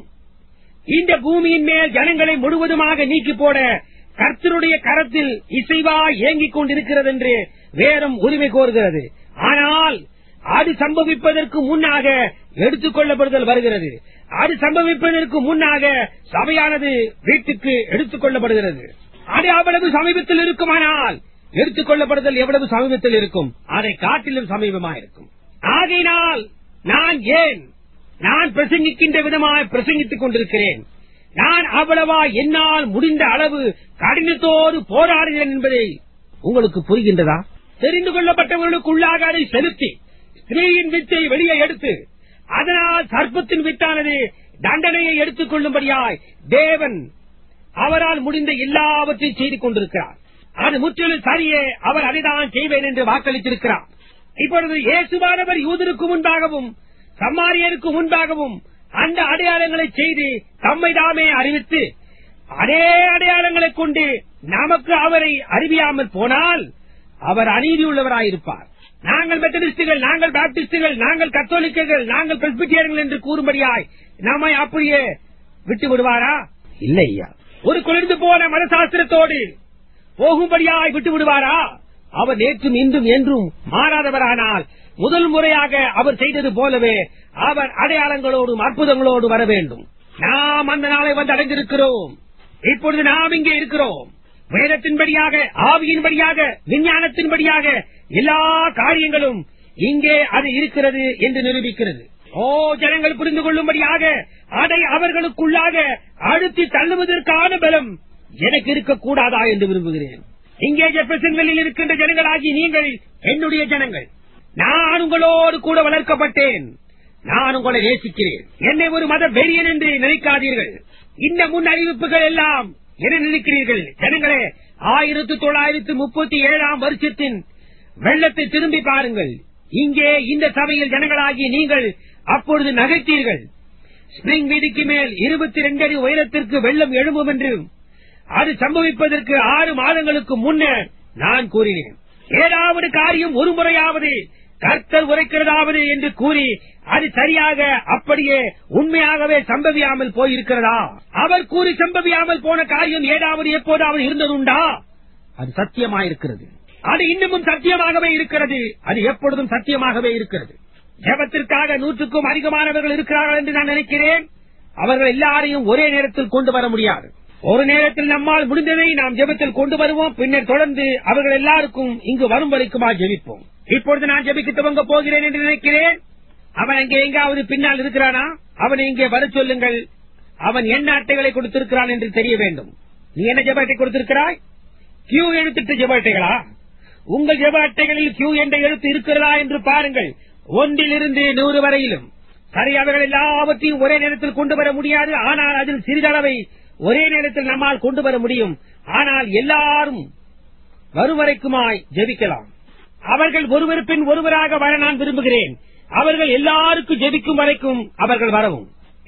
Speaker 1: இந்த பூமியின் மேல் ஜனங்களை முழுவதுமாக நீக்கி போட கர்த்தருடைய கரத்தில் இசைவா இயங்கிக் கொண்டிருக்கிறது என்று வேதம் உரிமை கோருகிறது ஆனால் அது சம்பவிப்பதற்கு முன்னாக எடுத்துக் கொள்ளப்படுதல் வருகிறது அது சம்பவிப்பதற்கு முன்னாக சபையானது வீட்டுக்கு எடுத்துக் கொள்ளப்படுகிறது அது அவ்வளவு சமீபத்தில் இருக்குமானால் எடுத்துக் கொள்ளப்படுதல் எவ்வளவு சமீபத்தில் இருக்கும் அதை காட்டிலும் சமீபமாயிருக்கும் ஆகையினால் நான் ஏன் நான் பிரசங்கிக்கின்ற விதமாய் பிரசங்கித்துக் கொண்டிருக்கிறேன் நான் அவ்வளவா என்னால் முடிந்த அளவு கடினத்தோடு போராடுகிறேன் என்பதை உங்களுக்கு புரிகின்றதா தெரிந்து கொள்ளப்பட்டவர்களுக்குள்ளாக அதை செலுத்தி ஸ்திரீயின் வித்தை வெளியே எடுத்து அதனால் சர்ப்பத்தின் வித்தானது தண்டனையை எடுத்துக் கொள்ளும்படியாய் தேவன் அவரால் முடிந்த எல்லாவற்றையும் செய்து கொண்டிருக்கிறார் அது முற்றிலும் சரியே அவர் அதைதான் செய்வேன் என்று வாக்களித்திருக்கிறார் இப்பொழுது இயேசுவானவர் யூதருக்கு முன்பாகவும் சம்மாரியருக்கு முன்பாகவும் அந்த அடையாளங்களை செய்து தம்மை தாமே அறிவித்து அதே அடையாளங்களைக் கொண்டு நமக்கு அவரை அறிவியாமல் போனால் அவர் அநீதி உள்ளவராயிருப்பார் நாங்கள் மெத்தடிஸ்டுகள் நாங்கள் பாப்டிஸ்டுகள் நாங்கள் கத்தோலிக்கர்கள் நாங்கள் பிரஸ்பிட்டியர்கள் என்று கூறும்படியாய் நம்மை அப்படியே விட்டு விடுவாரா இல்லை ஐயா ஒரு குளிர்ந்து போன மனசாஸ்திரத்தோடு போகும்படியாய் விட்டு விடுவாரா அவர் நேற்றும் இன்றும் என்றும் மாறாதவரானால் முதல் முறையாக அவர் செய்தது போலவே அவர் அடையாளங்களோடும் அற்புதங்களோடு வர வேண்டும் நாம் அந்த நாளை வந்து அடைந்திருக்கிறோம் இப்பொழுது நாம் இங்கே இருக்கிறோம் வேதத்தின்படியாக ஆவியின்படியாக விஞ்ஞானத்தின்படியாக எல்லா காரியங்களும் இங்கே அது இருக்கிறது என்று நிரூபிக்கிறது ஓ ஜனங்கள் புரிந்து கொள்ளும்படியாக அதை அவர்களுக்குள்ளாக அழுத்தி தள்ளுவதற்கான பலம் எனக்கு இருக்கக்கூடாதா என்று விரும்புகிறேன் இங்கே ஜெப்பசன்களில் இருக்கின்ற ஜனங்களாகி நீங்கள் என்னுடைய ஜனங்கள் நான் உங்களோடு கூட வளர்க்கப்பட்டேன் நான் உங்களை நேசிக்கிறேன் என்னை ஒரு மத வெறியன் என்று நினைக்காதீர்கள் இந்த முன் அறிவிப்புகள் எல்லாம் என்ன நினைக்கிறீர்கள் ஜனங்களே ஆயிரத்தி தொள்ளாயிரத்தி முப்பத்தி ஏழாம் வருஷத்தின் வெள்ளத்தை திரும்பி பாருங்கள் இங்கே இந்த சபையில் ஜனங்களாகி நீங்கள் அப்பொழுது நகைத்தீர்கள் ஸ்பிரிங் வீதிக்கு மேல் இருபத்தி ரெண்டு அடி உயரத்திற்கு வெள்ளம் எழும்பும் என்று அது சம்பவிப்பதற்கு ஆறு மாதங்களுக்கு முன்னர் நான் கூறினேன் ஏதாவது காரியம் ஒரு முறையாவது கர்த்தர் உரைக்கிறதாவது என்று கூறி அது சரியாக அப்படியே உண்மையாகவே சம்பவியாமல் போயிருக்கிறதா அவர் கூறி சம்பவியாமல் போன காரியம் ஏதாவது எப்போதாவது இருந்ததுண்டா அது சத்தியமாயிருக்கிறது அது இன்னமும் சத்தியமாகவே இருக்கிறது அது எப்பொழுதும் சத்தியமாகவே இருக்கிறது ஜெபத்திற்காக நூற்றுக்கும் அதிகமானவர்கள் இருக்கிறார்கள் என்று நான் நினைக்கிறேன் அவர்கள் எல்லாரையும் ஒரே நேரத்தில் கொண்டு வர முடியாது ஒரு நேரத்தில் நம்மால் முடிந்ததை நாம் ஜெபத்தில் கொண்டு வருவோம் பின்னர் தொடர்ந்து அவர்கள் எல்லாருக்கும் இங்கு வரும் வரைக்குமா ஜெபிப்போம் இப்பொழுது நான் ஜெபிக்க துவங்க போகிறேன் என்று நினைக்கிறேன் அவன் அங்கே எங்காவது பின்னால் இருக்கிறானா அவனை இங்கே வர சொல்லுங்கள் அவன் என்ன அட்டைகளை கொடுத்திருக்கிறான் என்று தெரிய வேண்டும் நீ என்ன ஜெப அட்டை கொடுத்திருக்கிறாய் கியூ எழுத்திட்ட ஜெப அட்டைகளா உங்கள் ஜெப அட்டைகளில் கியூ என்ற எழுத்து இருக்கிறதா என்று பாருங்கள் ஒன்றிலிருந்து நூறு வரையிலும் சரி அவர்கள் எல்லாவற்றையும் ஒரே நேரத்தில் கொண்டு வர முடியாது ஆனால் அதில் சிறிதளவை ஒரே நேரத்தில் நம்மால் கொண்டு வர முடியும் ஆனால் எல்லாரும் வரும் வரைக்குமாய் ஜெபிக்கலாம் அவர்கள் ஒருவர் பின் ஒருவராக வர நான் விரும்புகிறேன் அவர்கள் எல்லாருக்கும் ஜெபிக்கும் வரைக்கும் அவர்கள் வரவும்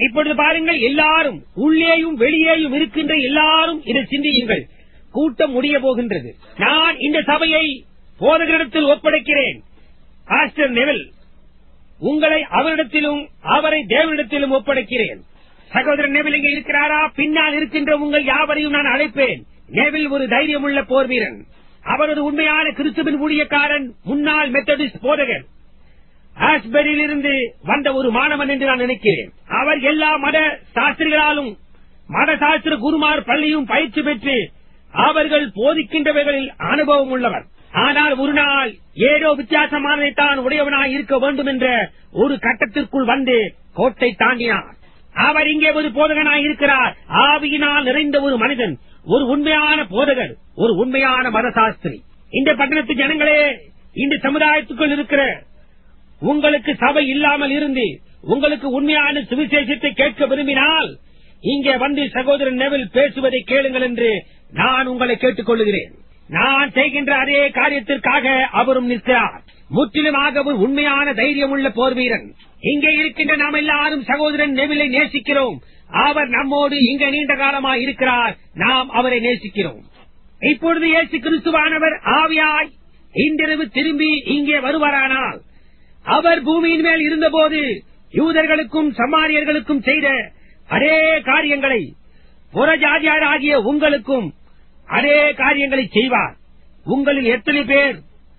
Speaker 1: இப்பொழுது பாருங்கள் எல்லாரும் உள்ளேயும் வெளியேயும் இருக்கின்ற எல்லாரும் இதை சிந்தியுங்கள் கூட்டம் முடிய போகின்றது நான் இந்த சபையை போதகரிடத்தில் ஒப்படைக்கிறேன் பாஸ்டர் நெவில் உங்களை அவரிடத்திலும் அவரை தேவனிடத்திலும் ஒப்படைக்கிறேன் சகோதரர் நெவில் இங்கே இருக்கிறாரா பின்னால் இருக்கின்ற உங்கள் யாவரையும் நான் அழைப்பேன் நெவில் ஒரு தைரியமுள்ள போர் வீரன் அவர் ஒரு உண்மையான கிறிஸ்துவின் ஊழியக்காரன் முன்னாள் மெத்தடிஸ்ட் போதகர் ஆஸ்பரியிலிருந்து வந்த ஒரு மாணவன் என்று நான் நினைக்கிறேன் அவர் எல்லா மத சாஸ்திரிகளாலும் மத சாஸ்திர குருமார் பள்ளியும் பயிற்சி பெற்று அவர்கள் போதிக்கின்றவைகளில் அனுபவம் உள்ளவர் ஆனால் ஒரு நாள் ஏதோ வித்தியாசமானதை தான் உடையவனாய் இருக்க வேண்டும் என்ற ஒரு கட்டத்திற்குள் வந்து கோட்டை தாண்டினார் அவர் இங்கே ஒரு போதகனாய் இருக்கிறார் ஆவியினால் நிறைந்த ஒரு மனிதன் ஒரு உண்மையான போதகர் ஒரு உண்மையான மதசாஸ்திரி இந்த பட்டணத்து ஜனங்களே இந்த சமுதாயத்துக்குள் இருக்கிற உங்களுக்கு சபை இல்லாமல் இருந்து உங்களுக்கு உண்மையான சுவிசேஷத்தை கேட்க விரும்பினால் இங்கே வந்து சகோதரன் நெவில் பேசுவதை கேளுங்கள் என்று நான் உங்களை கேட்டுக் கொள்ளுகிறேன் நான் செய்கின்ற அதே காரியத்திற்காக அவரும் நிற்கிறார் முற்றிலுமாக ஒரு உண்மையான தைரியமுள்ள போர் வீரன் இங்கே இருக்கின்ற நாம் எல்லாரும் சகோதரன் நெவிலை நேசிக்கிறோம் அவர் நம்மோடு இங்க நீண்ட காலமாய் இருக்கிறார் நாம் அவரை நேசிக்கிறோம் இப்பொழுது இயேசு கிறிஸ்துவானவர் ஆவியாய் இன்றிரவு திரும்பி இங்கே வருவாரானால் அவர் பூமியின் மேல் இருந்தபோது யூதர்களுக்கும் சமாரியர்களுக்கும் செய்த அதே காரியங்களை புறஜாதியாராகிய உங்களுக்கும் அதே காரியங்களை செய்வார் உங்களில் எத்தனை பேர்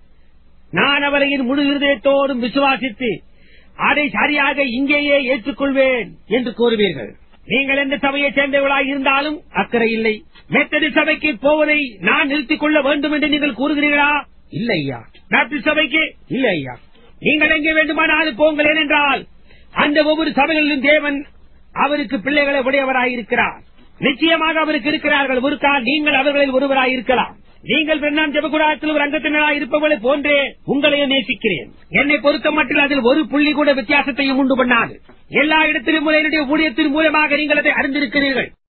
Speaker 1: நான் அவரை என் முழு இருதயத்தோடும் விசுவாசித்து அதை சரியாக இங்கேயே ஏற்றுக்கொள்வேன் என்று கூறுவீர்கள் நீங்கள் எந்த சபையைச் சேர்ந்தவர்களாக இருந்தாலும் அக்கறை இல்லை மெத்தடி சபைக்கு போவதை நான் நிறுத்திக் கொள்ள வேண்டும் என்று நீங்கள் கூறுகிறீர்களா இல்லை ஐயா பேப்டிஸ்ட் சபைக்கு இல்லை ஐயா நீங்கள் எங்கே வேண்டுமானாலும் போங்கள் ஏனென்றால் அந்த ஒவ்வொரு சபைகளிலும் தேவன் அவருக்கு பிள்ளைகளை உடையவராயிருக்கிறார் நிச்சயமாக அவருக்கு இருக்கிறார்கள் ஒரு கால் நீங்கள் அவர்களில் ஒருவராய் இருக்கலாம் நீங்கள் பெண்ணாம் ஜெபகுடாத்தில் ஒரு அங்கத்தினராய் இருப்பவர்களை போன்றே உங்களையும் நேசிக்கிறேன் என்னை பொறுத்த மட்டில் அதில் ஒரு புள்ளி கூட வித்தியாசத்தையும் உண்டு பண்ணாது எல்லா இடத்திலும் என்னுடைய ஊழியத்தின் மூலமாக நீங்கள் அதை அறிந்திருக்கிறீர்கள்